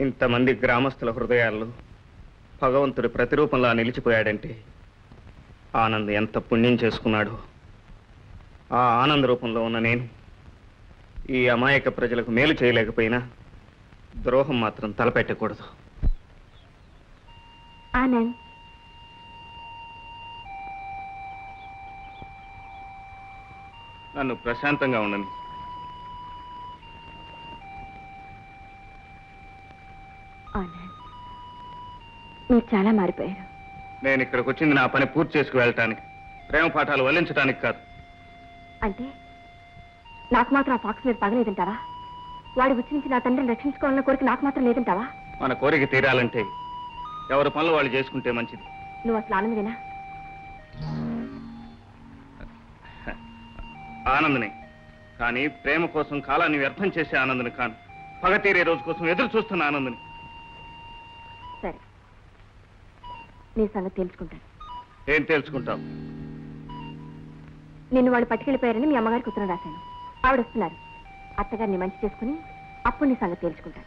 ఇంతమంది గ్రామస్తుల హృదయాల్లో భగవంతుడి ప్రతిరూపంలా నిలిచిపోయాడంటే ఆనంద్ ఎంత పుణ్యం చేసుకున్నాడో ఆ ఆనంద రూపంలో ఉన్న నేను ఈ అమాయక ప్రజలకు మేలు చేయలేకపోయినా ద్రోహం మాత్రం తలపెట్టకూడదు ఆనంద్ నన్ను ప్రశాంతంగా ఉండని ఆనంద్ మీరు చాలా మారిపోయారు నేను ఇక్కడికి వచ్చింది నా పని పూర్తి చేసుకు వెళ్ళటానికి ప్రేమ పాఠాలు వల్లించడానికి కాదు అంటే నాకు మాత్రం ఆ ఫాక్స్ మీద పగలేదంటావా వాడి వచ్చి నుంచి నా తండ్రిని రక్షించుకోవాలన్న కోరిక నాకు మాత్రం లేదంటావా మన కోరిక తీరాలంటే ఎవరి పనులు వాళ్ళు చేసుకుంటే మంచిది నువ్వు అసలు ఆనందమేనా ఆనందని కానీ ప్రేమ కోసం కాలాన్ని వ్యర్థం చేసే ఆనందని కాను పగ తీరే రోజు కోసం ఎదురు చూస్తున్న ఆనందని సరే నీ సంగతి తెలుసుకుంటాను ఏం తెలుసుకుంటావు నిన్ను వాళ్ళు పట్టుకెళ్ళిపోయారని మీ అమ్మగారికి ఉత్తరం రాశాను ఆవిడ వస్తున్నారు అత్తగారిని మంచి చేసుకుని అప్పుడు నీ సంగతి తెలుసుకుంటాను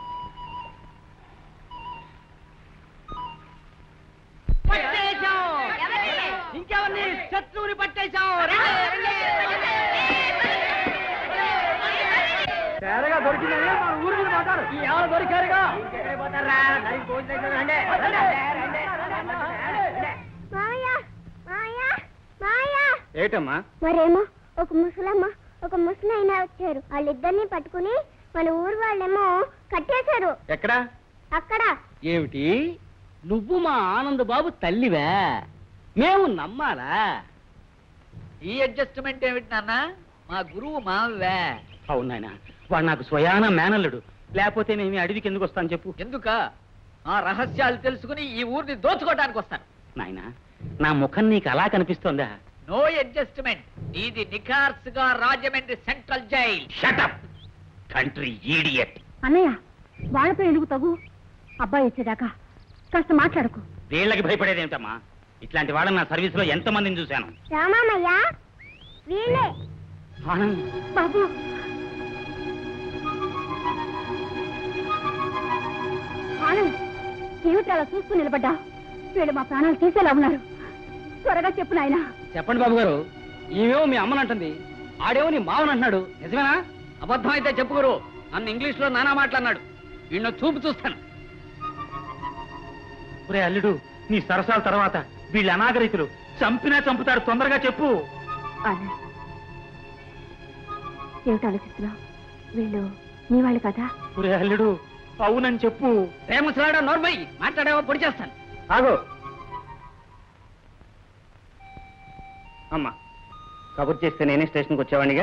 ఇంకెవరిని శత్రువుని పట్టేశాం తేరగా దొరికిందని మన ఊరి మీద మాట్లాడు ఎవరు దొరికారుగా మాయా మాయా మాయా ఏటమ్మా మరేమో ఒక ముసలమ్మ ఒక ముసలైన వచ్చారు వాళ్ళిద్దరిని పట్టుకుని మన ఊరు వాళ్ళేమో కట్టేశారు ఎక్కడా అక్కడ ఏమిటి నువ్వు మా ఆనంద్ బాబు తల్లివే మేము నమ్మాలా ఈ అడ్జస్ట్మెంట్ ఏమిటి నాన్న మా గురువు మావే అవును నాయన వాడు నాకు స్వయాన మేనల్లుడు లేకపోతే మేము ఈ అడవికి ఎందుకు వస్తాను చెప్పు ఎందుక ఆ రహస్యాలు తెలుసుకుని ఈ ఊరిని దోచుకోవడానికి వస్తాను నాయన నా ముఖం నీకు అలా కనిపిస్తోందా నో అడ్జస్ట్మెంట్ ఇది నిఖార్స్ గా Rajahmundry central jail shut up country idiot అన్నయ్య వాళ్ళతో ఎందుకు తగు అబ్బాయి వచ్చేదాకా కాస్త మాట్లాడకు వీళ్ళకి భయపడేదేమిటమ్మా ఇట్లాంటి వాళ్ళని నా సర్వీస్ లో ఎంత మందిని చూశాను రామామయ్య వీళ్ళే ఆనంద్ బాబు ఆనంద్ ఏమిటి అలా చూస్తూ నిలబడ్డా వీళ్ళు మా ప్రాణాలు తీసేలా ఉన్నారు త్వరగా చెప్పు నాయనా చెప్పండి బాబు గారు ఈమెమో మీ అమ్మనంటుంది ఆడేమో నీ మావనంటున్నాడు నిజమేనా అబద్ధం అయితే చెప్పు గురు నన్ను ఇంగ్లీష్ లో నానా మాట్లాడినాడు వీళ్ళ చూపు చూస్తాను ఒరే అల్లుడు నీ సరసాల తర్వాత వీళ్ళ అనాగరికులు చంపినా చంపుతారు తొందరగా చెప్పు ఆనంద్ ఏమిటి ఆలోచిస్తున్నావు వీళ్ళు నీ వాళ్ళు కదా ఒరే అల్లుడు అవునని చెప్పు ప్రేమసలాడా నోర్మయ్యి మాట్లాడేవో పొడి చేస్తాను ఆగో అమ్మా కబుర్ చేస్తే నేనే స్టేషన్కి వచ్చేవాడిగా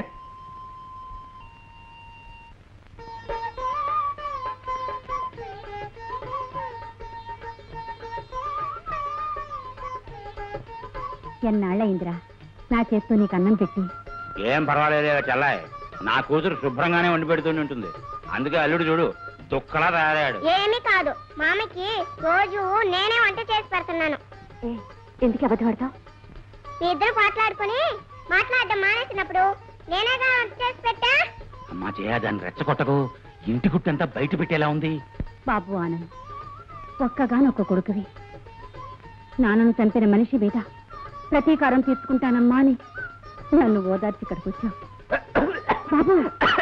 ఎన్నాళ్ళయిందిరా నా చేత్తో నీకు అన్నం పెట్టి ఏం పర్వాలేదు చెల్లాయ్ నా కూతురు శుభ్రంగానే వండి పెడుతూనే ఉంటుంది అందుకే అల్లుడు చూడు దుక్కలా తయారయ్యాడు ఏమీ కాదు మామకి రోజు నేనే వంట చేసి పెడుతున్నాను ఏ, ఎందుకు అబద్ధం ఆడతావు మీ ఇద్దరు మాట్లాడుకుని మాట్లాడడం మానేసినప్పుడు నేనేగా వంట చేసి పెట్టా అమ్మా జయ దాన్ని రెచ్చగొట్టకు ఇంటి గుట్టంతా బయట పెట్టేలా ఉంది బాబు ఆనంద్ ఒక్కగానొక్క కొడుకువి నాన్నను చంపిన మనిషి మీద ప్రతీకారం తీర్చుకుంటానమ్మా అని నన్ను ఓదార్చి ఇక్కడికి వచ్చావు బాబు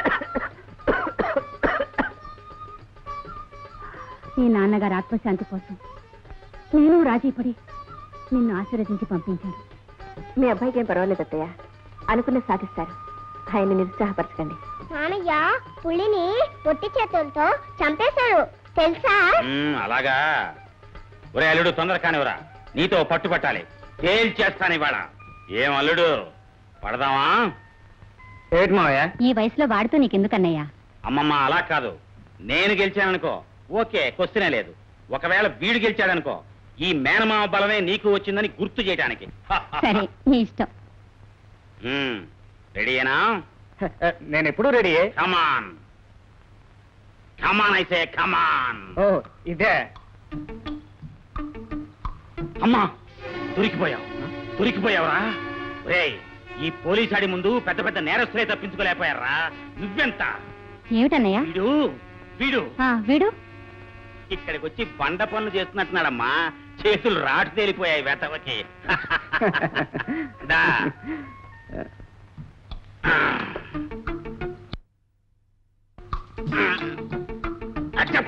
నీ నాన్నగారి ఆత్మశాంతి కోసం నేను రాజీపడి నిన్ను ఆశీర్వదించి పంపించాను మీ అబ్బాయికి ఏం పర్వాలేదు అత్తయ్య అనుకున్న సాధిస్తారు ఆయన్ని నిరుత్సాహపరచకండి మామయ్య పులిని పొట్టి చేతులతో చంపేశాడు తెలుసా మ్మ్, అలాగా ఒరే అల్లుడు తొందర కానివరా నీతో పట్టు పట్టాలి తేల్చేస్తాను ఇవాళ ఏం అల్లుడు పడదామా ఏంటి మావయ్య ఈ వయసులో వాడితో నీకెందుకన్నయ్యా అమ్మమ్మ అలా కాదు నేను గెలిచాననుకో ఓకే క్వశ్చనే లేదు ఒకవేళ వీడు గెలిచాడనుకో ఈ మేనమామ బలమే నీకు వచ్చిందని గుర్తు చేయడానికి సరే నీ ఇష్టం మ్మ్, రెడీయేనా నేను ఎప్పుడూ రెడీ కమాన్ కమాన్ అయితే కమాన్ ఓ ఇదే అమ్మా దొరికిపోయావు దొరికిపోయావురా రేయ్ ఈ పోలీసాడి ముందు పెద్ద పెద్ద నేరస్తులే తప్పించుకోలేకపోయారా నువ్వెంత ఏమిటన్నయ్యా వీడు వీడు ఆ, వీడు ఇక్కడికి వచ్చి బండ పనులు చేస్తున్నట్టున్నాడమ్మా చేతులు రాటు తేలిపోయాయి వెతవకి దా అచ్చప్.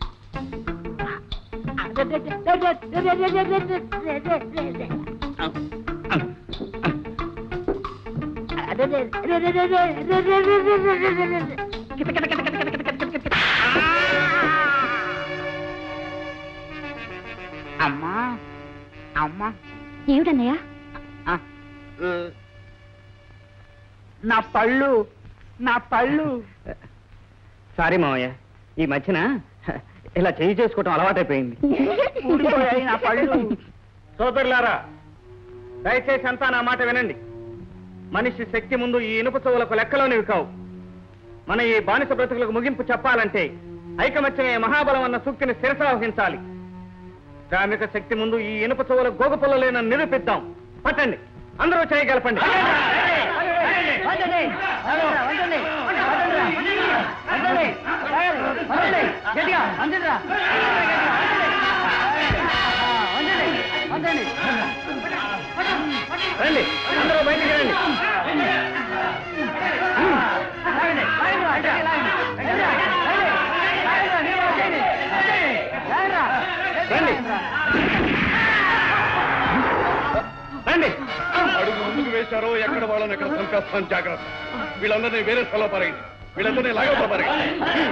అమ్మా అమ్మా ఏమిటన్నయ్య ఆ, ఉ, నా పళ్ళు నా పళ్ళు సారీ మామయ్య ఈ మధ్యన ఇలా చేయి చేసుకోవటం అలవాటైపోయింది ఊడిపోయాయి నా పళ్ళు సోదరులారా దయచేసి అంతా నా మాట వినండి మనిషి శక్తి ముందు ఈ ఇనుప చెవులకు లెక్కలోనివి కావు మన ఈ బానిస బ్రతుకులకు ముగింపు చెప్పాలంటే ఐకమత్యమే మహాబలం అన్న సూక్తిని శిరసావహించాలి శ్రామిక శక్తి ముందు ఈ ఇనుప చెవుల గోగుపుల్లలేనని నిరూపిద్దాం పట్టండి అందరూ చేయగలపండి రండి అందరూ బయటికి రండి రండి రండి అడుగు ముందుకు వేశారో ఎక్కడ వాళ్ళని ఎక్కడ చంపేస్తాను జాగ్రత్త వీళ్ళందరినీ వేరే స్థలం పరగండి వీళ్ళందరినీ లాగవుతా పరగండి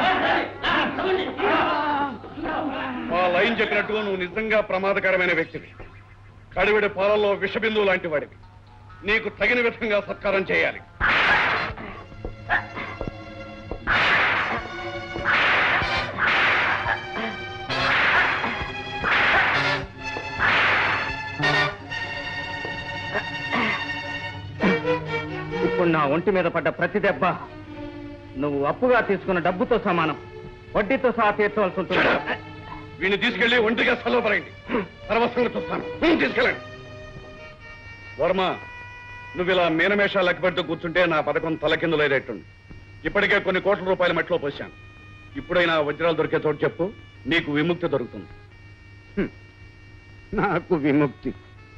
ఆ లైన్ చెప్పినట్టుగా నువ్వు నిజంగా ప్రమాదకరమైన వ్యక్తివి కడివిడి పాలల్లో విషబిందువు లాంటి వాడివి నీకు తగిన విధంగా సత్కారం చేయాలి ఇప్పుడు నా ఒంటి మీద పడ్డ ప్రతి దెబ్బ నువ్వు అప్పుగా తీసుకున్న డబ్బుతో సమానం వడ్డీతో సహా తీర్చవలసి ఉంటుంది వీడిని తీసుకెళ్లి ఒంటిగా స్థలం పరగండి తర్వాత సంగతి చూస్తాను హ్మ్, తీసుకెళ్ళండి వర్మ నువ్వు ఇలా మీనమేషాలు లెక్కపెడుతూ కూర్చుంటే నా పథకం తలకిందులేదేట్టుంది ఇప్పటికే కొన్ని కోట్ల రూపాయల మెట్లో పోశాను ఇప్పుడైనా వజ్రాలు దొరికే చోటు చెప్పు నీకు విముక్తి దొరుకుతుంది నాకు విముక్తి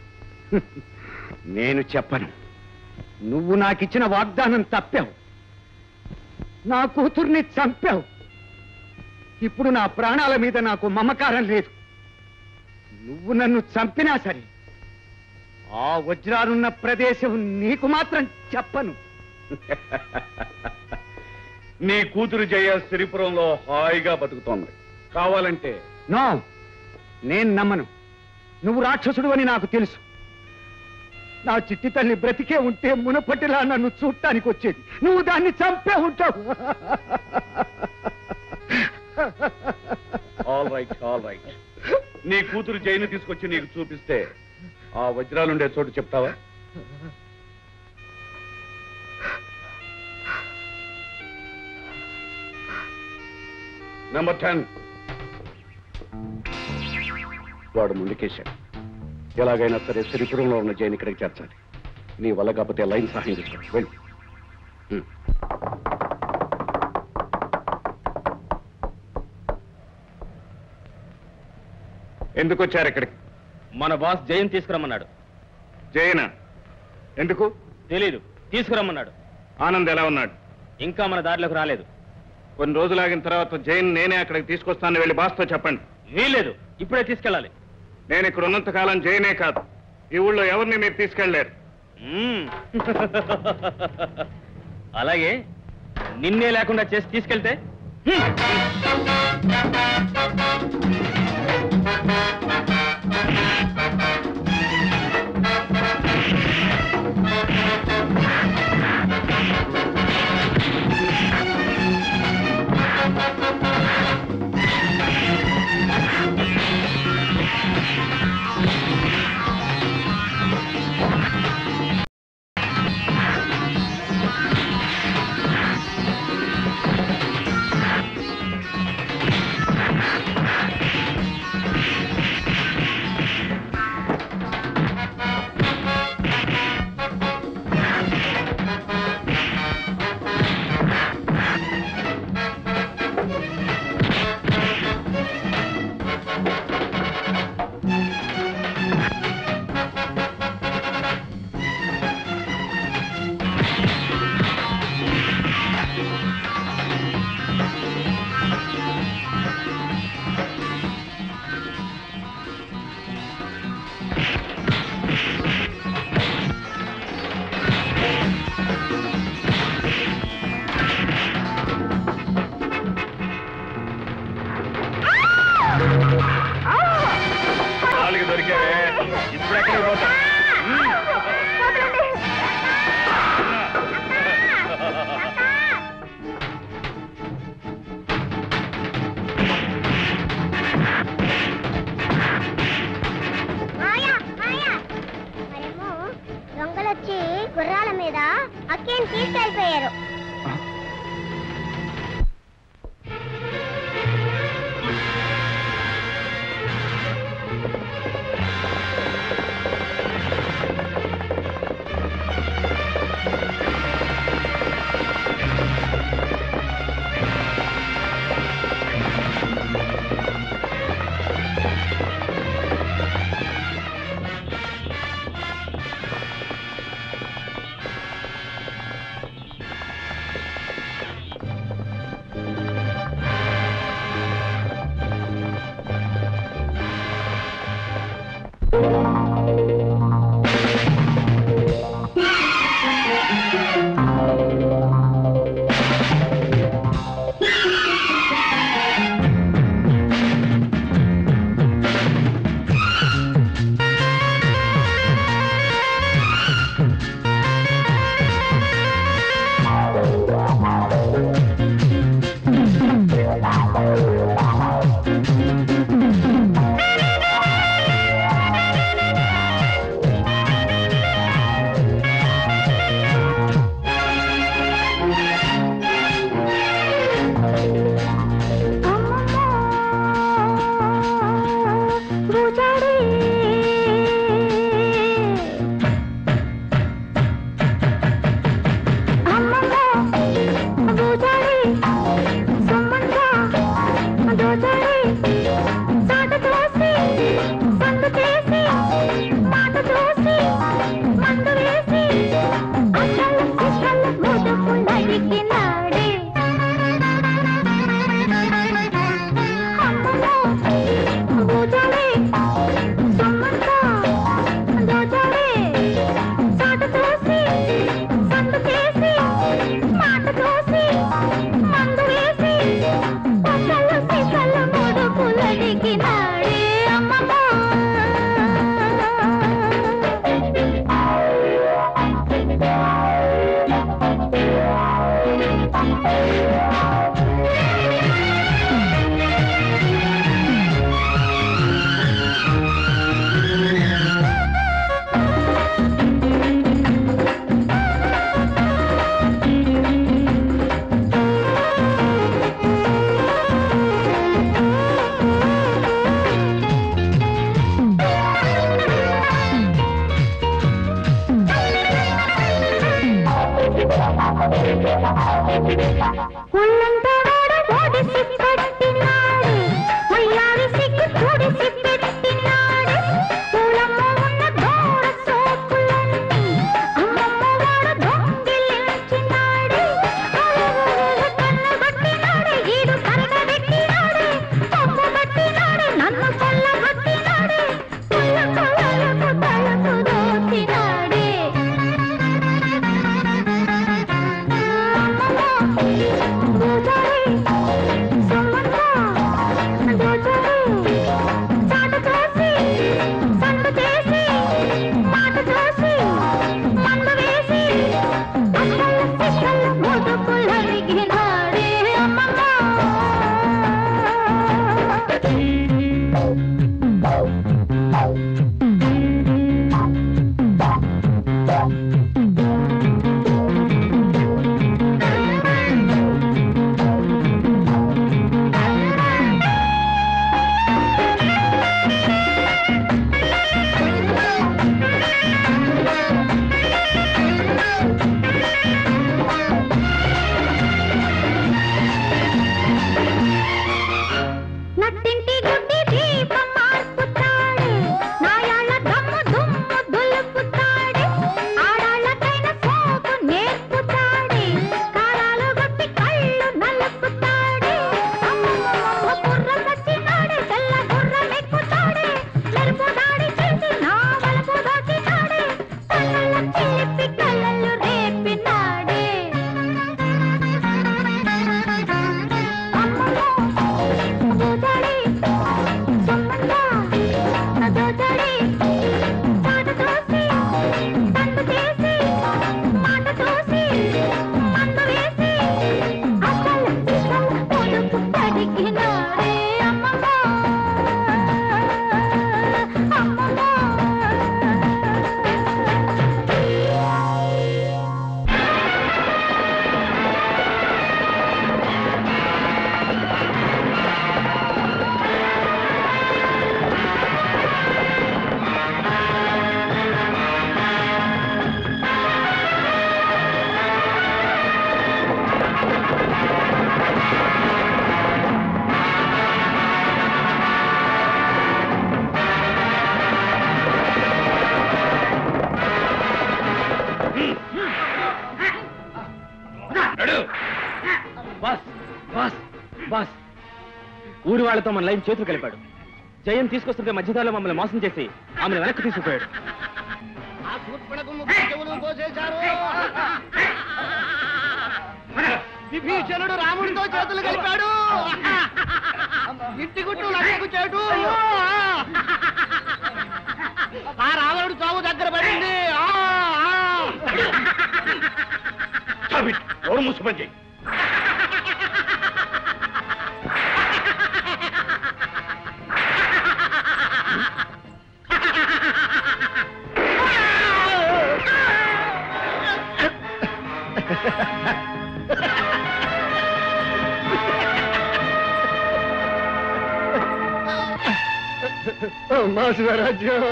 నేను చెప్పను నువ్వు నాకిచ్చిన వాగ్దానం తప్పావు నా కూతుర్ని చంపావు ఇప్పుడు నా ప్రాణాల మీద నాకు మమకారం లేదు నువ్వు నన్ను చంపినా సరే ఆ వజ్రాలున్న ప్రదేశం నీకు మాత్రం చెప్పను నీ కూతురు జయ సిరిపురంలో హాయిగా బతుకుతోంది కావాలంటే నో నేను నమ్మను నువ్వు రాక్షసుడు అని నాకు తెలుసు నా చిట్టి తల్లి బ్రతికే ఉంటే మునపటిలా నన్ను చూడటానికి వచ్చేది నువ్వు దాన్ని చంపే ఉంటావు ఆల్ రైట్ ఆల్ రైట్ నీ కూతురు జైలు తీసుకొచ్చి నీకు చూపిస్తే ఆ వజ్రాలుండే చోటు చెప్తావా నెంబర్ టెన్ వాడు ముందుకేశాడు ఎలాగైనా సరే సిరిపురంలో ఉన్న జైన్ ఇక్కడికి చేర్చాలి నీ వల్ల కాకపోతే లైన్ సహాయం తీసుకో వెళ్ళు హ్మ్. ఎందుకు వచ్చారు ఇక్కడికి మన బాస్ జైన్ తీసుకురమ్మన్నాడు జైన ఎందుకు తెలీదు తీసుకురమ్మన్నాడు ఆనంద్ ఎలా ఉన్నాడు ఇంకా మన దారిలోకి రాలేదు కొన్ని రోజులు ఆగిన తర్వాత జైన్ నేనే అక్కడికి తీసుకొస్తానని వెళ్ళి బాస్తో చెప్పండి వీల్లేదు ఇప్పుడే తీసుకెళ్ళాలి నేను ఇక్కడ ఉన్నంత కాలం జైనే కాదు ఈ ఊళ్ళో ఎవరిని మీరు తీసుకెళ్ళలేరు మ్మ్. అలాగే నిన్నే లేకుండా చేసి తీసుకెళ్తే ఆ ఒళ్ళంతా వాడు ఓడిసి పెట్టినాడు వయ్యారి సిగ్గు తుడిసి పెట్టినాడు పూలమ్మ ఉన్న దూర సోకులన్నీ అమ్మమ్మ వాడు దొంగిలించినాడు కన్ను కొట్టినాడు ఈడు కరగ పెట్టినాడు కొమ్ము పట్టినాడు నన్ను కొల్లగొట్టినాడు కొల్ల కొల్లలకు తలకు దోచినాడే నట్టింటి గుడ్డి దీపం మార్పుతాడు నాయాళ్ళ దమ్ము దుమ్ము దులుపుతాడు ఆడాళ్ళకైన సోకు నేర్పుతాడు కారాలు గట్టి కళ్ళు నలుపుతాడు అమ్మమ్మ బుర్ర సచ్చినాడు తెల్ల బుర్ర మెక్కుతాడు మెరుపు దాడి చేసి నా వలపు దోచినాడు కళ్ళ చిలిపి కళ్ళలు రేపినాడే దోచడి సొమ్మంగా దోచడి మాట తోసి తండు చేసి మాట తోసి మందు వేసి అసలు ఇసలు పొడుపు తడిగినాడే అమ్మమ్మ బాస్ బాస్ బాస్ ఊరి వాళ్ళతో మన లైన్ చేతులు కలిపాడు జయం తీసుకొస్తుంటే మధ్యదారిలో మమ్మల్ని మోసం చేసి ఆమెను వెనక్కి తీసుకుపోయాడు ఆ శూర్పణకు ముగ్గురు చెవులు కోసేశారు విభీషణుడు రాముడితో చేతులు కలిపాడు ఇంటి గుట్టు లక్షకు చేటు ఆ రావణుడు చావు దగ్గర పడింది ఆ, ఆ. ఎవరు ముసుపని చెయ్యి మా స్వరాజ్యం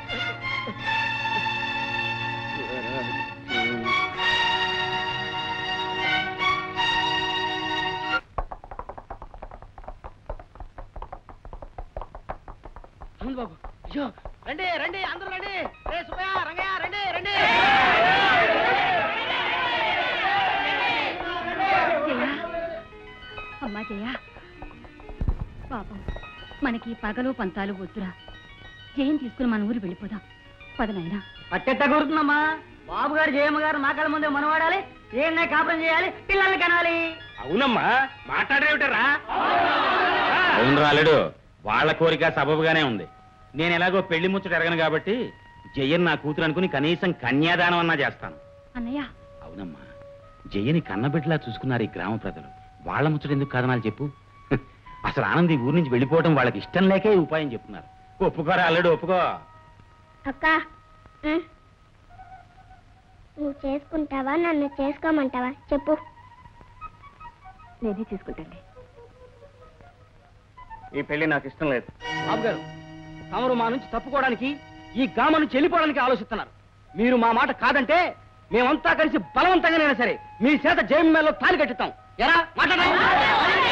అవును బాబు అయ్యో రండి రండి అందరూ రండి రే సుబ్బయ్య రంగయ్య రండి రండి అమ్మా జయ పాపం మనకి పగలు పంతాలు వద్దురా జయం తీసుకుని మన ఊరు వెళ్ళిపోదాం పదనైనా అట్టెట్ట కుడుతుందమ్మా బాబు గారు జయమ్మ గారు నా కళ్ళ ముందే మనవాడాలి ఏమన్నా కాపురం చేయాలి పిల్లల్ని కనాలి అవునమ్మా మాట్లాడరేమిటరా అవును రాలేడు వాళ్ళ కోరిక సబబుగానే ఉంది నేను ఎలాగో పెళ్లి ముచ్చట ఎరగను కాబట్టి జయన్ నా కూతురు అనుకుని కనీసం కన్యాదానం అన్నా చేస్తాను అన్నయ్య అవునమ్మా జయని కన్నబిడ్డలా చూసుకున్నారు ఈ గ్రామ ప్రజలు వాళ్ళ ముచ్చట ఎందుకు కాదనాలి చెప్పు హ, అసలు ఆనంద్ ఈ ఊరి నుంచి వెళ్ళిపోవడం వాళ్ళకి ఇష్టం లేకే ఈ ఉపాయం చెప్తున్నారు ఒప్పుకోరా అల్లుడు ఒప్పుకో అక్క ఉం. నువ్వు చేసుకుంటావా నన్ను చేసుకోమంటావా చెప్పు నేనే చేసుకుంటాను ఈ పెళ్లి నాకు ఇష్టం లేదు బాబు గారు తమరు మా నుంచి తప్పుకోవడానికి ఈ గ్రామం నుంచి వెళ్ళిపోవడానికి ఆలోచిస్తున్నారు మీరు మా మాట కాదంటే మేమంతా కలిసి బలవంతంగానైనా సరే మీ చేత జయం మేలో తాలి కట్టుతాం ఎరా మాట్లాడండి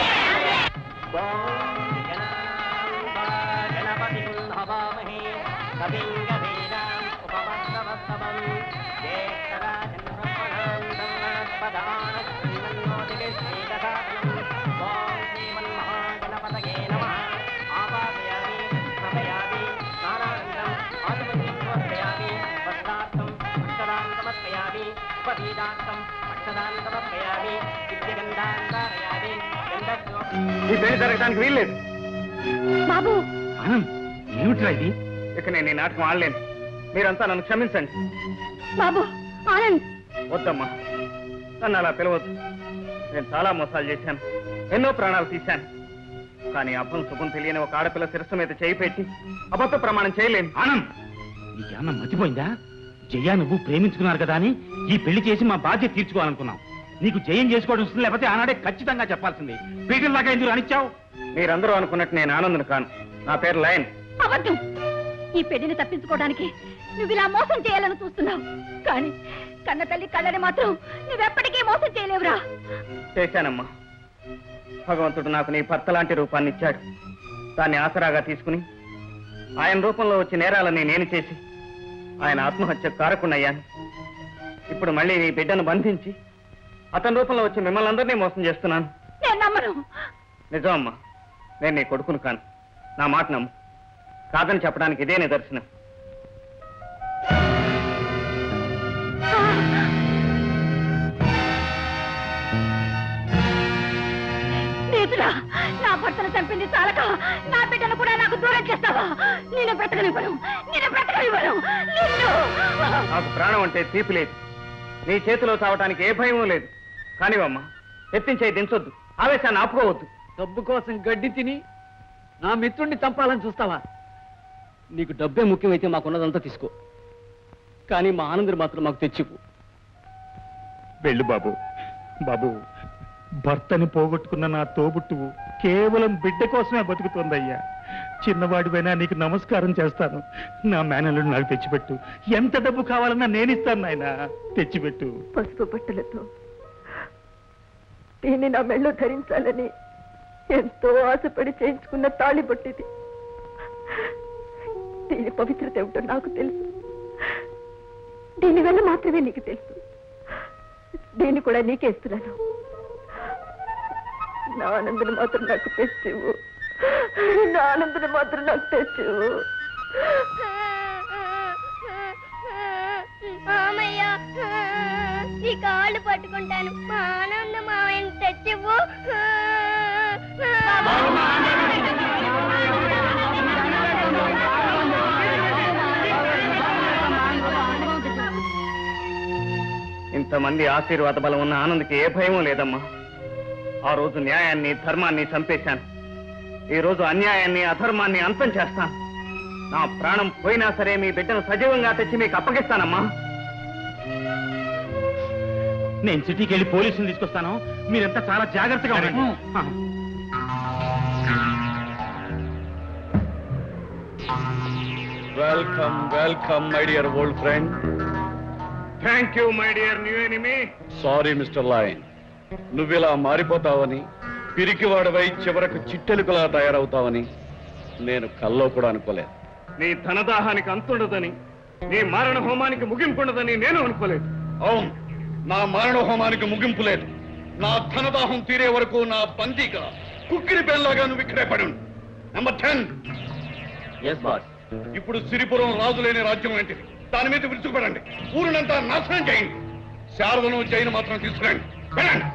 ఈ పెళ్లి జరగడానికి వీల్లేదు బాబు ఆనంద్ ఏమిట్రా ఇది ఇక నేను ఈ నాటకం ఆడలేను మీరంతా నన్ను క్షమించండి బాబు ఆనంద్ వద్దమ్మా నన్ను అలా పిలవద్దు నేను చాలా మోసాలు చేశాను ఎన్నో ప్రాణాలు తీశాను కానీ అబ్బం శుభం తెలియని ఒక ఆడపిల్ల శిరస్సు మీద చేయి పెట్టి అబద్ధ ప్రమాణం చేయలేను ఆనంద్ నీకేమన్నా మర్చిపోయిందా జయ నువ్వు ప్రేమించుకున్నారు కదా అని ఈ పెళ్లి చేసి మా బాధ్యత తీర్చుకోవాలనుకున్నాం నీకు జయం చేసుకోవడం ఇష్టం లేకపోతే ఆనాడే ఖచ్చితంగా చెప్పాల్సింది పీటల దాకా ఎందుకు అనిచ్చావు మీరందరూ అనుకున్నట్టు నేను ఆనందను కాను నా పేరు లయన్ అబద్ధం ఈ పెళ్లిని తప్పించుకోవడానికి నువ్వు ఇలా మోసం చేయాలని చూస్తున్నావు కానీ కన్న తల్లి కళ్ళని మాత్రం నువ్వెప్పటికీ మోసం చేయలేవురా చేశానమ్మా భగవంతుడు నాకు నీ భర్త లాంటి రూపాన్ని ఇచ్చాడు దాన్ని ఆసరాగా తీసుకుని ఆయన రూపంలో వచ్చే నేరాలని నేను చేసి ఆయన ఆత్మహత్య కారకున్నయ్యాను ఇప్పుడు మళ్ళీ నీ బిడ్డను బంధించి అతని రూపంలో వచ్చి మిమ్మల్ని అందరినీ మోసం చేస్తున్నాను నేను నమ్మను నిజం అమ్మా నేను నీ కొడుకును కాను నా మాట నమ్ము కాదని చెప్పడానికి ఇదే నిదర్శనం నీతుడా నా భర్తను చంపింది చాలక నా బిడ్డను కూడా నాకు దూరం చేస్తావా నేను బ్రతకనివ్వను నేను బ్రతకనివ్వను నిన్ను నాకు ప్రాణం అంటే తీపి లేదు నీ చేతిలో చావటానికి ఏ భయమూ లేదు కానివమ్మా ఎత్తించే దించొద్దు ఆవేశాన్ని ఆపుకోవద్దు డబ్బు కోసం గడ్డి తిని నా మిత్రుణ్ణి చంపాలని చూస్తావా నీకు డబ్బే ముఖ్యమైతే మాకున్నదంతా తీసుకో కానీ మా ఆనందుడు మాత్రం మాకు తెచ్చిపు వెళ్ళు బాబు బాబు భర్తని పోగొట్టుకున్న నా తోబుట్టువు కేవలం బిడ్డ కోసమే బతుకుతోందయ్యా చిన్నవాడివైనా నీకు నమస్కారం చేస్తాను నా మేనల్లుడు నాకు తెచ్చిపెట్టు ఎంత డబ్బు కావాలన్నా నేనిస్తాను నాయనా తెచ్చిపెట్టు పసుపు బట్టలతో దీన్ని నా మెళ్ళో ధరించాలని ఎంతో ఆశపడి చేయించుకున్న తాళి బొట్టిది దీని పవిత్రత ఏమిటో నాకు తెలుసు దీనివల్ల మాత్రమే నీకు తెలుసు దీన్ని కూడా నీకే ఇస్తున్నాను నా ఆనందను మాత్రం నాకు తెచ్చివు నా ఆనందను మాత్రం నాకు తెచ్చివు మామయ్య ఈ కాళ్ళు పట్టుకుంటాను మా ఆనంద మామయ్యని తెచ్చివ్వు ఇంతమంది ఆశీర్వాద బలం ఉన్న ఆనంద్కి ఏ భయమూ లేదమ్మా ఆ రోజు న్యాయాన్ని ధర్మాన్ని చంపేశాను ఈ రోజు అన్యాయాన్ని అధర్మాన్ని అంతం చేస్తాను నా ప్రాణం పోయినా సరే మీ బిడ్డను సజీవంగా తెచ్చి మీకు అప్పగిస్తానమ్మా నేను సిటీకి వెళ్ళి పోలీసులు తీసుకొస్తాను మీరంతా చాలా జాగ్రత్తగా ఉండండి ఆ. Welcome welcome my dear old friend thank you my dear new enemy sorry mister lion నువ్విలా మారిపోతావని పిరికివాడవై చివరకు చిట్టెలుకలా తయారవుతావని నేను కల్లో కూడా అనుకోలేదు నీ ధనదాహానికి అంతుండదని నీ మారణ హోమానికి ముగింపుండదని నేను అనుకోలేదు అవును నా మరణ హోమానికి ముగింపు లేదు నా ధనదాహం తీరే వరకు నా బందీగా కుక్కిరి బెల్లాగా నువ్వు ఇక్కడే పడి ఉండు నెంబర్ టెన్ ఇప్పుడు సిరిపురం రాజు లేని రాజ్యం ఏంటిది దాని మీద విరుచుకుపడండి ఊరినంతా నాశనం చేయండి శారదను జైలు మాత్రం తీసుకురండి వెళ్ళండి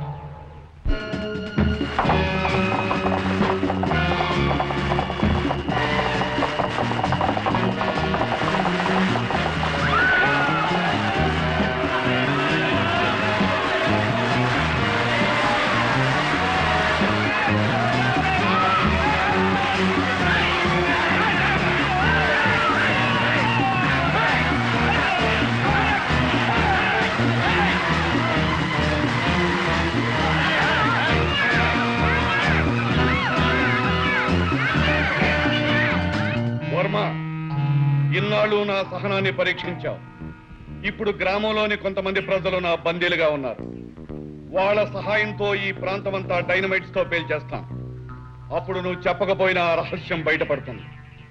వర్మ ఇన్నాళ్ళు నా సహనాన్ని పరీక్షించావు ఇప్పుడు గ్రామంలోని కొంతమంది ప్రజలు నా బందీలుగా ఉన్నారు వాళ్ళ సహాయంతో ఈ ప్రాంతమంతా డైనమైట్స్ తో పేల్చేస్తాం అప్పుడు నువ్వు చెప్పకపోయినా ఆ రహస్యం బయటపడుతుంది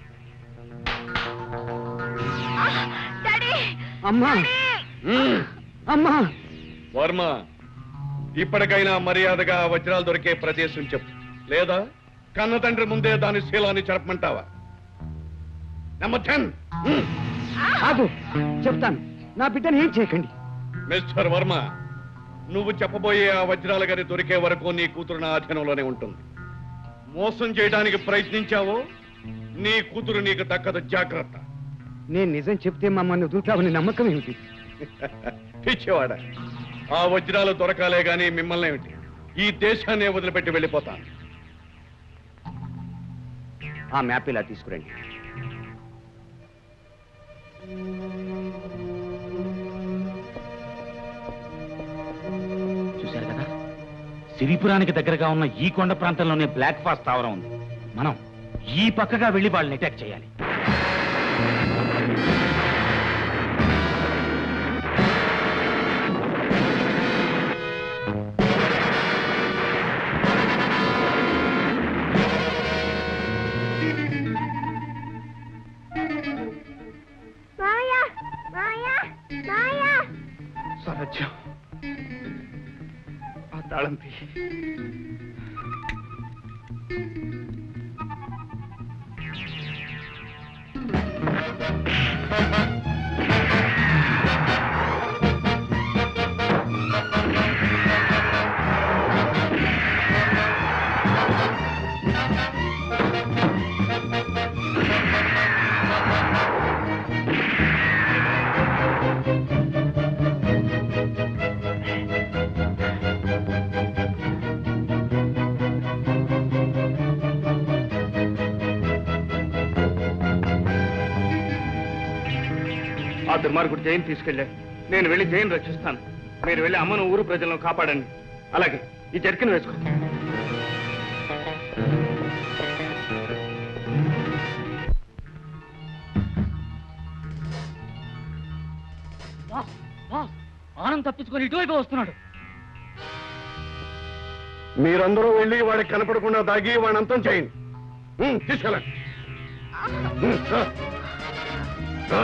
అమ్మా అమ్మా వర్మ ఇప్పటికైనా మర్యాదగా ఆ వజ్రాలు దొరికే ప్రదేశం చెప్పు లేదా కన్న తండ్రి ముందే దాని శీలాన్ని చెరపమంటావా నెంబర్ టెన్ ఆగు చెప్తాను నా బిడ్డని ఏం చేయకండి మిస్టర్ వర్మ నువ్వు చెప్పబోయే ఆ వజ్రాల గని దొరికే వరకు నీ కూతురు నా అధీనంలోనే ఉంటుంది మోసం చేయడానికి ప్రయత్నించావో నీ కూతురు నీకు దక్కదు జాగ్రత్త నేను నిజం చెప్తే మమ్మల్ని వదులుతావని నమ్మకం ఏమిటి పిచ్చివాడ ఆ వజ్రాలు దొరకాలే గాని మిమ్మల్ని ఏమిటి ఈ దేశాన్ని వదిలిపెట్టి వెళ్ళిపోతాను ఆ మ్యాప్ ఇలా తీసుకురండి చూశారు కదా సిరిపురానికి దగ్గరగా ఉన్న ఈ కొండ ప్రాంతంలోనే బ్లాక్ ఫాస్ట్ స్థావరం ఉంది మనం ఈ పక్కగా వెళ్ళి వాళ్ళని అటాక్ చేయాలి మాయా మాయా మాయా సరజ్యం ఆ తాళం తీ ఆ దుర్మార్గుడు జైన్ తీసుకెళ్ళా నేను వెళ్ళి జైన్ రక్షిస్తాను మీరు వెళ్ళి అమ్మను ఊరు ప్రజలను కాపాడండి అలాగే ఈ జర్కిన్ వేసుకో ఆనంద్ తప్పించుకొని ఇటువైపు వస్తున్నాడు మీరందరూ వెళ్ళి వాడికి కనపడకుండా దాగి వాడిని అంతం చేయండి ఉమ్, తీసుకెళ్ళండి ఉమ్, రా. రా.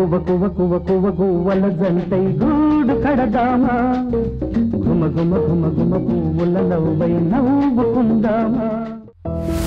కువ కువ కువ కువ గువ్వల జంటై గూడు కడదామా ఘుమ ఘుమ ఘుమ ఘుమ పువ్వుల నవ్వై నవ్వుకుందామా